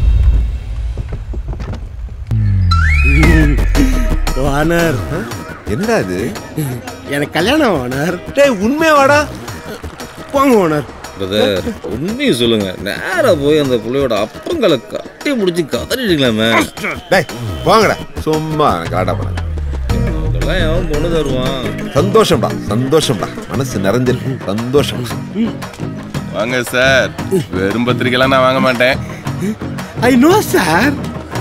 ஓனர் என்னடா இது எனக்கு கல்யாணம் ஓனர் டேய் உண்மையா வாடா போங்க ஓனர் பிரதர் உண்மையை சொல்லுங்க நேரா போய் அந்த புள்ளையோட அப்பங்களை கட்டி முடிச்சு கதறிட்டீங்களாமே டேய் வாங்கடா சும்மா காடா பண்ண இதெல்லாம் எவன் பொண்ணு தருவான் சந்தோஷம்டா சந்தோஷம்டா மனசு நிறைஞ்சிருக்கு சந்தோஷம் வாங்க சார் வெறும் பத்திரிக்கைலாம் நான் வாங்க மாட்டேன் ஐ நோ சார்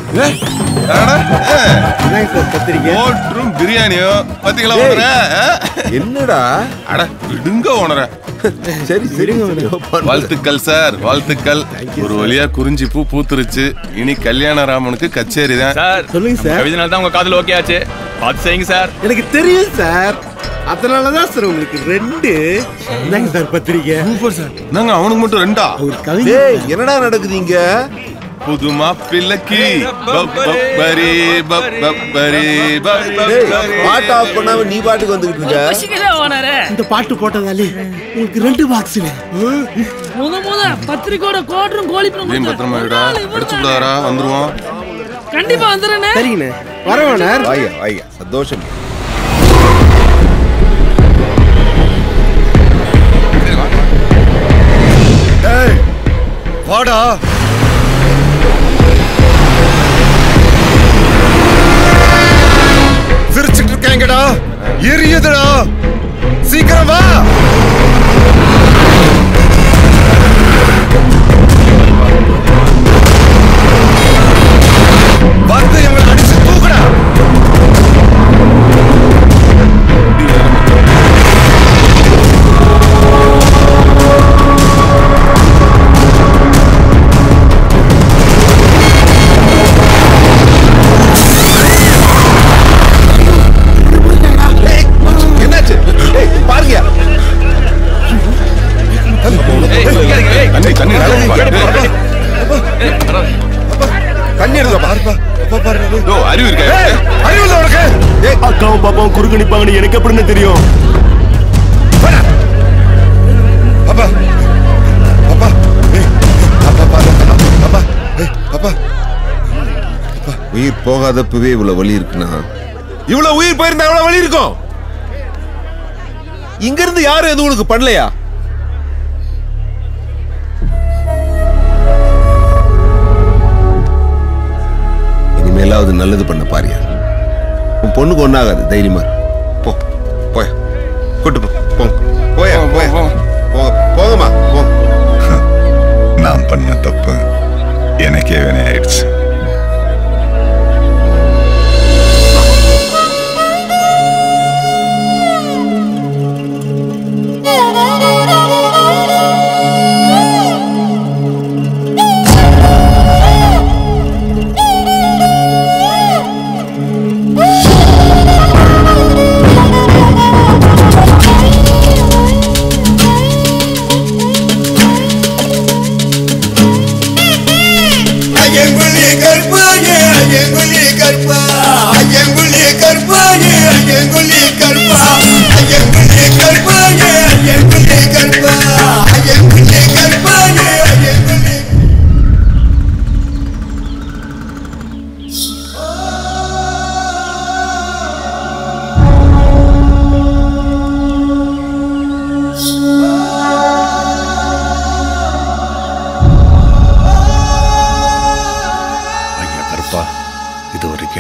ஓட்டும் பிரியாணியும் பாத்தீங்களா ஓனர என்னடா அட விடுங்க ஓனர சரி சரி வாழ்த்துக்கள் சார் வாழ்த்துக்கள் ஒரு வழியா குறிஞ்சி பூ பூத்துருச்சு இனி கல்யாண ராமனுக்கு கச்சேரி தான் சார் சொல்லுங்க சார் கவிதனால தான் உங்க காதல் ஓகே ஆச்சு பார்த்து செய்யுங்க சார் எனக்கு தெரியும் சார் அதனால தான் சார் உங்களுக்கு ரெண்டு என்னங்க சார் பத்திரிக்கை சூப்பர் சார் நாங்க அவனுக்கு மட்டும் ரெண்டா டேய் என்னடா நடக்குதுங்க புது மாப்பிள்ளைக்கு பப்பரி பப்பரி பாட்டு ஆஃப் பண்ணாம நீ பாட்டுக்கு வந்துகிட்டு இருக்க இந்த பாட்டு போட்டதாலே உங்களுக்கு ரெண்டு பாக்ஸ் முத முத பத்திரிக்கையோட கோட்டரும் கோழிப்பனும் இதே பத்திரமா விடா அடிச்சு விடாரா வந்துருவோம் கண்டிப்பா வந்துடுறேனே சரிங்கண்ணே வரேன் ஓனர் வாய்யா வாய்யா சந்தோஷம் டேய் வாடா சிரிச்சிட்டு இருக்காங்கடா எரியுதுடா சீக்கிரம் வா வந்து எங்களை அடிச்சு தூக்குடா என்னாச்சு ஏய், பாருங்க தண்ணி தண்ணி தண்ணி எடுக்க பாருப்பா அப்பா பாரு ஓ அறிவு இருக்கா ஏய், அறிவு இல்ல உனக்கு ஏய், அக்காவும் பாப்பாவும் குறுக்கு நிப்பாங்கன்னு எனக்கு எப்படின்னு தெரியும் அப்பா அப்பா ஏய், அப்பா பாரு அப்பா ஏய், அப்பா அப்பா, உயிர் போகாதப்பவே இவ்வளவு வலி இருக்குன்னா இவ்வளவு உயிர் போயிருந்தா எவ்வளவு வலி இருக்கும் இங்க இருந்து யாரும் எதுவும் உனக்கு பண்ணலையா இனிமேலாவது நல்லது பண்ண பாரியா உன் பொண்ணுக்கு ஒண்ணாகாது தைரியமா இரு. போ போய் கூட்டு போ போங்க போயா போயா போங்க போங்கம்மா போங்க நான் பண்ண தப்பு எனக்கே வினை ஆயிடுச்சு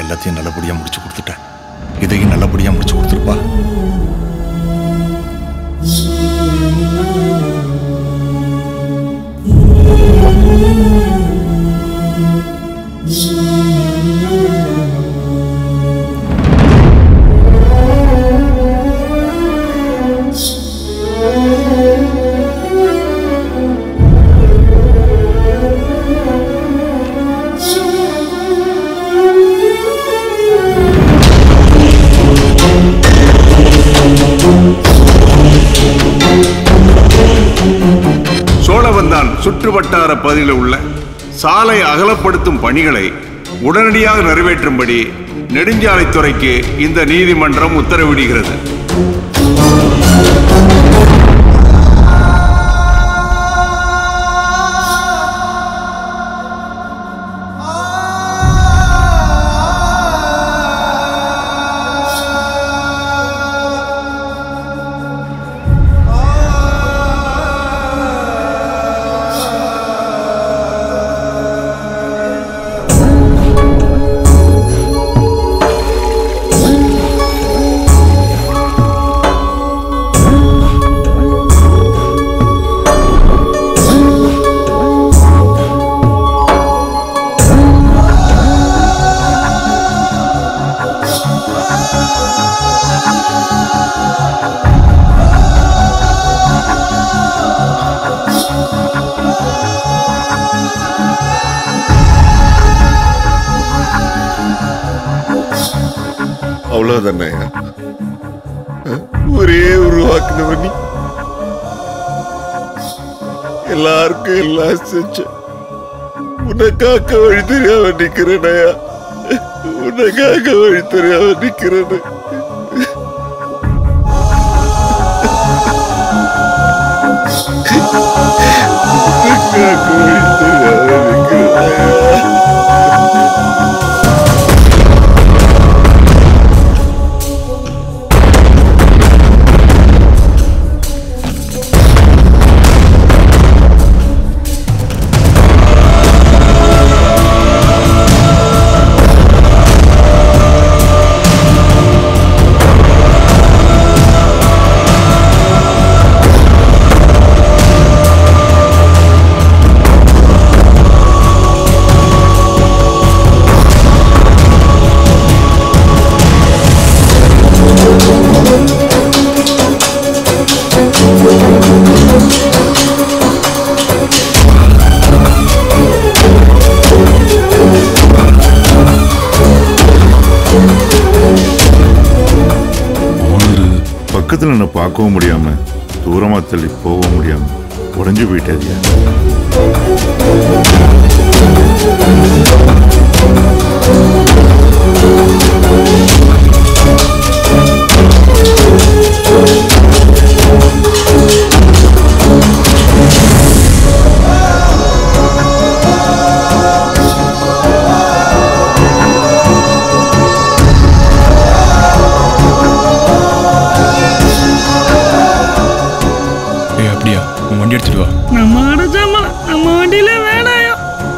எல்லாத்தையும் நல்லபடியா முடிச்சு கொடுத்துட்டேன் இதையும் நல்லபடியா முடிச்சு கொடுத்துருப்பா சோழவந்தான் சுற்றுவட்டார பகுதியில் உள்ள சாலை அகலப்படுத்தும் பணிகளை உடனடியாக நிறைவேற்றும்படி நெடுஞ்சாலைத்துறைக்கு இந்த நீதிமன்றம் உத்தரவிடுகிறது அவ்வளவுதானே ஒரே உருவாக்குனவ நீ எல்லாருக்கும் எல்லாம் செஞ்ச உனக்காக வழி தெரியாம நிக்கிறேனயா உனக்காக வழி தெரியாம நிக்கிறேன்னு உனக்காக வழி தெரியாம நிக்கிறேனயா பக்கத்துல என்ன பார்க்கவும் முடியாம தூரமா தள்ளி போகவும் முடியாம உடஞ்சு போயிட்டாதியா ஏய் அப்படியா உன் வண்டி எடுத்துட்டு வா நம்ம அடைச்சாம நம்ம வண்டியில வேணாயா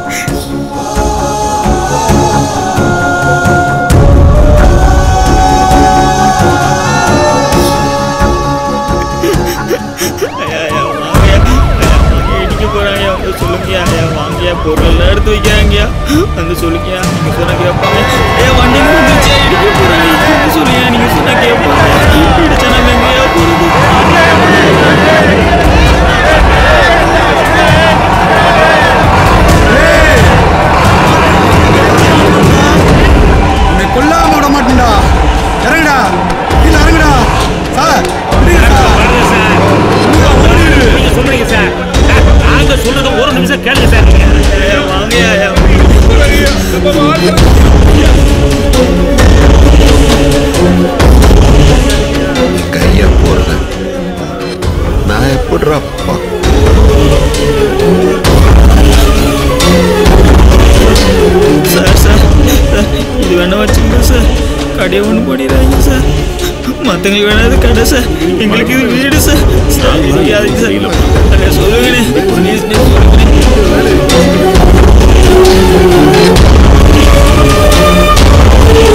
இடிக்க போறாங்க அவங்க சொல்லுங்கயா ஐயா வாங்கயா பொருள் எல்லாம் எடுத்து வைக்கிறாங்கயா வந்து சொல்லுங்கயா நீங்க சொன்ன கேட்பாங்க ஏ வண்டி முடிஞ்சா இடிக்க போறாங்க இடிக்க சொல்லுங்க நீங்க சொன்ன கேட்பாங்க இடிச்சா நம்ம எங்கயா போறது உன்னை கொல்லாம விட மாட்டேன்டா இறங்குடா கீழே இறங்குடா சார் நீங்க சொல்றீங்க சார் சார், நாங்க சொல்றத ஒரு நிமிஷம் கேளுங்க சார் நீங்க வாங்கயா கையா போடுறேன் நான் எப்படிடா அப்பா சார் சார் சார், இது வேணா வச்சுங்க சார் கடையை ஒன்று பண்ணிடுறாங்க சார் மற்றவங்களுக்கு வேணா இது கடை சார் எங்களுக்கு இது வீடு சார் சார் முடியாதுங்க சார் அதை சொல்லுங்கண்ணே ப்ளீஸ்ண்ணே சொல்லுங்கண்ணே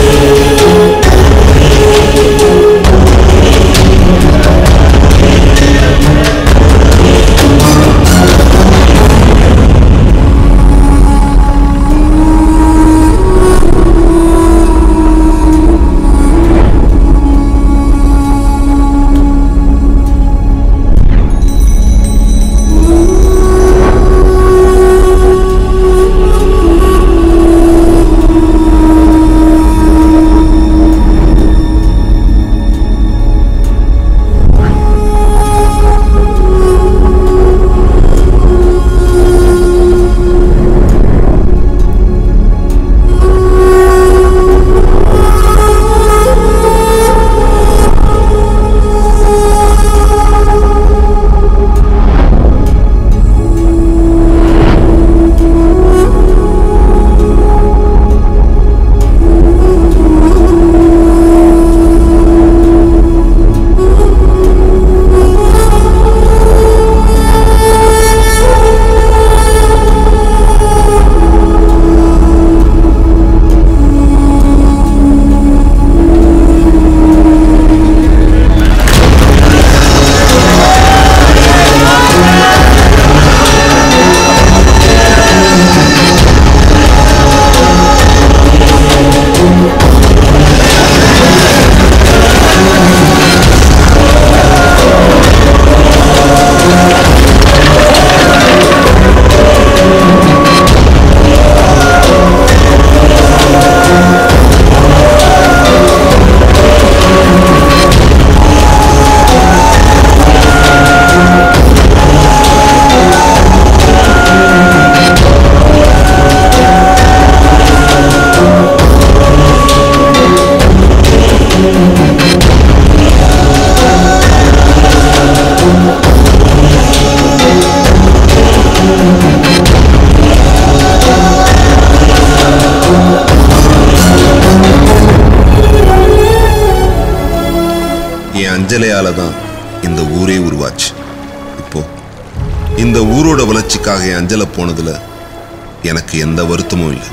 அஞ்சலையால தான் இந்த ஊரே உருவாச்சு இப்போ இந்த ஊரோட வளர்ச்சிக்காக என் அஞ்சலை போனதுல எனக்கு எந்த வருத்தமும் இல்லை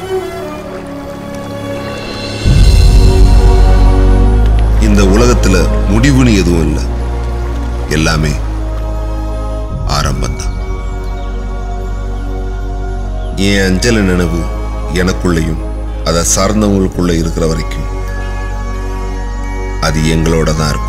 இந்த உலகத்துல முடிவுன்னு எதுவும் இல்லை எல்லாமே ஆரம்பம்தான் என் அஞ்சல நினைவு எனக்குள்ளேயும் அதை சார்ந்தவங்களுக்குள்ள இருக்கிற வரைக்கும் அது எங்களோட தான் இருக்கும்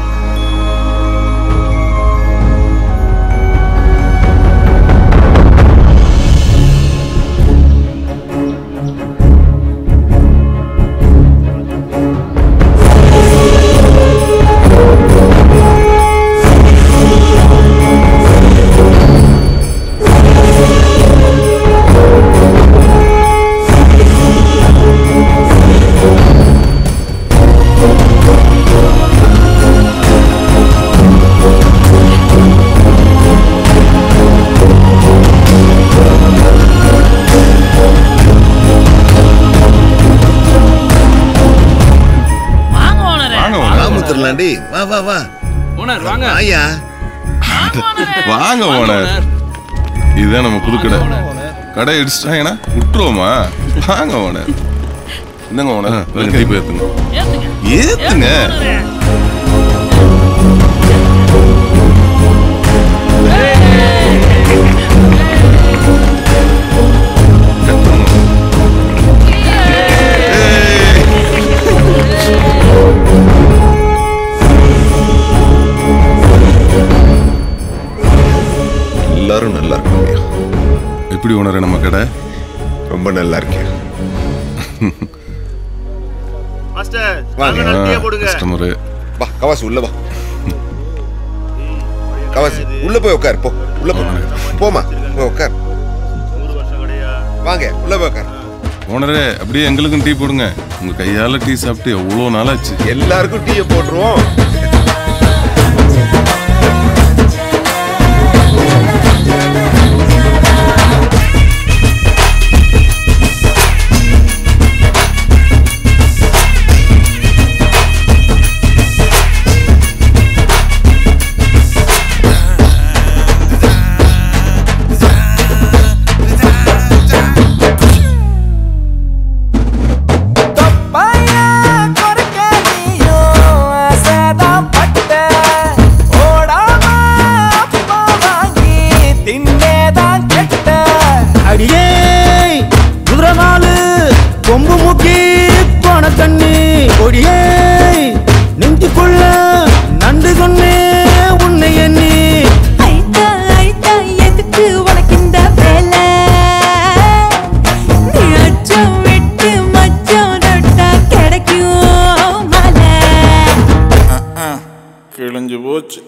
வாங்க ஓனரே ராமுத்திரலாண்டி வா வா வா ஓனர் வாங்க ஐயா வாங்க ஓனர் இதுதான் நம்ம புது கடை கடை இடிச்சிட்டாங்கன்னா விட்டுருவோமா வாங்க ஓனர் இந்தங்க ஓனர் கொஞ்சம் டீப் ஏத்துங்க ஏத்துங்க எல்லாரும் நல்லா இருக்காங்க எப்படி ஓனர் நம்ம கடை ரொம்ப நல்லா இருக்கேன் மாஸ்டர் வாங்க. வாங்க டீ போடுங்க கஸ்டமரு வா கவாசி உள்ள வா கவாசி உள்ள போய் உட்கார் போ உள்ள போ போமா போய் உட்கார் வாங்க உள்ள போய் உட்கார் ஓனரே அப்படியே எங்களுக்கும் டீ போடுங்க உங்க கையால டீ சாப்பிட்டு எவ்வளோ நாளாச்சு எல்லாருக்கும் டீயை போட்டுருவோம் அடியே குதிரை நாலு கொம்பு முக்கி போன தண்ணி கொடியே நெஞ்சுக்குள்ள நண்டு சொன்னே உன்னை எண்ணி ஐட்டா ஐட்டா எதுக்கு உனக்கு இந்த வேலை நீ அச்சம் விட்டு மச்சம் தொட்டா கிடைக்கும் மலை கிழிஞ்சு போச்சு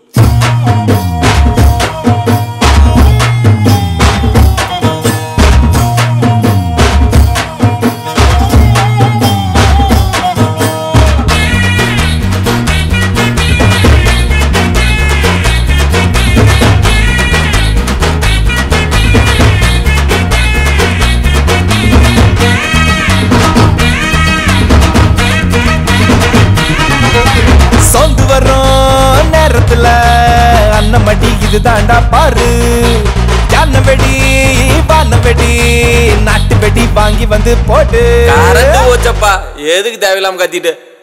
சொந்து வரும் நேரத்துல அண்ணன் மடி இது தாண்டா பாரு யானை வெடி வான வெடி நாட்டு வெடி வாங்கி வந்து போட்டு கரண்ட் போச்சப்பா எதுக்கு தேவையில்லாம கத்திட்டு